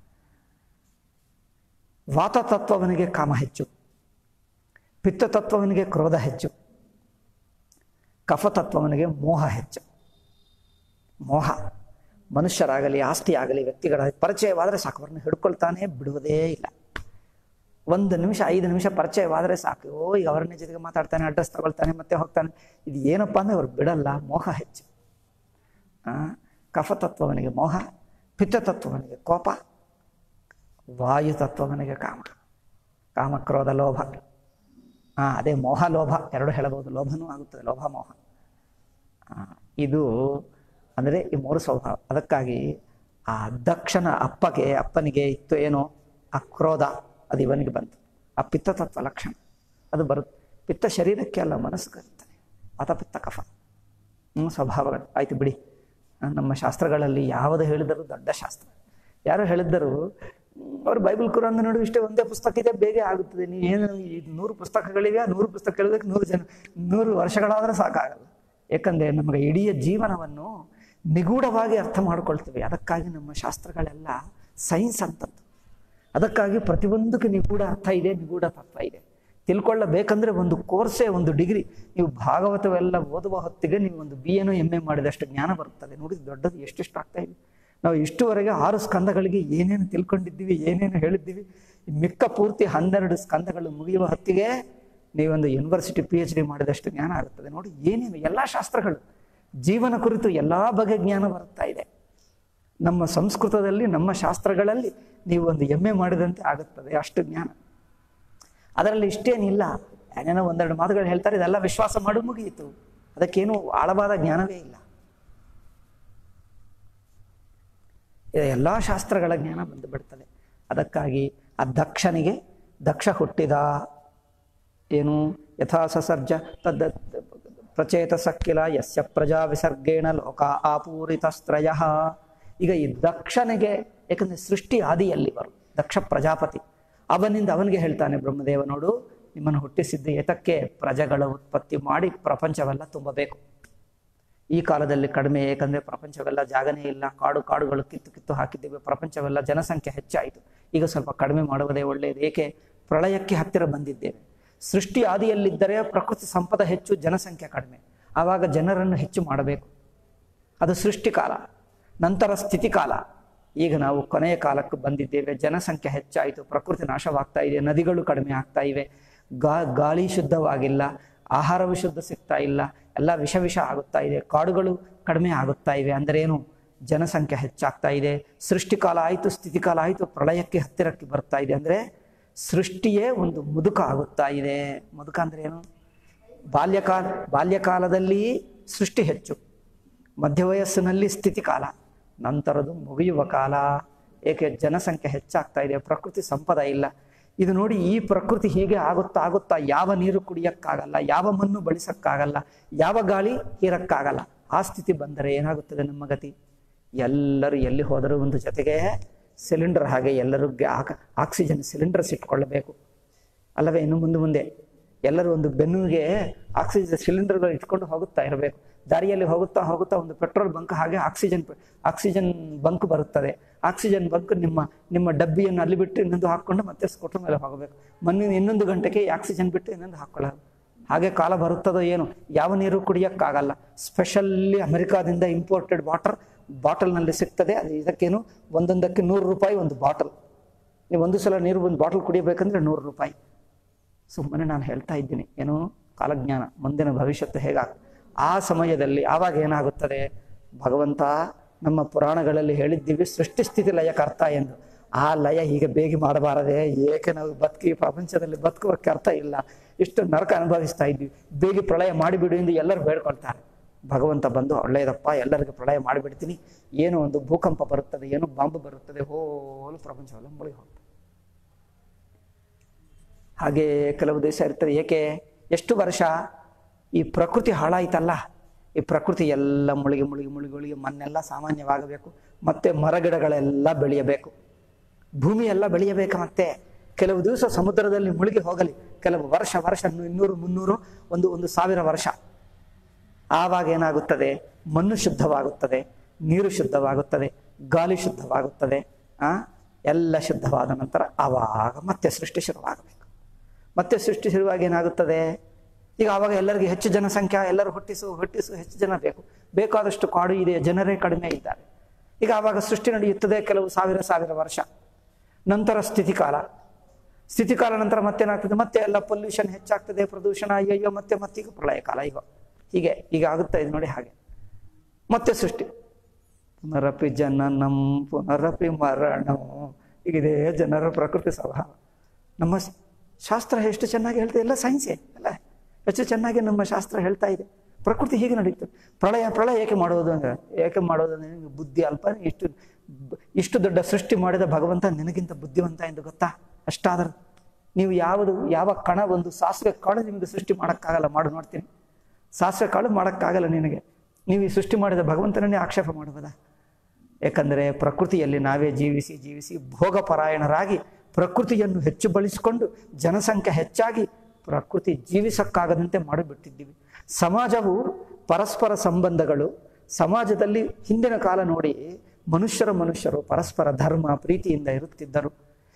ವಾತತತ್ವವನಿಗೆ ಕಾಮ ಹೆಚ್ಚು ಪಿತ್ತತತ್ವವನಿಗೆ ಕ್ರೋಧ ಹೆಚ್ಚು ಕಫತತ್ವವನಿಗೆ ಮೋಹ ಹೆಚ್ಚು ಮೋಹ ಮನುಷ್ಯರಾಗಲಿ ಆಸ್ತಿ ಆಗಲಿ ವ್ಯಕ್ತಿಗಳ ಪರಿಚಯವಾದರೆ ಸಾಕು ಅವ್ರನ್ನ ಹಿಡ್ಕೊಳ್ತಾನೆ ಬಿಡುವುದೇ ಇಲ್ಲ ಒಂದು ನಿಮಿಷ ಐದು ನಿಮಿಷ ಪರಿಚಯವಾದರೆ ಸಾಕು ಓ ಈಗ ಅವರನ್ನೇ ಜೊತೆಗೆ ಮಾತಾಡ್ತಾನೆ ಅಡ್ರೆಸ್ ತಗೊಳ್ತಾನೆ ಮತ್ತೆ ಹೋಗ್ತಾನೆ ಇದು ಏನಪ್ಪ ಅಂದ್ರೆ ಅವ್ರು ಬಿಡಲ್ಲ ಮೋಹ ಹೆಚ್ಚು ಆ, ಕಫತತ್ವವನಿಗೆ ಮೋಹ ಪಿತ್ತತತ್ವವನಿಗೆ ಕೋಪ ವಾಯುತತ್ವವನಿಗೆ ಕಾಮ ಕಾಮ ಕ್ರೋಧ ಲೋಭ ಆ, ಅದೇ ಮೋಹ ಲೋಭ ಎರಡು ಹೇಳಬಹುದು ಲೋಭನೂ ಆಗುತ್ತದೆ ಲೋಭ ಮೋಹ ಆ, ಇದು ಅಂದರೆ ಈ ಮೂರು ಸ್ವಭಾವ ಅದಕ್ಕಾಗಿ ಆ ದಕ್ಷನ ಅಪ್ಪಗೆ ಅಪ್ಪನಿಗೆ ಇತ್ತು ಏನೋ ಆ ಕ್ರೋಧ ಅದು ಇವನಿಗೆ ಬಂತು ಆ ಪಿತ್ತತತ್ವ ಲಕ್ಷಣ ಅದು ಬರುತ್ತೆ ಪಿತ್ತ ಶರೀರಕ್ಕೆ ಅಲ್ಲ ಮನಸ್ಸಿಗೆ ಇರ್ತದೆ ವಾತ ಪಿತ್ತ ಕಫ ಹ್ಮ್, ಸ್ವಭಾವಗಳು ಆಯ್ತು ಬಿಡಿ ಆ, ನಮ್ಮ ಶಾಸ್ತ್ರಗಳಲ್ಲಿ ಯಾವುದು ಹೇಳಿದರೂ ದೊಡ್ಡ ಶಾಸ್ತ್ರ ಯಾರು ಹೇಳಿದ್ದರು ಅವರು ಬೈಬಲ್ ಕುರಾನ್ ನೋಡಿ ಇಷ್ಟೇ ಒಂದೇ ಪುಸ್ತಕ ಇದೆ ಬೇಗ ಆಗುತ್ತದೆ ನೀವು ಏನು ಈ ನೂರು ಪುಸ್ತಕಗಳಿವೆ ಆ ನೂರು ಪುಸ್ತಕ ಕೇಳೋದಕ್ಕೆ ನೂರು ಜನ ನೂರು ವರ್ಷಗಳಾದರೆ ಸಾಕಾಗಲ್ಲ ಯಾಕಂದರೆ ನಮಗೆ ಇಡೀ ಜೀವನವನ್ನು ನಿಗೂಢವಾಗಿ ಅರ್ಥ ಮಾಡ್ಕೊಳ್ತೀವಿ ಅದಕ್ಕಾಗಿ ನಮ್ಮ ಶಾಸ್ತ್ರಗಳೆಲ್ಲ ಸೈನ್ಸ್ ಅಂತದ್ದು ಅದಕ್ಕಾಗಿ ಪ್ರತಿಯೊಂದಕ್ಕೆ ನಿಗೂಢ ಅರ್ಥ ಇದೆ ನಿಗೂಢ ತತ್ವ ಇದೆ ತಿಳ್ಕೊಳ್ಳಬೇಕಂದ್ರೆ ಒಂದು ಕೋರ್ಸೇ ಒಂದು ಡಿಗ್ರಿ ನೀವು ಭಾಗವತವೆಲ್ಲ ಓದುವ ಹೊತ್ತಿಗೆ ನೀವು ಒಂದು ಬಿ ಎನೋ ಎಮ್ ಎ ಮಾಡಿದಷ್ಟು ಜ್ಞಾನ ಬರುತ್ತದೆ ನೋಡಿ ದೊಡ್ಡದು ಎಷ್ಟೆಷ್ಟು ಆಗ್ತಾ ಇದೆ ನಾವು ಇಷ್ಟುವರೆಗೆ ಆರು ಸ್ಕಂದಗಳಿಗೆ ಏನೇನು ತಿಳ್ಕೊಂಡಿದ್ದೀವಿ ಏನೇನು ಹೇಳಿದ್ದೀವಿ ಈ ಮಿಕ್ಕ ಪೂರ್ತಿ ಹನ್ನೆರಡು ಸ್ಕಂದಗಳು ಮುಗಿಯುವ ಹೊತ್ತಿಗೆ ನೀವೊಂದು ಯೂನಿವರ್ಸಿಟಿ ಪಿ ಎಚ್ ಡಿ ಮಾಡಿದಷ್ಟು ಜ್ಞಾನ ಆಗುತ್ತದೆ ನೋಡಿ ಏನೇನು ಎಲ್ಲ ಶಾಸ್ತ್ರಗಳು ಜೀವನ ಕುರಿತು ಎಲ್ಲ ಬಗೆಯ ಜ್ಞಾನ ಬರುತ್ತಾ ಇದೆ ನಮ್ಮ ಸಂಸ್ಕೃತದಲ್ಲಿ ನಮ್ಮ ಶಾಸ್ತ್ರಗಳಲ್ಲಿ ನೀವು ಒಂದು ಎಮ್ ಎ ಮಾಡಿದಂತೆ ಆಗುತ್ತದೆ ಅಷ್ಟು ಜ್ಞಾನ ಅದರಲ್ಲಿ ಇಷ್ಟೇನಿಲ್ಲ ಏನೇನೋ ಒಂದೆರಡು ಮಾತುಗಳು ಹೇಳ್ತಾರೆ ಇದೆಲ್ಲ ವಿಶ್ವಾಸ ಮಾಡು ಮುಗಿಯಿತು ಅದಕ್ಕೇನು ಆಳವಾದ ಜ್ಞಾನವೇ ಇಲ್ಲ ಇದು ಎಲ್ಲ ಶಾಸ್ತ್ರಗಳ ಜ್ಞಾನ ಬಂದು ಬಿಡ್ತದೆ ಅದಕ್ಕಾಗಿ ಆ ದಕ್ಷನಿಗೆ ದಕ್ಷ ಹುಟ್ಟಿದ ಏನು ಯಥಾ ಸಸರ್ಜ ತದ್ ಪ್ರಚೇತ ಸಕ್ಕಿಲ ಯಸ್ಯ ಪ್ರಜಾ ವಿಸರ್ಗೇಣ ಲೋಕ ಆಪೂರಿತಸ್ತ್ರಯ ಈಗ ಈ ದಕ್ಷನಿಗೆ ಯಾಕಂದ್ರೆ ಸೃಷ್ಟಿ ಆದಿಯಲ್ಲಿ ಬರು ದಕ್ಷ ಪ್ರಜಾಪತಿ ಅವನಿಂದ ಅವನಿಗೆ ಹೇಳ್ತಾನೆ ಬ್ರಹ್ಮದೇವ ನೋಡು ನಿಮ್ಮನ್ನು ಹುಟ್ಟಿಸಿದ್ದು ಏತಕ್ಕೆ ಪ್ರಜೆಗಳ ಉತ್ಪತ್ತಿ ಮಾಡಿ ಪ್ರಪಂಚವೆಲ್ಲ ತುಂಬಬೇಕು ಈ ಕಾಲದಲ್ಲಿ ಕಡಿಮೆ ಏಕೆಂದರೆ ಪ್ರಪಂಚವೆಲ್ಲ ಜಾಗನೇ ಇಲ್ಲ ಕಾಡು ಕಾಡುಗಳು ಕಿತ್ತು ಕಿತ್ತು ಹಾಕಿದ್ದೇವೆ ಪ್ರಪಂಚವೆಲ್ಲ ಜನಸಂಖ್ಯೆ ಹೆಚ್ಚಾಯಿತು ಈಗ ಸ್ವಲ್ಪ ಕಡಿಮೆ ಮಾಡುವುದೇ ಒಳ್ಳೆಯದು ಏಕೆ ಪ್ರಳಯಕ್ಕೆ ಹತ್ತಿರ ಬಂದಿದ್ದೇವೆ ಸೃಷ್ಟಿ ಆದಿಯಲ್ಲಿದ್ದರೆ ಪ್ರಕೃತಿ ಸಂಪದ ಹೆಚ್ಚು ಜನಸಂಖ್ಯೆ ಕಡಿಮೆ ಆವಾಗ ಜನರನ್ನು ಹೆಚ್ಚು ಮಾಡಬೇಕು ಅದು ಸೃಷ್ಟಿಕಾಲ ನಂತರ ಸ್ಥಿತಿಕಾಲ ಈಗ ನಾವು ಕೊನೆಯ ಕಾಲಕ್ಕೆ ಬಂದಿದ್ದೇವೆ ಜನಸಂಖ್ಯೆ ಹೆಚ್ಚಾಯಿತು ಪ್ರಕೃತಿ ನಾಶವಾಗ್ತಾ ಇದೆ ನದಿಗಳು ಕಡಿಮೆ ಆಗ್ತಾ ಇವೆ ಗಾ ಗಾಳಿ ಶುದ್ಧವಾಗಿಲ್ಲ ಆಹಾರವು ಶುದ್ಧ ಸಿಗ್ತಾ ಇಲ್ಲ ಎಲ್ಲ ವಿಷ ವಿಷ ಆಗುತ್ತಾ ಇದೆ ಕಾಡುಗಳು ಕಡಿಮೆ ಆಗುತ್ತಾ ಇವೆ ಅಂದರೆ ಏನು ಜನಸಂಖ್ಯೆ ಹೆಚ್ಚಾಗ್ತಾ ಇದೆ ಸೃಷ್ಟಿಕಾಲ ಆಯಿತು ಸ್ಥಿತಿಕಾಲ ಆಯಿತು ಪ್ರಳಯಕ್ಕೆ ಹತ್ತಿರಕ್ಕೆ ಬರ್ತಾ ಇದೆ ಅಂದರೆ ಸೃಷ್ಟಿಯೇ ಒಂದು ಮುದುಕ ಆಗುತ್ತಾ ಇದೆ ಮುದುಕ ಅಂದ್ರೆ ಏನು ಬಾಲ್ಯಕಾಲ ಬಾಲ್ಯಕಾಲದಲ್ಲಿ ಸೃಷ್ಟಿ ಹೆಚ್ಚು ಮಧ್ಯವಯಸ್ಸಿನಲ್ಲಿ ಸ್ಥಿತಿಕಾಲ ನಂತರದು ಮುಗಿಯುವ ಕಾಲ ಏಕೆ ಜನಸಂಖ್ಯೆ ಹೆಚ್ಚಾಗ್ತಾ ಇದೆ ಪ್ರಕೃತಿ ಸಂಪದ ಇಲ್ಲ ಇದು ನೋಡಿ ಈ ಪ್ರಕೃತಿ ಹೀಗೆ ಆಗುತ್ತಾ ಆಗುತ್ತಾ ಯಾವ ನೀರು ಕುಡಿಯಕ್ಕಾಗಲ್ಲ ಯಾವ ಮಣ್ಣು ಬಳಸಕ್ಕಾಗಲ್ಲ ಯಾವ ಗಾಳಿ ಹೀರಕ್ಕಾಗಲ್ಲ ಆ ಸ್ಥಿತಿ ಬಂದರೆ ಏನಾಗುತ್ತದೆ ನಮ್ಮ ಗತಿ ಎಲ್ಲರೂ ಎಲ್ಲಿ ಹೋದರೂ ಒಂದು ಜೊತೆಗೆ ಸಿಲಿಂಡರ್ ಹಾಗೆ ಎಲ್ಲರೂ ಗ್ಯಾ- ಆಕ್ಸಿಜನ್ ಸಿಲಿಂಡರ್ಸ್ ಇಟ್ಕೊಳ್ಳಬೇಕು ಅಲ್ಲವೇ ಇನ್ನು ಮುಂದೆ ಮುಂದೆ ಎಲ್ಲರೂ ಒಂದು ಬೆನ್ನಿಗೆ ಆಕ್ಸಿಜನ್ ಸಿಲಿಂಡರ್ಗಳು ಇಟ್ಕೊಂಡು ಹೋಗುತ್ತಾ ಇರಬೇಕು ದಾರಿಯಲ್ಲಿ ಹೋಗುತ್ತಾ ಹೋಗುತ್ತಾ ಒಂದು ಪೆಟ್ರೋಲ್ ಬಂಕ್ ಹಾಗೆ ಆಕ್ಸಿಜನ್ ಆಕ್ಸಿಜನ್ ಬಂಕ್ ಬರುತ್ತದೆ ಆಕ್ಸಿಜನ್ ಬಂಕ್ ನಿಮ್ಮ ನಿಮ್ಮ ಡಬ್ಬಿಯನ್ನು ಅಲ್ಲಿ ಬಿಟ್ಟು ಇನ್ನೊಂದು ಹಾಕ್ಕೊಂಡು ಮತ್ತೆ ಸ್ಕೂಟರ್ ಮೇಲೆ ಹೋಗಬೇಕು ಮೊನ್ನೆ ಇನ್ನೊಂದು ಗಂಟೆಗೆ ಈ ಆಕ್ಸಿಜನ್ ಬಿಟ್ಟು ಇನ್ನೊಂದು ಹಾಕೊಳ್ಳೋದು ಹಾಗೆ ಕಾಲ ಬರುತ್ತದೋ ಏನು ಯಾವ ನೀರು ಕುಡಿಯೋಕ್ಕಾಗಲ್ಲ ಸ್ಪೆಷಲ್ಲಿ ಅಮೆರಿಕಾದಿಂದ ಇಂಪೋರ್ಟೆಡ್ ವಾಟರ್ ಬಾಟಲ್ನಲ್ಲಿ ಸಿಗ್ತದೆ ಅದು ಇದಕ್ಕೇನು ಒಂದೊಂದಕ್ಕೆ ನೂರು ರೂಪಾಯಿ ಒಂದು ಬಾಟಲ್ ನೀವು ಒಂದು ಸಲ ನೀರು ಒಂದು ಬಾಟಲ್ ಕುಡಿಯಬೇಕಂದ್ರೆ ನೂರು ರೂಪಾಯಿ ಸುಮ್ಮನೆ ನಾನು ಹೇಳ್ತಾ ಇದ್ದೀನಿ ಏನು ಕಾಲಜ್ಞಾನ ಮುಂದಿನ ಭವಿಷ್ಯತ್ತು ಹೇಗಾಗ ಆ ಸಮಯದಲ್ಲಿ ಆವಾಗ ಏನಾಗುತ್ತದೆ ಭಗವಂತ ನಮ್ಮ ಪುರಾಣಗಳಲ್ಲಿ ಹೇಳಿದ್ದೀವಿ ಸೃಷ್ಟಿ ಸ್ಥಿತಿ ಲಯ ಕರ್ತ ಎಂದು ಆ ಲಯ ಹೀಗೆ ಬೇಗ ಮಾಡಬಾರದೆ ಏಕೆ ನಾವು ಬದುಕಿ ಪ್ರಪಂಚದಲ್ಲಿ ಬದುಕುವಕ್ಕೆ ಅರ್ಥ ಇಲ್ಲ ಇಷ್ಟು ನರಕ ಅನುಭವಿಸ್ತಾ ಇದ್ವಿ ಬೇಗ ಪ್ರಳಯ ಮಾಡಿಬಿಡು ಎಂದು ಎಲ್ಲರೂ ಬೇಡ್ಕೊಳ್ತಾರೆ ಭಗವಂತ ಬಂದು ಒಳ್ಳೆಯದಪ್ಪ ಎಲ್ಲರಿಗೂ ಪ್ರಳಯ ಮಾಡಿಬಿಡ್ತೀನಿ ಏನೋ ಒಂದು ಭೂಕಂಪ ಬರುತ್ತದೆ ಏನೋ ಬಾಂಬು ಬರುತ್ತದೆ ಹೋಲು ಪ್ರಪಂಚವೆಲ್ಲ ಮುಳುಗಿ ಹೋಗ್ತದೆ ಹಾಗೆ ಕೆಲವು ದೇಶ ಇರ್ತದೆ ಏಕೆ ಎಷ್ಟು ವರ್ಷ ಈ ಪ್ರಕೃತಿ ಹಾಳಾಯ್ತಲ್ಲ ಈ ಪ್ರಕೃತಿ ಎಲ್ಲ ಮುಳುಗಿ ಮುಳುಗಿ ಮುಳುಗಿ ಮುಳುಗಿ ಮಣ್ಣೆಲ್ಲ ಸಾಮಾನ್ಯವಾಗಬೇಕು ಮತ್ತೆ ಮರಗಿಡಗಳೆಲ್ಲ ಬೆಳೆಯಬೇಕು ಭೂಮಿ ಎಲ್ಲ ಬೆಳೆಯಬೇಕು ಮತ್ತೆ ಕೆಲವು ದಿವಸ ಸಮುದ್ರದಲ್ಲಿ ಮುಳುಗಿ ಹೋಗಲಿ ಕೆಲವು ವರ್ಷ ವರ್ಷ ಇನ್ನೂರು ಮುನ್ನೂರು ಒಂದು ಒಂದು ಸಾವಿರ ವರ್ಷ ಆವಾಗ ಏನಾಗುತ್ತದೆ ಮಣ್ಣು ಶುದ್ಧವಾಗುತ್ತದೆ ನೀರು ಶುದ್ಧವಾಗುತ್ತದೆ ಗಾಳಿ ಶುದ್ಧವಾಗುತ್ತದೆ ಆ ಎಲ್ಲ ಶುದ್ಧವಾದ ನಂತರ ಆವಾಗ ಮತ್ತೆ ಸೃಷ್ಟಿ ಶುರುವಾಗಬೇಕು ಮತ್ತೆ ಸೃಷ್ಟಿ ಶುರುವಾಗಿ ಏನಾಗುತ್ತದೆ ಈಗ ಆವಾಗ ಎಲ್ಲರಿಗೆ ಹೆಚ್ಚು ಜನಸಂಖ್ಯೆ ಎಲ್ಲರೂ ಹುಟ್ಟಿಸು ಹುಟ್ಟಿಸು ಹೆಚ್ಚು ಜನ ಬೇಕು ಬೇಕಾದಷ್ಟು ಕಾಡು ಇದೆ ಜನರೇ ಕಡಿಮೆ ಇದ್ದಾರೆ ಈಗ ಆವಾಗ ಸೃಷ್ಟಿ ನಡೆಯುತ್ತದೆ ಕೆಲವು ಸಾವಿರ ಸಾವಿರ ವರ್ಷ ನಂತರ ಸ್ಥಿತಿಕಾಲ ಸ್ಥಿತಿಕಾಲ ನಂತರ ಮತ್ತೇನಾಗ್ತದೆ ಮತ್ತೆ ಎಲ್ಲ ಪೊಲ್ಯೂಷನ್ ಹೆಚ್ಚಾಗ್ತದೆ ಪ್ರದೂಷಣ ಅಯ್ಯಯ್ಯೋ ಮತ್ತೆ ಮತ್ತೀಗ ಪ್ರಳಯ ಕಾಲ ಈಗ ಹೀಗೆ ಈಗ ಆಗುತ್ತಾ ಇದೆ ನೋಡಿ ಹಾಗೆ ಮತ್ತೆ ಸೃಷ್ಟಿ ಪುನರಪಿ ಜನನಂ ಪುನರಪಿ ಮರಣಂ ಹೀಗಿದೆ ಜನರ ಪ್ರಕೃತಿ ಸ್ವಭಾವ ನಮ್ಮ ಸ್- ಶಾಸ್ತ್ರ ಎಷ್ಟು ಚೆನ್ನಾಗಿ ಹೇಳ್ತಾ ಎಲ್ಲ ಸೈನ್ಸೇ ಅಲ್ಲ ಎಷ್ಟು ಚೆನ್ನಾಗಿ ನಮ್ಮ ಶಾಸ್ತ್ರ ಹೇಳ್ತಾ ಇದೆ ಪ್ರಕೃತಿ ಹೀಗೆ ನಡೀತದೆ ಪ್ರಳಯ ಪ್ರಳಯ ಏಕೆ ಮಾಡೋದು ಅಂದ್ರೆ ಏಕೆ ಮಾಡೋದು ಅಂದ್ರೆ ನಿನಗೆ ಬುದ್ಧಿ ಅಲ್ಪ ಇಷ್ಟು ಇಷ್ಟು ದೊಡ್ಡ ಸೃಷ್ಟಿ ಮಾಡಿದ ಭಗವಂತ ನಿನಗಿಂತ ಬುದ್ಧಿವಂತ ಎಂದು ಗೊತ್ತಾ ಅಷ್ಟಾದರೂ ನೀವು ಯಾವುದು ಯಾವ ಕಣ ಒಂದು ಸಾಸಿವೆ ಕಾಳು ನಿಮಗೆ ಸೃಷ್ಟಿ ಮಾಡೋಕ್ಕಾಗಲ್ಲ ಮಾಡು ನೋಡ್ತೀನಿ ಸಾಸಿವೆ ಕಾಳು ಮಾಡೋಕ್ಕಾಗಲ್ಲ ನಿನಗೆ ನೀವು ಈ ಸೃಷ್ಟಿ ಮಾಡಿದ ಭಗವಂತನನ್ನೇ ಆಕ್ಷೇಪ ಮಾಡಬಹುದಾ ಯಾಕಂದರೆ ಪ್ರಕೃತಿಯಲ್ಲಿ ನಾವೇ ಜೀವಿಸಿ ಜೀವಿಸಿ ಭೋಗಪರಾಯಣರಾಗಿ ಪ್ರಕೃತಿಯನ್ನು ಹೆಚ್ಚು ಬಳಸಿಕೊಂಡು ಜನಸಂಖ್ಯೆ ಹೆಚ್ಚಾಗಿ ಪ್ರಕೃತಿ ಜೀವಿಸಕ್ಕಾಗದಂತೆ ಮಾಡಿಬಿಟ್ಟಿದ್ದೀವಿ ಸಮಾಜವು ಪರಸ್ಪರ ಸಂಬಂಧಗಳು ಸಮಾಜದಲ್ಲಿ ಹಿಂದಿನ ಕಾಲ ನೋಡಿ ಮನುಷ್ಯರ ಮನುಷ್ಯರು ಪರಸ್ಪರ ಧರ್ಮ ಪ್ರೀತಿಯಿಂದ ಇರುತ್ತಿದ್ದರು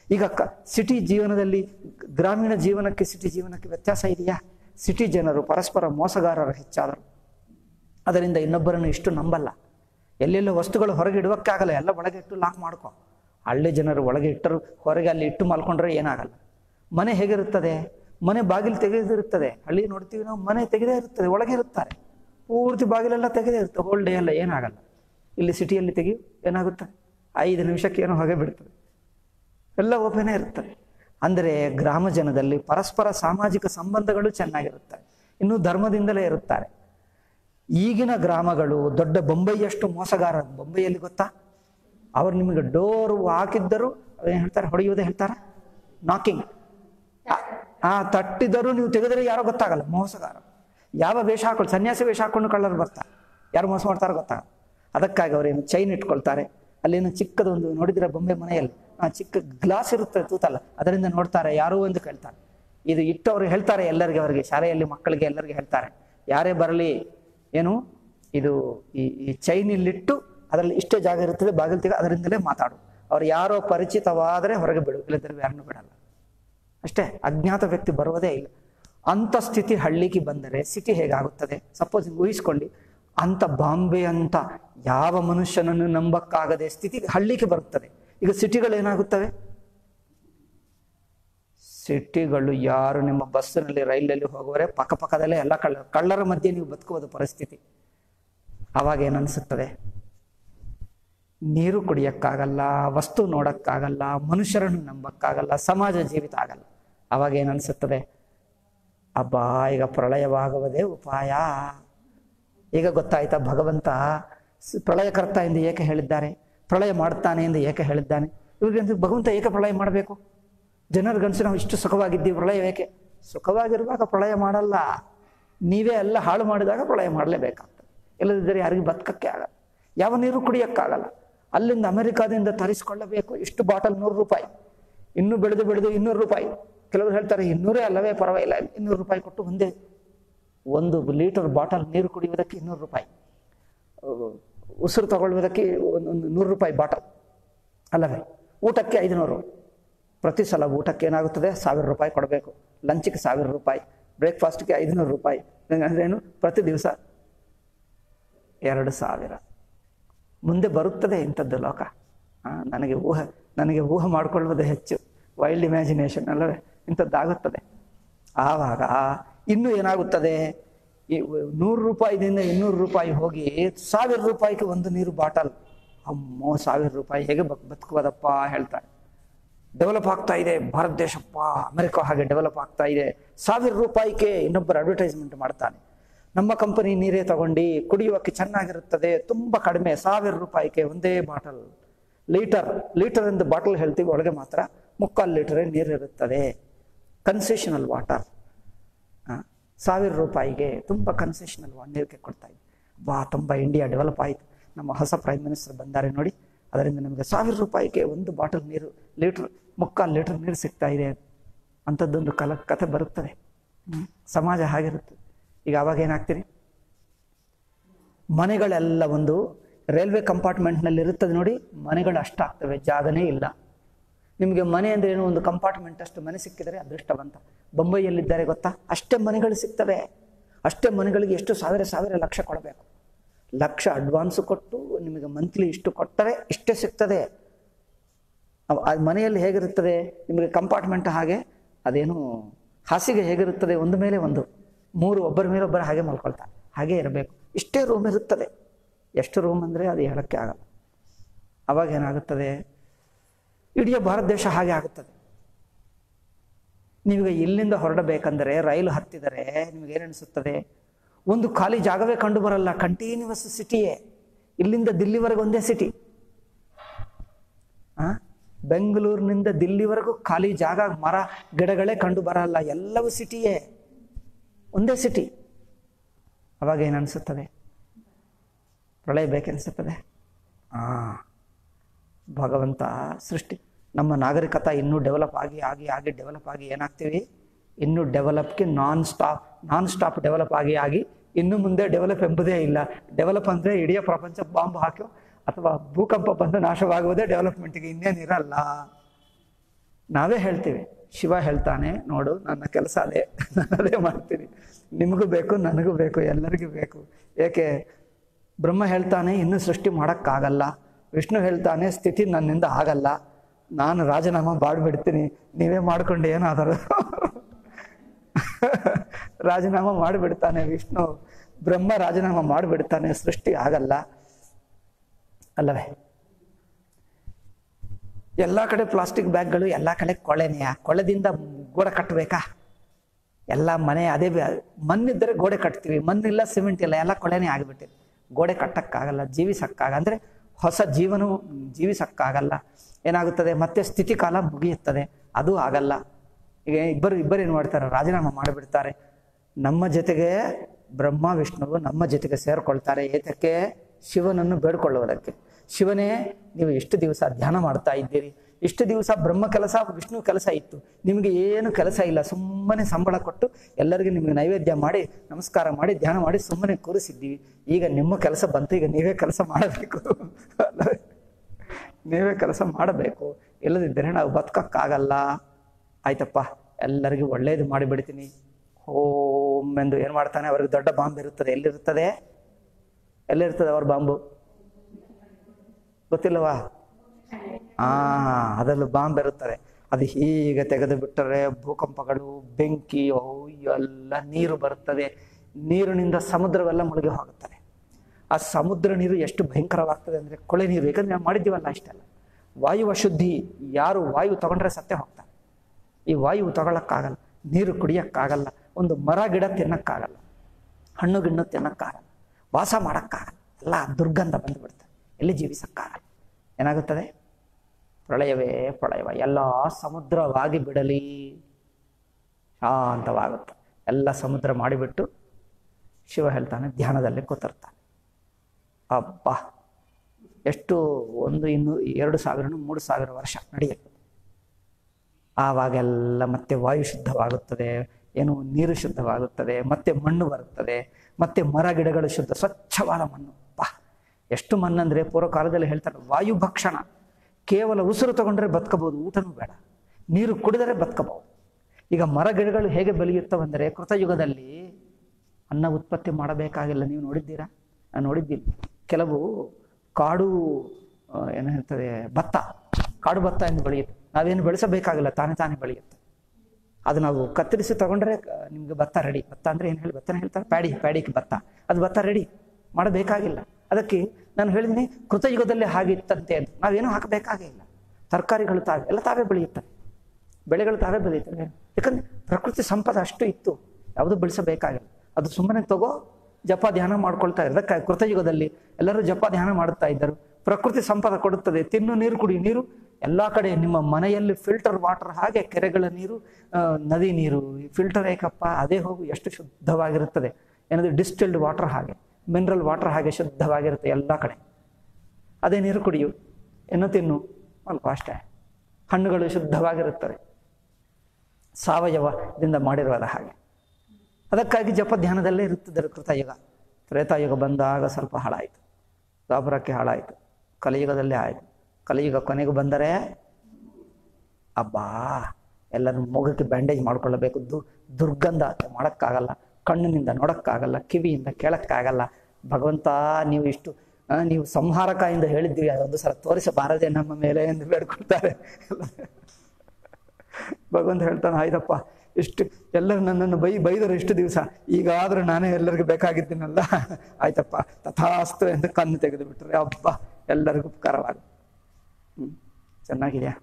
ಈಗ ಕ ಸಿಟಿ ಜೀವನದಲ್ಲಿ ಗ್ರಾಮೀಣ ಜೀವನಕ್ಕೆ ಸಿಟಿ ಜೀವನಕ್ಕೆ ವ್ಯತ್ಯಾಸ ಇದೆಯಾ ಸಿಟಿ ಜನರು ಪರಸ್ಪರ ಮೋಸಗಾರರು ಹೆಚ್ಚಾದರು ಅದರಿಂದ ಇನ್ನೊಬ್ಬರನ್ನು ಇಷ್ಟು ನಂಬಲ್ಲ ಎಲ್ಲೆಲ್ಲ ವಸ್ತುಗಳು ಹೊರಗೆ ಇಡುವಕ್ಕೆ ಆಗಲ್ಲ ಎಲ್ಲ ಒಳಗೆ ಇಟ್ಟು ಲಾಕ್ ಮಾಡ್ಕೊ ಹಳ್ಳಿ ಜನರು ಒಳಗೆ ಇಟ್ಟರು ಹೊರಗೆ ಅಲ್ಲಿ ಇಟ್ಟು ಮಲ್ಕೊಂಡ್ರೆ ಏನಾಗಲ್ಲ ಮನೆ ಹೇಗಿರುತ್ತದೆ ಮನೆ ಬಾಗಿಲು ತೆಗೆದಿರುತ್ತದೆ ಹಳ್ಳಿ ನೋಡ್ತೀವಿ ನಾವು ಮನೆ ತೆಗೆದೇ ಇರುತ್ತದೆ ಒಳಗೆ ಇರುತ್ತಾರೆ ಪೂರ್ತಿ ಬಾಗಿಲೆಲ್ಲ ತೆಗೆದೇ ಇರುತ್ತೆ ಹೋಲ್ ಡೇ ಎಲ್ಲ ಏನಾಗಲ್ಲ ಇಲ್ಲಿ ಸಿಟಿಯಲ್ಲಿ ತೆಗೆಯು ಏನಾಗುತ್ತೆ ಐದು ನಿಮಿಷಕ್ಕೆ ಏನೋ ಹೊಗೆ ಬಿಡ್ತದೆ ಎಲ್ಲ ಓಪನೇ ಇರ್ತದೆ ಅಂದರೆ ಗ್ರಾಮ ಜನದಲ್ಲಿ ಪರಸ್ಪರ ಸಾಮಾಜಿಕ ಸಂಬಂಧಗಳು ಚೆನ್ನಾಗಿರುತ್ತವೆ ಇನ್ನು ಧರ್ಮದಿಂದಲೇ ಇರುತ್ತಾರೆ ಈಗಿನ ಗ್ರಾಮಗಳು ದೊಡ್ಡ ಬೊಂಬೈಯಷ್ಟು ಮೋಸಗಾರ ಬೊಂಬೈಯಲ್ಲಿ ಗೊತ್ತಾ ಅವರು ನಿಮಗೆ ಡೋರ್ ಹಾಕಿದ್ದರು ಏನು ಹೇಳ್ತಾರೆ ಹೊಡೆಯುವುದೇ ಹೇಳ್ತಾರೆ ನಾಕಿಂಗ್ ಆ ತಟ್ಟಿದರೂ ನೀವು ತೆಗೆದರೆ ಯಾರೋ ಗೊತ್ತಾಗಲ್ಲ ಮೋಸಗಾರ ಯಾವ ವೇಷ ಹಾಕೊಂಡು ಸನ್ಯಾಸಿ ವೇಷ ಹಾಕೊಂಡು ಕಳ್ಳರು ಬರ್ತಾರೆ ಯಾರು ಮೋಸ ಮಾಡ್ತಾರೋ ಗೊತ್ತಾಗಲ್ಲ ಅದಕ್ಕಾಗಿ ಅವರೇನು ಚೈನ್ ಇಟ್ಕೊಳ್ತಾರೆ ಅಲ್ಲೇನು ಚಿಕ್ಕದೊಂದು ನೋಡಿದ್ರೆ ಬೊಂಬೆ ಮನೆಯಲ್ಲಿ ಆ ಚಿಕ್ಕ ಗ್ಲಾಸ್ ಇರುತ್ತದೆ ತೂತಲ್ಲ ಅದರಿಂದ ನೋಡ್ತಾರೆ ಯಾರೋ ಒಂದು ಕೇಳ್ತಾರೆ ಇದು ಇಟ್ಟು ಅವರು ಹೇಳ್ತಾರೆ ಎಲ್ಲರಿಗೆ ಅವರಿಗೆ ಶಾಲೆಯಲ್ಲಿ ಮಕ್ಕಳಿಗೆ ಎಲ್ಲರಿಗೆ ಹೇಳ್ತಾರೆ ಯಾರೇ ಬರಲಿ ಏನು ಇದು ಈ ಈ ಚೈನ್ ಇಲ್ಲಿಟ್ಟು ಅದರಲ್ಲಿ ಇಷ್ಟೇ ಜಾಗ ಇರುತ್ತದೆ ಬಾಗಿಲು ತೆಗೆ ಅದರಿಂದಲೇ ಮಾತಾಡು ಅವ್ರು ಯಾರೋ ಪರಿಚಿತವಾದರೆ ಹೊರಗೆ ಬಿಡು ಇಲ್ಲದ್ರೆ ಯಾರನ್ನೂ ಬಿಡಲ್ಲ ಅಷ್ಟೇ ಅಜ್ಞಾತ ವ್ಯಕ್ತಿ ಬರುವುದೇ ಇಲ್ಲ ಅಂಥ ಸ್ಥಿತಿ ಹಳ್ಳಿಗೆ ಬಂದರೆ ಸಿಟಿ ಹೇಗಾಗುತ್ತದೆ ಸಪೋಸ್ ಊಹಿಸ್ಕೊಂಡು ಅಂಥ ಬಾಂಬೆ ಅಂತ ಯಾವ ಮನುಷ್ಯನನ್ನು ನಂಬಕ್ಕಾಗದೆ ಸ್ಥಿತಿ ಹಳ್ಳಿಗೆ ಬರುತ್ತದೆ ಈಗ ಸಿಟಿಗಳು ಏನಾಗುತ್ತವೆ ಸಿಟಿಗಳು ಯಾರು ನಿಮ್ಮ ಬಸ್ಸಿನಲ್ಲಿ ರೈಲಲ್ಲಿ ಹೋಗುವರೆ ಪಕ್ಕ ಪಕ್ಕದಲ್ಲೇ ಎಲ್ಲ ಕಳ್ಳ ಕಳ್ಳರ ಮಧ್ಯೆ ನೀವು ಬದುಕುವುದು ಪರಿಸ್ಥಿತಿ ಅವಾಗ ಏನನ್ಸುತ್ತದೆ ನೀರು ಕುಡಿಯಕ್ಕಾಗಲ್ಲ ವಸ್ತು ನೋಡಕ್ಕಾಗಲ್ಲ ಮನುಷ್ಯರನ್ನು ನಂಬಕ್ಕಾಗಲ್ಲ ಸಮಾಜ ಜೀವಿತ ಆಗಲ್ಲ ಅವಾಗ ಏನನ್ಸುತ್ತದೆ ಅಬ್ಬಾ ಈಗ ಪ್ರಳಯವಾಗುವುದೇ ಉಪಾಯ ಈಗ ಗೊತ್ತಾಯ್ತಾ ಭಗವಂತ ಸ್- ಪ್ರಳಯಕರ್ತ ಎಂದು ಏಕೆ ಹೇಳಿದ್ದಾರೆ ಪ್ರಳಯ ಮಾಡ್ತಾನೆ ಎಂದು ಏಕೆ ಹೇಳಿದ್ದಾನೆ ಇವ್ರಿಗೆ ಭಗವಂತ ಏಕೆ ಪ್ರಳಯ ಮಾಡಬೇಕು ಜನರಿಗನ್ಸಿ ನಾವು ಇಷ್ಟು ಸುಖವಾಗಿದ್ದೀವಿ ಪ್ರಳಯ ಏಕೆ ಸುಖವಾಗಿರುವಾಗ ಪ್ರಳಯ ಮಾಡಲ್ಲ ನೀವೇ ಎಲ್ಲ ಹಾಳು ಮಾಡಿದಾಗ ಪ್ರಳಯ ಮಾಡಲೇಬೇಕಾಗ್ತದೆ ಇಲ್ಲದಿದ್ದರೆ ಯಾರಿಗೂ ಬದುಕಕ್ಕೆ ಆಗಲ್ಲ ಯಾವ ನೀರು ಕುಡಿಯೋಕ್ಕಾಗಲ್ಲ ಅಲ್ಲಿಂದ ಅಮೆರಿಕಾದಿಂದ ತರಿಸಿಕೊಳ್ಳಬೇಕು ಇಷ್ಟು ಬಾಟಲ್ ನೂರು ರೂಪಾಯಿ ಇನ್ನೂ ಬೆಳೆದು ಬೆಳೆದು ಇನ್ನೂರು ರೂಪಾಯಿ ಕೆಲವರು ಹೇಳ್ತಾರೆ ಇನ್ನೂರೇ ಅಲ್ಲವೇ ಪರವಾಗಿಲ್ಲ ಇನ್ನೂರು ರೂಪಾಯಿ ಕೊಟ್ಟು ಒಂದೇ ಒಂದು ಲೀಟರ್ ಬಾಟಲ್ ನೀರು ಕುಡಿಯುವುದಕ್ಕೆ ಇನ್ನೂರು ರೂಪಾಯಿ ಅಹ್, ಉಸಿರು ತಗೊಳ್ಳುವುದಕ್ಕೆ ಒಂದೊಂದು ನೂರು ರೂಪಾಯಿ ಬಾಟಲ್ ಅಲ್ಲವೇ ಊಟಕ್ಕೆ ಐದುನೂರು ಪ್ರತಿ ಸಲ ಊಟಕ್ಕೆ ಏನಾಗುತ್ತದೆ ಸಾವಿರ ರೂಪಾಯಿ ಕೊಡಬೇಕು ಲಂಚಿಗೆ ಸಾವಿರ ರೂಪಾಯಿ ಬ್ರೇಕ್ಫಾಸ್ಟ್ಗೆ ಐದುನೂರು ರೂಪಾಯಿ ಅಂದ್ರೇನು ಪ್ರತಿ ದಿವಸ ಎರಡು ಸಾವಿರ ಮುಂದೆ ಬರುತ್ತದೆ ಇಂಥದ್ದು ಲೋಕ ಆ, ನನಗೆ ಊಹೆ ನನಗೆ ಊಹೆ ಮಾಡಿಕೊಳ್ಳುವುದು ಹೆಚ್ಚು ವೈಲ್ಡ್ ಇಮ್ಯಾಜಿನೇಷನ್ ಅಲ್ಲವೇ ಇಂಥದ್ದಾಗುತ್ತದೆ ಆವಾಗ ಇನ್ನೂ ಏನಾಗುತ್ತದೆ ಈ ನೂರು ರೂಪಾಯಿದಿಂದ ಇನ್ನೂರು ರೂಪಾಯಿ ಹೋಗಿ ಸಾವಿರ ರೂಪಾಯಿಗೆ ಒಂದು ನೀರು ಬಾಟಲ್ ಅಮ್ಮೋ ಸಾವಿರ ರೂಪಾಯಿ ಹೇಗೆ ಬಕ್ ಬದುಕುವುದಪ್ಪ ಹೇಳ್ತಾರೆ ಡೆವಲಪ್ ಆಗ್ತಾ ಇದೆ ಭಾರತ ದೇಶಪ್ಪ ಅಮೆರಿಕ ಹಾಗೆ ಡೆವಲಪ್ ಆಗ್ತಾ ಇದೆ ಸಾವಿರ ರೂಪಾಯಿಗೆ ಇನ್ನೊಬ್ಬರು ಅಡ್ವರ್ಟೈಸ್ಮೆಂಟ್ ಮಾಡ್ತಾನೆ ನಮ್ಮ ಕಂಪನಿ ನೀರೇ ತಗೊಂಡು ಕುಡಿಯುವಕ್ಕೆ ಚೆನ್ನಾಗಿರುತ್ತದೆ ತುಂಬ ಕಡಿಮೆ ಸಾವಿರ ರೂಪಾಯಿಗೆ ಒಂದೇ ಬಾಟಲ್ ಲೀಟರ್ ಲೀಟರ್ ಎಂದು ಬಾಟಲ್ ಹೇಳ್ತೀವಿ ಒಳಗೆ ಮಾತ್ರ ಮುಕ್ಕಾಲು ಲೀಟರೇ ನೀರಿರುತ್ತದೆ ಕನ್ಸೆಷನಲ್ ವಾಟರ್ ಸಾವಿರ ರೂಪಾಯಿಗೆ ತುಂಬ ಕನ್ಸೆಷನಲ್ ನೀರಿಗೆ ಕೊಡ್ತಾ ಇದೆ ಬಾ ತುಂಬ ಇಂಡಿಯಾ ಡೆವಲಪ್ ಆಯಿತು ನಮ್ಮ ಹೊಸ ಪ್ರೈಮ್ ಮಿನಿಸ್ಟರ್ ಬಂದ್ದಾರೆ ನೋಡಿ ಅದರಿಂದ ನಮಗೆ ಸಾವಿರ ರೂಪಾಯಿಗೆ ಒಂದು ಬಾಟಲ್ ನೀರು ಲೀಟ್ರ್ ಮುಕ್ಕಾಲು ಲೀಟರ್ ನೀರು ಸಿಗ್ತಾ ಇದೆ ಅಂಥದ್ದೊಂದು ಕಲ ಕಥೆ ಬರುತ್ತದೆ ಹ್ಮ್. ಸಮಾಜ ಹಾಗಿರುತ್ತದೆ ಈಗ ಅವಾಗ ಏನಾಗ್ತೀರಿ ಮನೆಗಳೆಲ್ಲ ಒಂದು ರೈಲ್ವೆ ಕಂಪಾರ್ಟ್ಮೆಂಟ್ನಲ್ಲಿ ಇರುತ್ತದೆ ನೋಡಿ ಮನೆಗಳು ಅಷ್ಟಾಗ್ತವೆ ಜಾಗನೇ ಇಲ್ಲ ನಿಮಗೆ ಮನೆ ಅಂದ್ರೆ ಏನೋ ಒಂದು ಕಂಪಾರ್ಟ್ಮೆಂಟ್ ಅಷ್ಟು ಮನೆ ಸಿಕ್ಕಿದರೆ ಅದೃಷ್ಟವಂತ ಬೊಂಬೈಯಲ್ಲಿದ್ದಾರೆ ಗೊತ್ತಾ ಅಷ್ಟೇ ಮನೆಗಳು ಸಿಗ್ತವೆ ಅಷ್ಟೇ ಮನೆಗಳಿಗೆ ಎಷ್ಟು ಸಾವಿರ ಸಾವಿರ ಲಕ್ಷ ಕೊಡಬೇಕು ಲಕ್ಷ ಅಡ್ವಾನ್ಸ್ ಕೊಟ್ಟು ನಿಮಗೆ ಮಂತ್ಲಿ ಇಷ್ಟು ಕೊಟ್ಟರೆ ಇಷ್ಟೇ ಸಿಗ್ತದೆ ಅವ್- ಆ ಮನೆಯಲ್ಲಿ ಹೇಗಿರುತ್ತದೆ ನಿಮಗೆ ಕಂಪಾರ್ಟ್ಮೆಂಟ್ ಹಾಗೆ ಅದೇನು ಹಾಸಿಗೆ ಹೇಗಿರುತ್ತದೆ ಒಂದು ಮೇಲೆ ಒಂದು ಮೂರು ಒಬ್ಬರ ಮೇಲೆ ಒಬ್ಬರ ಹಾಗೆ ಮಲ್ಕೊಳ್ತಾರೆ ಹಾಗೆ ಇರಬೇಕು ಇಷ್ಟೇ ರೂಮ್ ಇರುತ್ತದೆ ಎಷ್ಟು ರೂಮ್ ಅಂದರೆ ಅದು ಹೇಳಕ್ಕೆ ಆಗಲ್ಲ ಅವಾಗ ಏನಾಗುತ್ತದೆ ಇಡೀ ಭಾರತ ದೇಶ ಹಾಗೆ ಆಗುತ್ತದೆ ನೀವೀಗ ಇಲ್ಲಿಂದ ಹೊರಡಬೇಕಂದರೆ ರೈಲು ಹತ್ತಿದರೆ ನಿಮಗೆ ಅನಿಸುತ್ತದೆ ಒಂದು ಖಾಲಿ ಜಾಗವೇ ಕಂಡು ಬರಲ್ಲ ಕಂಟಿನ್ಯೂಸ್ ಸಿಟಿಯೇ ಇಲ್ಲಿಂದ ದಿಲ್ಲಿವರೆಗೆ ಒಂದೇ ಸಿಟಿ ಆ ಬೆಂಗಳೂರಿನಿಂದ ದಿಲ್ಲಿವರೆಗೂ ಖಾಲಿ ಜಾಗ ಮರ ಗಿಡಗಳೇ ಕಂಡು ಬರಲ್ಲ ಎಲ್ಲವೂ ಸಿಟಿಯೇ ಒಂದೇ ಸಿಟಿ ಅವಾಗ ಏನನ್ಸುತ್ತದೆ ಪ್ರಳಯ ಬೇಕೆನಿಸುತ್ತದೆ ಆ ಭಗವಂತ ಸೃಷ್ಟಿ ನಮ್ಮ ನಾಗರಿಕತೆ ಇನ್ನೂ ಡೆವಲಪ್ ಆಗಿ ಆಗಿ ಆಗಿ ಡೆವಲಪ್ ಆಗಿ ಏನಾಗ್ತೀವಿ ಇನ್ನು ಡೆವಲಪ್ಗೆ non stop non stop develop ಆಗಿ ಆಗಿ ಇನ್ನು ಮುಂದೆ ಡೆವಲಪ್ ಎಂಬುದೇ ಇಲ್ಲ ಡೆವಲಪ್ ಅಂದರೆ ಇಡೀ ಪ್ರಪಂಚ ಬಾಂಬ್ ಹಾಕಿ ಅಥವಾ ಭೂಕಂಪ ಬಂದು ನಾಶವಾಗುವುದೇ ಡೆವಲಪ್ಮೆಂಟ್ಗೆ ಇನ್ನೇನಿರಲ್ಲ ನಾವೇ ಹೇಳ್ತೀವಿ ಶಿವ ಹೇಳ್ತಾನೆ ನೋಡು ನನ್ನ ಕೆಲಸ ಅದೇ ನಾನು ಅದೇ ಮಾಡ್ತೀನಿ ನಿಮಗೂ ಬೇಕು ನನಗೂ ಬೇಕು ಎಲ್ಲರಿಗೂ ಬೇಕು ಏಕೆ ಬ್ರಹ್ಮ ಹೇಳ್ತಾನೆ ಇನ್ನೂ ಸೃಷ್ಟಿ ಮಾಡೋಕ್ಕಾಗಲ್ಲ ವಿಷ್ಣು ಹೇಳ್ತಾನೆ ಸ್ಥಿತಿ ನನ್ನಿಂದ ಆಗಲ್ಲ ನಾನು ರಾಜೀನಾಮೆ ಮಾಡಿಬಿಡ್ತೀನಿ ನೀವೇ ಮಾಡ್ಕೊಂಡು ಏನಾದರೂ ರಾಜೀನಾಮೆ ಮಾಡಿಬಿಡ್ತಾನೆ ವಿಷ್ಣು ಬ್ರಹ್ಮ ರಾಜೀನಾಮೆ ಮಾಡಿಬಿಡ್ತಾನೆ ಸೃಷ್ಟಿ ಆಗಲ್ಲ ಅಲ್ಲವೇ ಎಲ್ಲ ಕಡೆ ಪ್ಲಾಸ್ಟಿಕ್ ಬ್ಯಾಗ್ಗಳು ಎಲ್ಲ ಕಡೆ ಕೊಳೆನೆಯ ಕೊಳೆದಿಂದ ಗೋಡೆ ಕಟ್ಟಬೇಕಾ ಎಲ್ಲ ಮನೆ ಅದೇ ಬ್ಯಾ- ಮಣ್ಣಿದ್ದರೆ ಗೋಡೆ ಕಟ್ತೀವಿ ಮಣ್ಣಿಲ್ಲ ಸಿಮೆಂಟ್ ಇಲ್ಲ ಎಲ್ಲ ಕೊಳೆನೇ ಆಗಿಬಿಟ್ಟಿದೆ ಗೋಡೆ ಕಟ್ಟಕ್ಕಾಗಲ್ಲ ಜೀವಿಸಕ್ಕಾಗ ಅಂದರೆ ಹೊಸ ಜೀವನವು ಜೀವಿಸಕ್ಕಾಗಲ್ಲ ಏನಾಗುತ್ತದೆ ಮತ್ತೆ ಸ್ಥಿತಿ ಕಾಲ ಮುಗಿಯುತ್ತದೆ ಅದು ಆಗಲ್ಲ ಈಗ ಇಬ್ಬರು ಇಬ್ಬರು ಏನು ಮಾಡ್ತಾರೆ ರಾಜೀನಾಮೆ ಮಾಡಿಬಿಡ್ತಾರೆ ನಮ್ಮ ಜೊತೆಗೆ ಬ್ರಹ್ಮ ವಿಷ್ಣುವು ನಮ್ಮ ಜೊತೆಗೆ ಸೇರ್ಕೊಳ್ತಾರೆ ಏತಕ್ಕೆ ಶಿವನನ್ನು ಬೇಡ್ಕೊಳ್ಳುವುದಕ್ಕೆ ಶಿವನೇ ನೀವು ಎಷ್ಟು ದಿವಸ ಧ್ಯಾನ ಮಾಡ್ತಾ ಇದ್ದೀರಿ ಇಷ್ಟು ದಿವಸ ಬ್ರಹ್ಮ ಕೆಲಸ ವಿಷ್ಣು ಕೆಲಸ ಇತ್ತು ನಿಮಗೆ ಏನು ಕೆಲಸ ಇಲ್ಲ ಸುಮ್ಮನೆ ಸಂಬಳ ಕೊಟ್ಟು ಎಲ್ಲರಿಗೂ ನಿಮಗೆ ನೈವೇದ್ಯ ಮಾಡಿ ನಮಸ್ಕಾರ ಮಾಡಿ ಧ್ಯಾನ ಮಾಡಿ ಸುಮ್ಮನೆ ಕೂರಿಸಿದ್ದೀವಿ ಈಗ ನಿಮ್ಮ ಕೆಲಸ ಬಂತು ಈಗ ನೀವೇ ಕೆಲಸ ಮಾಡಬೇಕು ಅಲ್ಲವೇ? ನೀವೇ ಕೆಲಸ ಮಾಡಬೇಕು ಇಲ್ಲದಿದ್ದರೆ ನಾವು ಬದುಕಕ್ಕಾಗಲ್ಲ ಆಯ್ತಪ್ಪ ಎಲ್ಲರಿಗೂ ಒಳ್ಳೇದು ಮಾಡಿಬಿಡ್ತೀನಿ ಓಂ ಎಂದು ಏನು ಮಾಡ್ತಾನೆ ಅವ್ರಿಗೆ ದೊಡ್ಡ ಬಾಂಬ್ ಇರುತ್ತದೆ ಎಲ್ಲಿರುತ್ತದೆ ಎಲ್ಲಿರ್ತದೆ ಅವ್ರ ಬಾಂಬು ಗೊತ್ತಿಲ್ಲವಾ ಆ ಅದರಲ್ಲಿ ಬಾಂಬ್ ಇರುತ್ತದೆ ಅದು ಹೀಗೆ ತೆಗೆದು ಬಿಟ್ಟರೆ ಭೂಕಂಪಗಳು ಬೆಂಕಿ ಅವು ಎಲ್ಲ ನೀರು ಬರುತ್ತದೆ ನೀರಿನಿಂದ ಸಮುದ್ರವೆಲ್ಲ ಮುಳುಗಿ ಹೋಗುತ್ತದೆ ಆ ಸಮುದ್ರ ನೀರು ಎಷ್ಟು ಭಯಂಕರವಾಗ್ತದೆ ಅಂದರೆ ಕೊಳೆ ನೀರು ಯಾಕಂದ್ರೆ ನಾವು ಮಾಡಿದ್ದೀವಲ್ಲ ಅಷ್ಟೆಲ್ಲ ವಾಯು ಅಶುದ್ಧಿ ಯಾರು ವಾಯು ತಗೊಂಡ್ರೆ ಸತ್ಯ ಹೋಗ್ತಾರೆ ಈ ವಾಯು ತಗೊಳಕ್ಕಾಗಲ್ಲ ನೀರು ಕುಡಿಯೋಕ್ಕಾಗಲ್ಲ ಒಂದು ಮರ ಗಿಡ ತಿನ್ನಕ್ಕಾಗಲ್ಲ ಹಣ್ಣು ಗಿಣ್ಣು ತಿನ್ನಕ್ಕಾಗಲ್ಲ ವಾಸ ಮಾಡೋಕ್ಕಾಗಲ್ಲ ಎಲ್ಲ ದುರ್ಗಂಧ ಬಂದುಬಿಡ್ತದೆ ಎಲ್ಲಿ ಜೀವಿಸಕ್ಕಾಗಲ್ಲ ಏನಾಗುತ್ತದೆ ಪ್ರಳಯವೇ ಪ್ರಳಯವ ಎಲ್ಲ ಸಮುದ್ರವಾಗಿ ಬಿಡಲಿ ಶಾಂತವಾಗುತ್ತೆ ಎಲ್ಲ ಸಮುದ್ರ ಮಾಡಿಬಿಟ್ಟು ಶಿವ ಹೇಳ್ತಾನೆ ಧ್ಯಾನದಲ್ಲಿ ಕೂತಿರ್ತಾನೆ ಅಬ್ಬ ಎಷ್ಟು ಒಂದು ಇನ್ನು ಎರಡು ಸಾವಿರ ಮೂರು ಸಾವಿರ ವರ್ಷ ನಡೆಯುತ್ತೆ ಆವಾಗೆಲ್ಲ ಮತ್ತೆ ವಾಯು ಶುದ್ಧವಾಗುತ್ತದೆ ಏನು ನೀರು ಶುದ್ಧವಾಗುತ್ತದೆ ಮತ್ತೆ ಮಣ್ಣು ಬರುತ್ತದೆ ಮತ್ತೆ ಮರ ಗಿಡಗಳು ಶುದ್ಧ ಸ್ವಚ್ಛವಾದ ಮಣ್ಣು ಪಾ ಎಷ್ಟು ಮಣ್ಣಂದ್ರೆ ಪೂರ್ವ ಕಾಲದಲ್ಲಿ ಹೇಳ್ತಾರೆ ವಾಯು ಭಕ್ಷಣ ಕೇವಲ ಉಸಿರು ತಗೊಂಡ್ರೆ ಬದುಕಬಹುದು ಊಟನೂ ಬೇಡ ನೀರು ಕುಡಿದರೆ ಬದುಕಬಹುದು ಈಗ ಮರ ಗಿಡಗಳು ಹೇಗೆ ಬೆಳೆಯುತ್ತವೆಂದರೆ ಕೃತಯುಗದಲ್ಲಿ ಅನ್ನ ಉತ್ಪತ್ತಿ ಮಾಡಬೇಕಾಗಿಲ್ಲ ನೀವು ನೋಡಿದ್ದೀರಾ ನಾನು ನೋಡಿದ್ದೀನಿ ಕೆಲವು ಕಾಡು ಆ, ಏನು ಹೇಳ್ತದೆ ಭತ್ತ ಕಾಡು ಭತ್ತ ಎಂದು ಬೆಳೆಯುತ್ತೆ ನಾವೇನು ಬೆಳೆಸಬೇಕಾಗಿಲ್ಲ ತಾನೇ ತಾನೇ ಬೆಳೆಯುತ್ತೆ ಅದು ನಾವು ಕತ್ತರಿಸಿ ತಗೊಂಡ್ರೆ ಆ, ನಿಮ್ಗೆ ಭತ್ತ ರೆಡಿ ಭತ್ತ ಅಂದ್ರೆ ಏನು ಹೇಳಿ ಭತ್ತನ ಹೇಳ್ತಾರೆ ಪ್ಯಾಡಿ ಪ್ಯಾಡಿಗೆ ಭತ್ತ ಅದು ಭತ್ತ ರೆಡಿ ಮಾಡಬೇಕಾಗಿಲ್ಲ ಅದಕ್ಕೆ ನಾನು ಹೇಳಿದ್ದೀನಿ ಕೃತಯುಗದಲ್ಲಿ ಹಾಗಿತ್ತಂತೆ ಅಂತ ನಾವೇನು ಹಾಕಬೇಕಾಗೇ ಇಲ್ಲ ತರಕಾರಿಗಳು ತಾವೇ ಎಲ್ಲ ತಾವೇ ಬೆಳೆಯುತ್ತವೆ ಬೆಳೆಗಳು ತಾವೇ ಬೆಳೆಯುತ್ತವೆ ಯಾಕಂದ್ರೆ ಪ್ರಕೃತಿ ಸಂಪದ ಅಷ್ಟು ಇತ್ತು ಯಾವುದು ಬೆಳೆಸಬೇಕಾಗಿಲ್ಲ ಅದು ಸುಮ್ಮನೆ ತಗೋ ಜಪ ಧ್ಯಾನ ಮಾಡ್ಕೊಳ್ತಾ ಇದ್ದಾರೆ ಅದಕ್ಕೆ ಕೃತಯುಗದಲ್ಲಿ ಎಲ್ಲರೂ ಜಪ ಧ್ಯಾನ ಮಾಡುತ್ತಾ ಇದ್ದರು ಪ್ರಕೃತಿ ಸಂಪದ ಕೊಡುತ್ತದೆ ತಿನ್ನು ನೀರು ಕುಡಿ ನೀರು ಎಲ್ಲಾ ಕಡೆ ನಿಮ್ಮ ಮನೆಯಲ್ಲಿ ಫಿಲ್ಟರ್ ವಾಟರ್ ಹಾಗೆ ಕೆರೆಗಳ ನೀರು ಆ, ನದಿ ನೀರು ಫಿಲ್ಟರ್ ಏಕಪ್ಪ ಅದೇ ಹೋಗು ಎಷ್ಟು ಶುದ್ಧವಾಗಿರುತ್ತದೆ ಏನದು ಡಿಸ್ಟಿಲ್ಡ್ ವಾಟರ್ ಹಾಗೆ ಮಿನರಲ್ ವಾಟರ್ ಹಾಗೆ ಶುದ್ಧವಾಗಿರುತ್ತೆ ಎಲ್ಲ ಕಡೆ ಅದೇ ನೀರು ಕುಡಿಯು ಇನ್ನು ತಿನ್ನು ಅಲ್ಪ ಅಷ್ಟೇ ಹಣ್ಣುಗಳು ಶುದ್ಧವಾಗಿರುತ್ತವೆ ಸಾವಯವದಿಂದ ಮಾಡಿರುವುದು ಹಾಗೆ ಅದಕ್ಕಾಗಿ ಜಪ ಧ್ಯಾನದಲ್ಲೇ ಇರುತ್ತಿದ್ದರು ಕೃತಯುಗ ತ್ರೇತಾಯುಗ ಬಂದಾಗ ಸ್ವಲ್ಪ ಹಾಳಾಯಿತು ದ್ವಾಪರಕ್ಕೆ ಹಾಳಾಯಿತು ಕಲಿಯುಗದಲ್ಲೇ ಆಯಿತು ಕಲಿಯುಗ ಕೊನೆಗೂ ಬಂದರೆ ಅಬ್ಬಾ ಎಲ್ಲರೂ ಮುಖಕ್ಕೆ ಬ್ಯಾಂಡೇಜ್ ಮಾಡ್ಕೊಳ್ಳಬೇಕು ದು ದುರ್ಗಂಧ ಮಾಡೋಕ್ಕಾಗಲ್ಲ ಕಣ್ಣಿನಿಂದ ನೋಡೋಕ್ಕಾಗಲ್ಲ ಕಿವಿಯಿಂದ ಕೇಳೋಕ್ಕಾಗಲ್ಲ ಭಗವಂತ ನೀವು ಇಷ್ಟು ಆ, ನೀವು ಸಂಹಾರಕಾಯಿಂದ ಹೇಳಿದ್ದೀವಿ ಅದೊಂದು ಸಲ ತೋರಿಸಬಾರದೆ ನಮ್ಮ ಮೇಲೆ ಎಂದು ಬೇಡ್ಕೊಳ್ತಾರೆ ಭಗವಂತ ಹೇಳ್ತಾನೆ ಆಯ್ತಪ್ಪ ಇಷ್ಟು ಎಲ್ಲರೂ ನನ್ನನ್ನು ಬೈ ಬೈದರು ಇಷ್ಟು ದಿವಸ ಈಗಾದರೂ ನಾನೇ ಎಲ್ಲರಿಗೂ ಬೇಕಾಗಿದ್ದೀನಲ್ಲ ಆಯ್ತಪ್ಪ ತಥಾಸ್ತು ಎಂದು ಕಣ್ಣು ತೆಗೆದು ಬಿಟ್ಟರೆ ಅಬ್ಬ ಎಲ್ಲರಿಗೂ ಉಪಕಾರವಾಗ ಹ್ಮ್ ಚೆನ್ನಾಗಿದೆಯಾ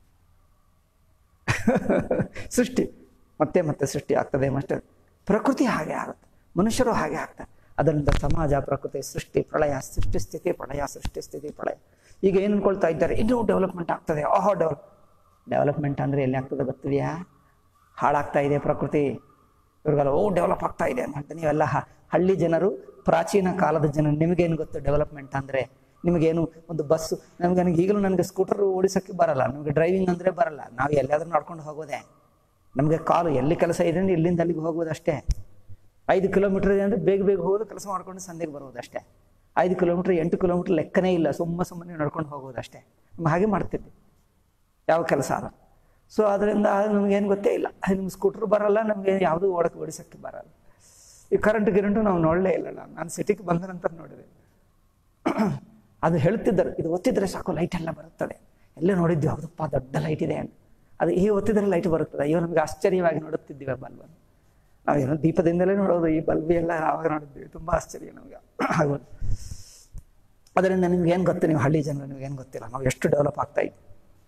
ಸೃಷ್ಟಿ ಮತ್ತೆ ಮತ್ತೆ ಸೃಷ್ಟಿ ಆಗ್ತದೆ ಮತ್ತೆ ಪ್ರಕೃತಿ ಹಾಗೆ ಆಗುತ್ತೆ ಮನುಷ್ಯರು ಹಾಗೆ ಆಗ್ತಾರೆ ಅದರಿಂದ ಸಮಾಜ ಪ್ರಕೃತಿ ಸೃಷ್ಟಿ ಪ್ರಳಯ ಸೃಷ್ಟಿ ಸ್ಥಿತಿ ಪ್ರಳಯ ಸೃಷ್ಟಿ ಸ್ಥಿತಿ ಪ್ರಳಯ ಈಗ ಏನು ಅನ್ಕೊಳ್ತಾ ಇದ್ದಾರೆ ಇನ್ನೂ ಡೆವಲಪ್ಮೆಂಟ್ ಆಗ್ತದೆ ಓಹೋ ಡೆವಲಪ್ ಡೆವಲಪ್ಮೆಂಟ್ ಅಂದರೆ ಎಲ್ಲಿ ಆಗ್ತದೆ ಗೊತ್ತಿದೆಯಾ ಹಾಳಾಗ್ತಾ ಇದೆ ಪ್ರಕೃತಿ ಇವ್ರಿಗೆಲ್ಲ ಓ ಡೆವಲಪ್ ಆಗ್ತಾ ಇದೆ ಅಂತ ನೀವೆಲ್ಲ ಹ- ಹಳ್ಳಿ ಜನರು ಪ್ರಾಚೀನ ಕಾಲದ ಜನರು ನಿಮಗೇನು ಗೊತ್ತು ಡೆವಲಪ್ಮೆಂಟ್ ಅಂದರೆ ನಿಮಗೇನು ಒಂದು ಬಸ್ಸು ನಮ್ಗೆ ನನಗೆ ಈಗಲೂ ನನಗೆ ಸ್ಕೂಟರ್ ಓಡಿಸೋಕ್ಕೆ ಬರಲ್ಲ ನಮಗೆ ಡ್ರೈವಿಂಗ್ ಅಂದರೆ ಬರಲ್ಲ ನಾವು ಎಲ್ಲಾದ್ರೂ ನಡ್ಕೊಂಡು ಹೋಗೋದೇ ನಮಗೆ ಕಾಲು ಎಲ್ಲಿ ಕೆಲಸ ಇದೆ ಅಂದ್ರೆ ಇಲ್ಲಿಂದ ಅಲ್ಲಿಗೆ ಹೋಗೋದಷ್ಟೇ ಐದು ಕಿಲೋಮೀಟರ್ ಇದೆ ಅಂದರೆ ಬೇಗ ಬೇಗ ಹೋಗೋದು ಕೆಲಸ ಮಾಡ್ಕೊಂಡು ಸಂದೆಗೆ ಬರುವುದಷ್ಟೇ ಐದು ಕಿಲೋಮೀಟರ್ ಎಂಟು ಕಿಲೋಮೀಟರ್ ಲೆಕ್ಕನೇ ಇಲ್ಲ ಸುಮ್ಮ ಸುಮ್ಮನೆ ನಡ್ಕೊಂಡು ಹೋಗೋದಷ್ಟೇ ನಮ್ಮ ಹಾಗೆ ಮಾಡ್ತಿದ್ದೆ ಯಾವ ಕೆಲಸ ಅಲ್ಲ ಸೊ ಅದರಿಂದ ನಮಗೇನು ಗೊತ್ತೇ ಇಲ್ಲ ನಿಮ್ಗೆ ಸ್ಕೂಟ್ರ್ ಬರಲ್ಲ ನಮಗೆ ಯಾವುದೂ ಓಡಕ್ಕೆ ಓಡಿಸೋಕ್ಕೆ ಬರಲ್ಲ ಈ ಕರೆಂಟ್ ಗಿರಂಟು ನಾವು ನೋಡಲೇ ಇಲ್ಲ ನಾನು ನಾನು ಸಿಟಿಗೆ ಬಂದ ನಂತರ ನೋಡಿದೆ ಅದು ಹೇಳ್ತಿದ್ದರು ಇದು ಒತ್ತಿದ್ರೆ ಸಾಕು ಲೈಟ್ ಎಲ್ಲ ಬರುತ್ತದೆ ಎಲ್ಲ ನೋಡಿದ್ವಿ ಹೌದಪ್ಪ ದೊಡ್ಡ ಲೈಟ್ ಇದೆ ಅಂತ ಅದು ಈ ಒತ್ತಿದ್ರೆ ಲೈಟ್ ಬರುತ್ತದೆ ಅಯ್ಯೋ ನಮಗೆ ಆಶ್ಚರ್ಯವಾಗಿ ನೋಡುತ್ತಿದ್ದೀವಿ ಆ ಬಲ್ಬನ್ನು ನಾವೇನೋ ದೀಪದಿಂದಲೇ ನೋಡೋದು ಈ ಬಲ್ಬ್ ಎಲ್ಲ ಆವಾಗ ನೋಡಿದ್ವಿ ತುಂಬ ಆಶ್ಚರ್ಯ ನಮಗೆ ಆಗೋದು ಅದರಿಂದ ನಿಮ್ಗೆ ಏನು ಗೊತ್ತು ನೀವು ಹಳ್ಳಿ ಜನರು ನಿಮ್ಗೆ ಏನು ಗೊತ್ತಿಲ್ಲ ನಾವು ಎಷ್ಟು ಡೆವಲಪ್ ಆಗ್ತಾ ಇದ್ವಿ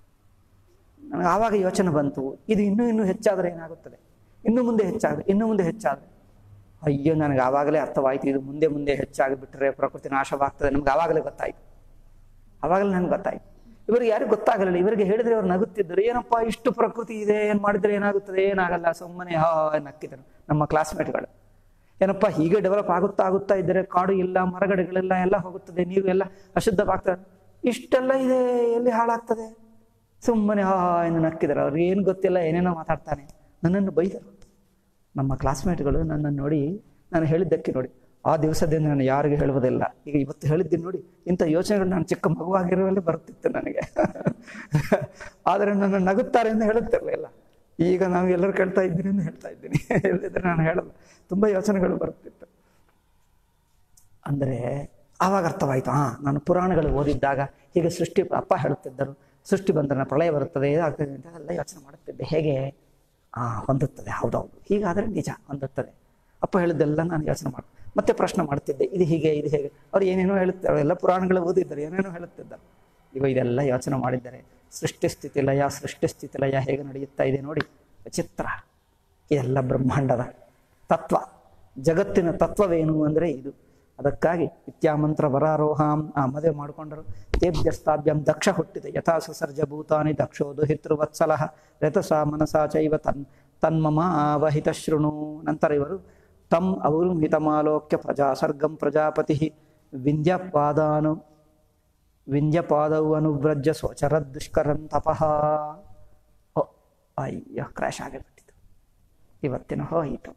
ನನಗೆ ಆವಾಗ ಯೋಚನೆ ಬಂತು ಇದು ಇನ್ನೂ ಇನ್ನೂ ಹೆಚ್ಚಾದರೆ ಏನಾಗುತ್ತದೆ ಇನ್ನು ಮುಂದೆ ಹೆಚ್ಚಾದರೆ ಇನ್ನು ಮುಂದೆ ಹೆಚ್ಚಾದರೆ ಅಯ್ಯೋ ನನಗೆ ಆವಾಗಲೇ ಅರ್ಥವಾಯಿತು ಇದು ಮುಂದೆ ಮುಂದೆ ಹೆಚ್ಚಾಗಿಬಿಟ್ರೆ ಪ್ರಕೃತಿ ನಾಶವಾಗ್ತದೆ ನಮ್ಗೆ ಆವಾಗಲೇ ಗೊತ್ತಾಯಿತು ಆವಾಗಲೇ ನನಗೆ ಗೊತ್ತಾಯಿತು ಇವರಿಗೆ ಯಾರಿಗೂ ಗೊತ್ತಾಗಲಿಲ್ಲ ಇವರಿಗೆ ಹೇಳಿದ್ರೆ ಅವ್ರು ನಗುತ್ತಿದ್ದರು ಏನಪ್ಪ ಇಷ್ಟು ಪ್ರಕೃತಿ ಇದೆ ಏನು ಮಾಡಿದ್ರೆ ಏನಾಗುತ್ತದೆ ಏನಾಗಲ್ಲ ಸುಮ್ಮನೆ ಹಾ ನಕ್ಕಿದರು ನಮ್ಮ ಕ್ಲಾಸ್ಮೇಟ್ಗಳು ಏನಪ್ಪ ಹೀಗೆ ಡೆವಲಪ್ ಆಗುತ್ತಾ ಆಗುತ್ತಾ ಇದ್ದರೆ ಕಾಡು ಇಲ್ಲ ಮರಗಿಡಗಳೆಲ್ಲ ಎಲ್ಲ ಹೋಗುತ್ತದೆ ನೀರು ಎಲ್ಲ ಅಶುದ್ಧವಾಗ್ತದೆ ಇಷ್ಟೆಲ್ಲ ಇದೆ ಎಲ್ಲಿ ಹಾಳಾಗ್ತದೆ ಸುಮ್ಮನೆ ಹಾ ಎಂದು ನಕ್ಕಿದರು ಅವ್ರಿಗೆ ಏನು ಗೊತ್ತಿಲ್ಲ ಏನೇನೋ ಮಾತಾಡ್ತಾನೆ ನನ್ನನ್ನು ಬೈದರು ನಮ್ಮ ಕ್ಲಾಸ್ಮೇಟ್ಗಳು ನನ್ನನ್ನು ನೋಡಿ ನಾನು ಹೇಳಿದ್ದಕ್ಕೆ ನೋಡಿ ಆ ದಿವಸದಿಂದ ನಾನು ಯಾರಿಗೂ ಹೇಳುವುದಿಲ್ಲ ಈಗ ಇವತ್ತು ಹೇಳಿದ್ದೀನಿ ನೋಡಿ ಇಂಥ ಯೋಚನೆಗಳು ನಾನು ಚಿಕ್ಕ ಮಗುವಾಗಿರುವಲ್ಲಿ ಬರುತ್ತಿತ್ತು ನನಗೆ ಆದರೆ ನನ್ನ ನಗುತ್ತಾರೆ ಎಂದು ಹೇಳುತ್ತಿರಲಿಲ್ಲ ಈಗ ನಾವು ಎಲ್ಲರೂ ಕೇಳ್ತಾ ಇದ್ದೀನಿ ಎಂದು ಹೇಳ್ತಾ ಇದ್ದೀನಿ ಹೇಳಿದ್ರೆ ನಾನು ಹೇಳಲ್ಲ ತುಂಬ ಯೋಚನೆಗಳು ಬರುತ್ತಿತ್ತು ಅಂದರೆ ಆವಾಗ ಅರ್ಥವಾಯಿತು ಹಾಂ ನಾನು ಪುರಾಣಗಳು ಓದಿದ್ದಾಗ ಹೀಗೆ ಸೃಷ್ಟಿ ಅಪ್ಪ ಹೇಳುತ್ತಿದ್ದರು ಸೃಷ್ಟಿ ಬಂಧನ ಪ್ರಳಯ ಬರುತ್ತದೆ ಇದಾಗ್ತದೆ ಅಂತ ಎಲ್ಲ ಯೋಚನೆ ಮಾಡುತ್ತಿದ್ದೆ ಹೇಗೆ ಆ ಹೊಂದುತ್ತದೆ ಹೌದೌದು ಹೀಗಾದರೆ ನಿಜ ಹೊಂದುತ್ತದೆ ಅಪ್ಪ ಹೇಳಿದ್ದೆಲ್ಲ ನಾನು ಯೋಚನೆ ಮಾಡಿ ಮತ್ತೆ ಪ್ರಶ್ನೆ ಮಾಡ್ತಿದ್ದೆ ಇದು ಹೀಗೆ ಇದು ಹೇಗೆ ಅವ್ರು ಏನೇನೋ ಹೇಳುತ್ತಾರೆ ಎಲ್ಲ ಪುರಾಣಗಳು ಓದಿದ್ದಾರೆ ಏನೇನೋ ಹೇಳುತ್ತಿದ್ದಾರೆ ಈಗ ಇದೆಲ್ಲ ಯೋಚನೆ ಮಾಡಿದ್ದಾರೆ ಸೃಷ್ಟಿ ಸ್ಥಿತಿ ಲಯ ಸೃಷ್ಟಿ ಸ್ಥಿತಿ ಲಯ ಹೇಗೆ ನಡೆಯುತ್ತಾ ಇದೆ ನೋಡಿ ವಿಚಿತ್ರ ಇದೆಲ್ಲ ಬ್ರಹ್ಮಾಂಡದ ತತ್ವ ಜಗತ್ತಿನ ತತ್ವವೇನು ಅಂದರೆ ಇದು ಅದಕ್ಕಾಗಿ ವಿದ್ಯಾಮಂತ್ರ ವರಾರೋಹಾಂ ಆ ಮದುವೆ ಮಾಡಿಕೊಂಡರು ತೇಭ್ಯಸ್ತಾಭ್ಯಂ ದಕ್ಷ ಹುಟ್ಟಿದೆ ಯಥಾ ಸುಸರ್ಜ ಭೂತಾನಿ ದಕ್ಷೋ ದುಹಿತೃವತ್ಸಲ ರಥಸ ಮನಸಾ ಚೈವ ತನ್ ತನ್ಮಮ ಅವಹಿತ ಶೃಣು ನಂತರ ಇವರು ತಮ್ ಅವರು ಹಿತಮಾಲೋಕ್ಯ ಪ್ರಜಾಸರ್ಗಂ ಪ್ರಜಾಪತಿ ವಿಂಧ್ಯಪಾದಾನು ವಿಂಧ್ಯಪಾದವು ಅನುವ್ರಜ್ಯ ಸ್ವಚರ ದುಷ್ಕರಂ ತಪಃ ಓ ಅಯ್ಯೋ ಕ್ರ್ಯಾಶ್ ಆಗಿಬಿಟ್ಟಿತು ಇವತ್ತಿನ ಹೋಯಿತು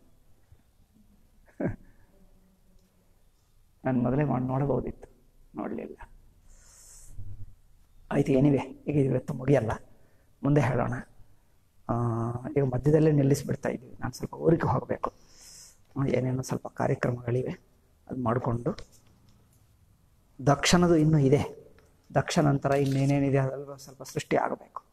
ನಾನು ಮೊದಲೇ ಮಾಡಿ ನೋಡಬಹುದಿತ್ತು ನೋಡಲಿಲ್ಲ ಆಯ್ತು ಏನಿವೆ ಈಗ ಇವತ್ತು ಮುಗಿಯಲ್ಲ ಮುಂದೆ ಹೇಳೋಣ ಆ, ಈಗ ಮಧ್ಯದಲ್ಲೇ ನಿಲ್ಲಿಸಿಬಿಡ್ತಾ ಇದ್ದೀವಿ ನಾನು ಸ್ವಲ್ಪ ಊರಿಗೆ ಹೋಗಬೇಕು ಏನೇನೋ ಸ್ವಲ್ಪ ಕಾರ್ಯಕ್ರಮಗಳಿವೆ ಅದು ಮಾಡಿಕೊಂಡು ದಕ್ಷಿಣದು ಇನ್ನೂ ಇದೆ ದಕ್ಷ ನಂತರ ಇನ್ನೇನೇನಿದೆ ಅದೆಲ್ಲ ಸ್ವಲ್ಪ ಸೃಷ್ಟಿ ಆಗಬೇಕು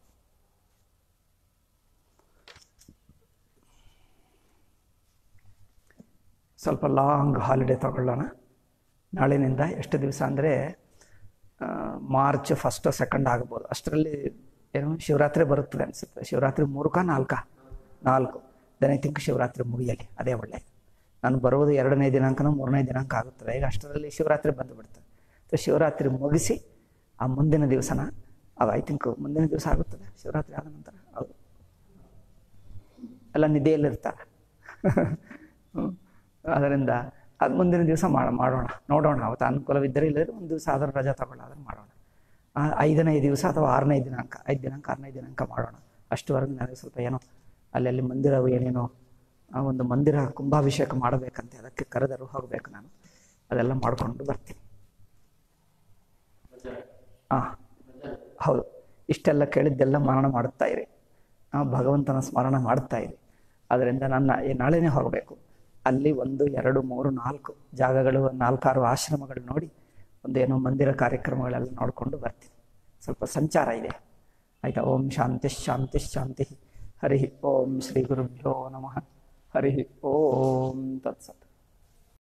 ಸ್ವಲ್ಪ ಲಾಂಗ್ ಹಾಲಿಡೇ ತಗೊಳ್ಳೋಣ ನಾಳಿನಿಂದ ಎಷ್ಟು ದಿವಸ ಅಂದರೆ ಮಾರ್ಚ್ ಫಸ್ಟ್ ಸೆಕೆಂಡ್ ಆಗ್ಬೋದು ಅಷ್ಟರಲ್ಲಿ ಏನು ಶಿವರಾತ್ರಿ ಬರುತ್ತದೆ ಅನಿಸುತ್ತೆ ಶಿವರಾತ್ರಿ ಮೂರಕ್ಕ ನಾಲ್ಕ ನಾಲ್ಕು ದೆನ್ ಐ ಥಿಂಕ್ ಶಿವರಾತ್ರಿ ಮುಗಿಯಲಿ ಅದೇ ಒಳ್ಳೆ ನಾನು ಬರುವುದು ಎರಡನೇ ದಿನಾಂಕನೋ ಮೂರನೇ ದಿನಾಂಕ ಆಗುತ್ತದೆ ಈಗ ಅಷ್ಟರಲ್ಲಿ ಶಿವರಾತ್ರಿ ಬಂದು ಬಿಡ್ತದೆ ಸೊ ಶಿವರಾತ್ರಿ ಮುಗಿಸಿ ಆ ಮುಂದಿನ ದಿವಸನ ಅದು ಐ ಥಿಂಕ್ ಮುಂದಿನ ದಿವಸ ಆಗುತ್ತದೆ ಶಿವರಾತ್ರಿ ಆದ ನಂತರ ಹೌದು ಎಲ್ಲ ನಿದ್ದೆಯಲ್ಲಿರ್ತಾರೆ ಹ್ಮ್. ಅದರಿಂದ ಅದು ಮುಂದಿನ ದಿವಸ ಮಾಡ ಮಾಡೋಣ ನೋಡೋಣ ಅವತ್ತು ಅನುಕೂಲವಿದ್ದರೆ ಇಲ್ಲದ್ರೆ ಒಂದು ದಿವಸ ಆದರೂ ರಜಾ ತಗೊಳ್ಳಾದ್ರೆ ಮಾಡೋಣ ಆ ಐದನೇ ದಿವಸ ಅಥವಾ ಆರನೇ ದಿನಾಂಕ ಐದು ದಿನಾಂಕ ಆರನೇ ದಿನಾಂಕ ಮಾಡೋಣ ಅಷ್ಟುವರೆಗೂ ನನಗೆ ಸ್ವಲ್ಪ ಏನೋ ಅಲ್ಲಲ್ಲಿ ಮಂದಿರವು ಏನೇನೋ ಆ ಒಂದು ಮಂದಿರ ಕುಂಭಾಭಿಷೇಕ ಮಾಡಬೇಕಂತೆ ಅದಕ್ಕೆ ಕರೆದರು ಹೋಗಬೇಕು ನಾನು ಅದೆಲ್ಲ ಮಾಡಿಕೊಂಡು ಬರ್ತೀನಿ ಹಾಂ ಹೌದು ಇಷ್ಟೆಲ್ಲ ಕೇಳಿದ್ದೆಲ್ಲ ಮರಣ ಮಾಡುತ್ತಾ ಇರಿ ನಾವು ಭಗವಂತನ ಸ್ಮರಣ ಮಾಡ್ತಾ ಇರಿ ಅದರಿಂದ ನನ್ನ ಈ ನಾಳೆನೇ ಹೋಗಬೇಕು ಅಲ್ಲಿ ಒಂದು ಎರಡು ಮೂರು ನಾಲ್ಕು ಜಾಗಗಳು ನಾಲ್ಕಾರು ಆಶ್ರಮಗಳು ನೋಡಿ ಒಂದೇನೋ ಮಂದಿರ ಕಾರ್ಯಕ್ರಮಗಳೆಲ್ಲ ನೋಡಿಕೊಂಡು ಬರ್ತೀನಿ ಸ್ವಲ್ಪ ಸಂಚಾರ ಇದೆ ಆಯಿತಾ ಓಂ ಶಾಂತಿ ಶಾಂತಿ ಶಾಂತಿ ಹರಿ ಓಂ ಶ್ರೀ ಗುರುಭ್ಯೋ ನಮಃ ಹರಿ ಓಂ ತತ್ಸತ್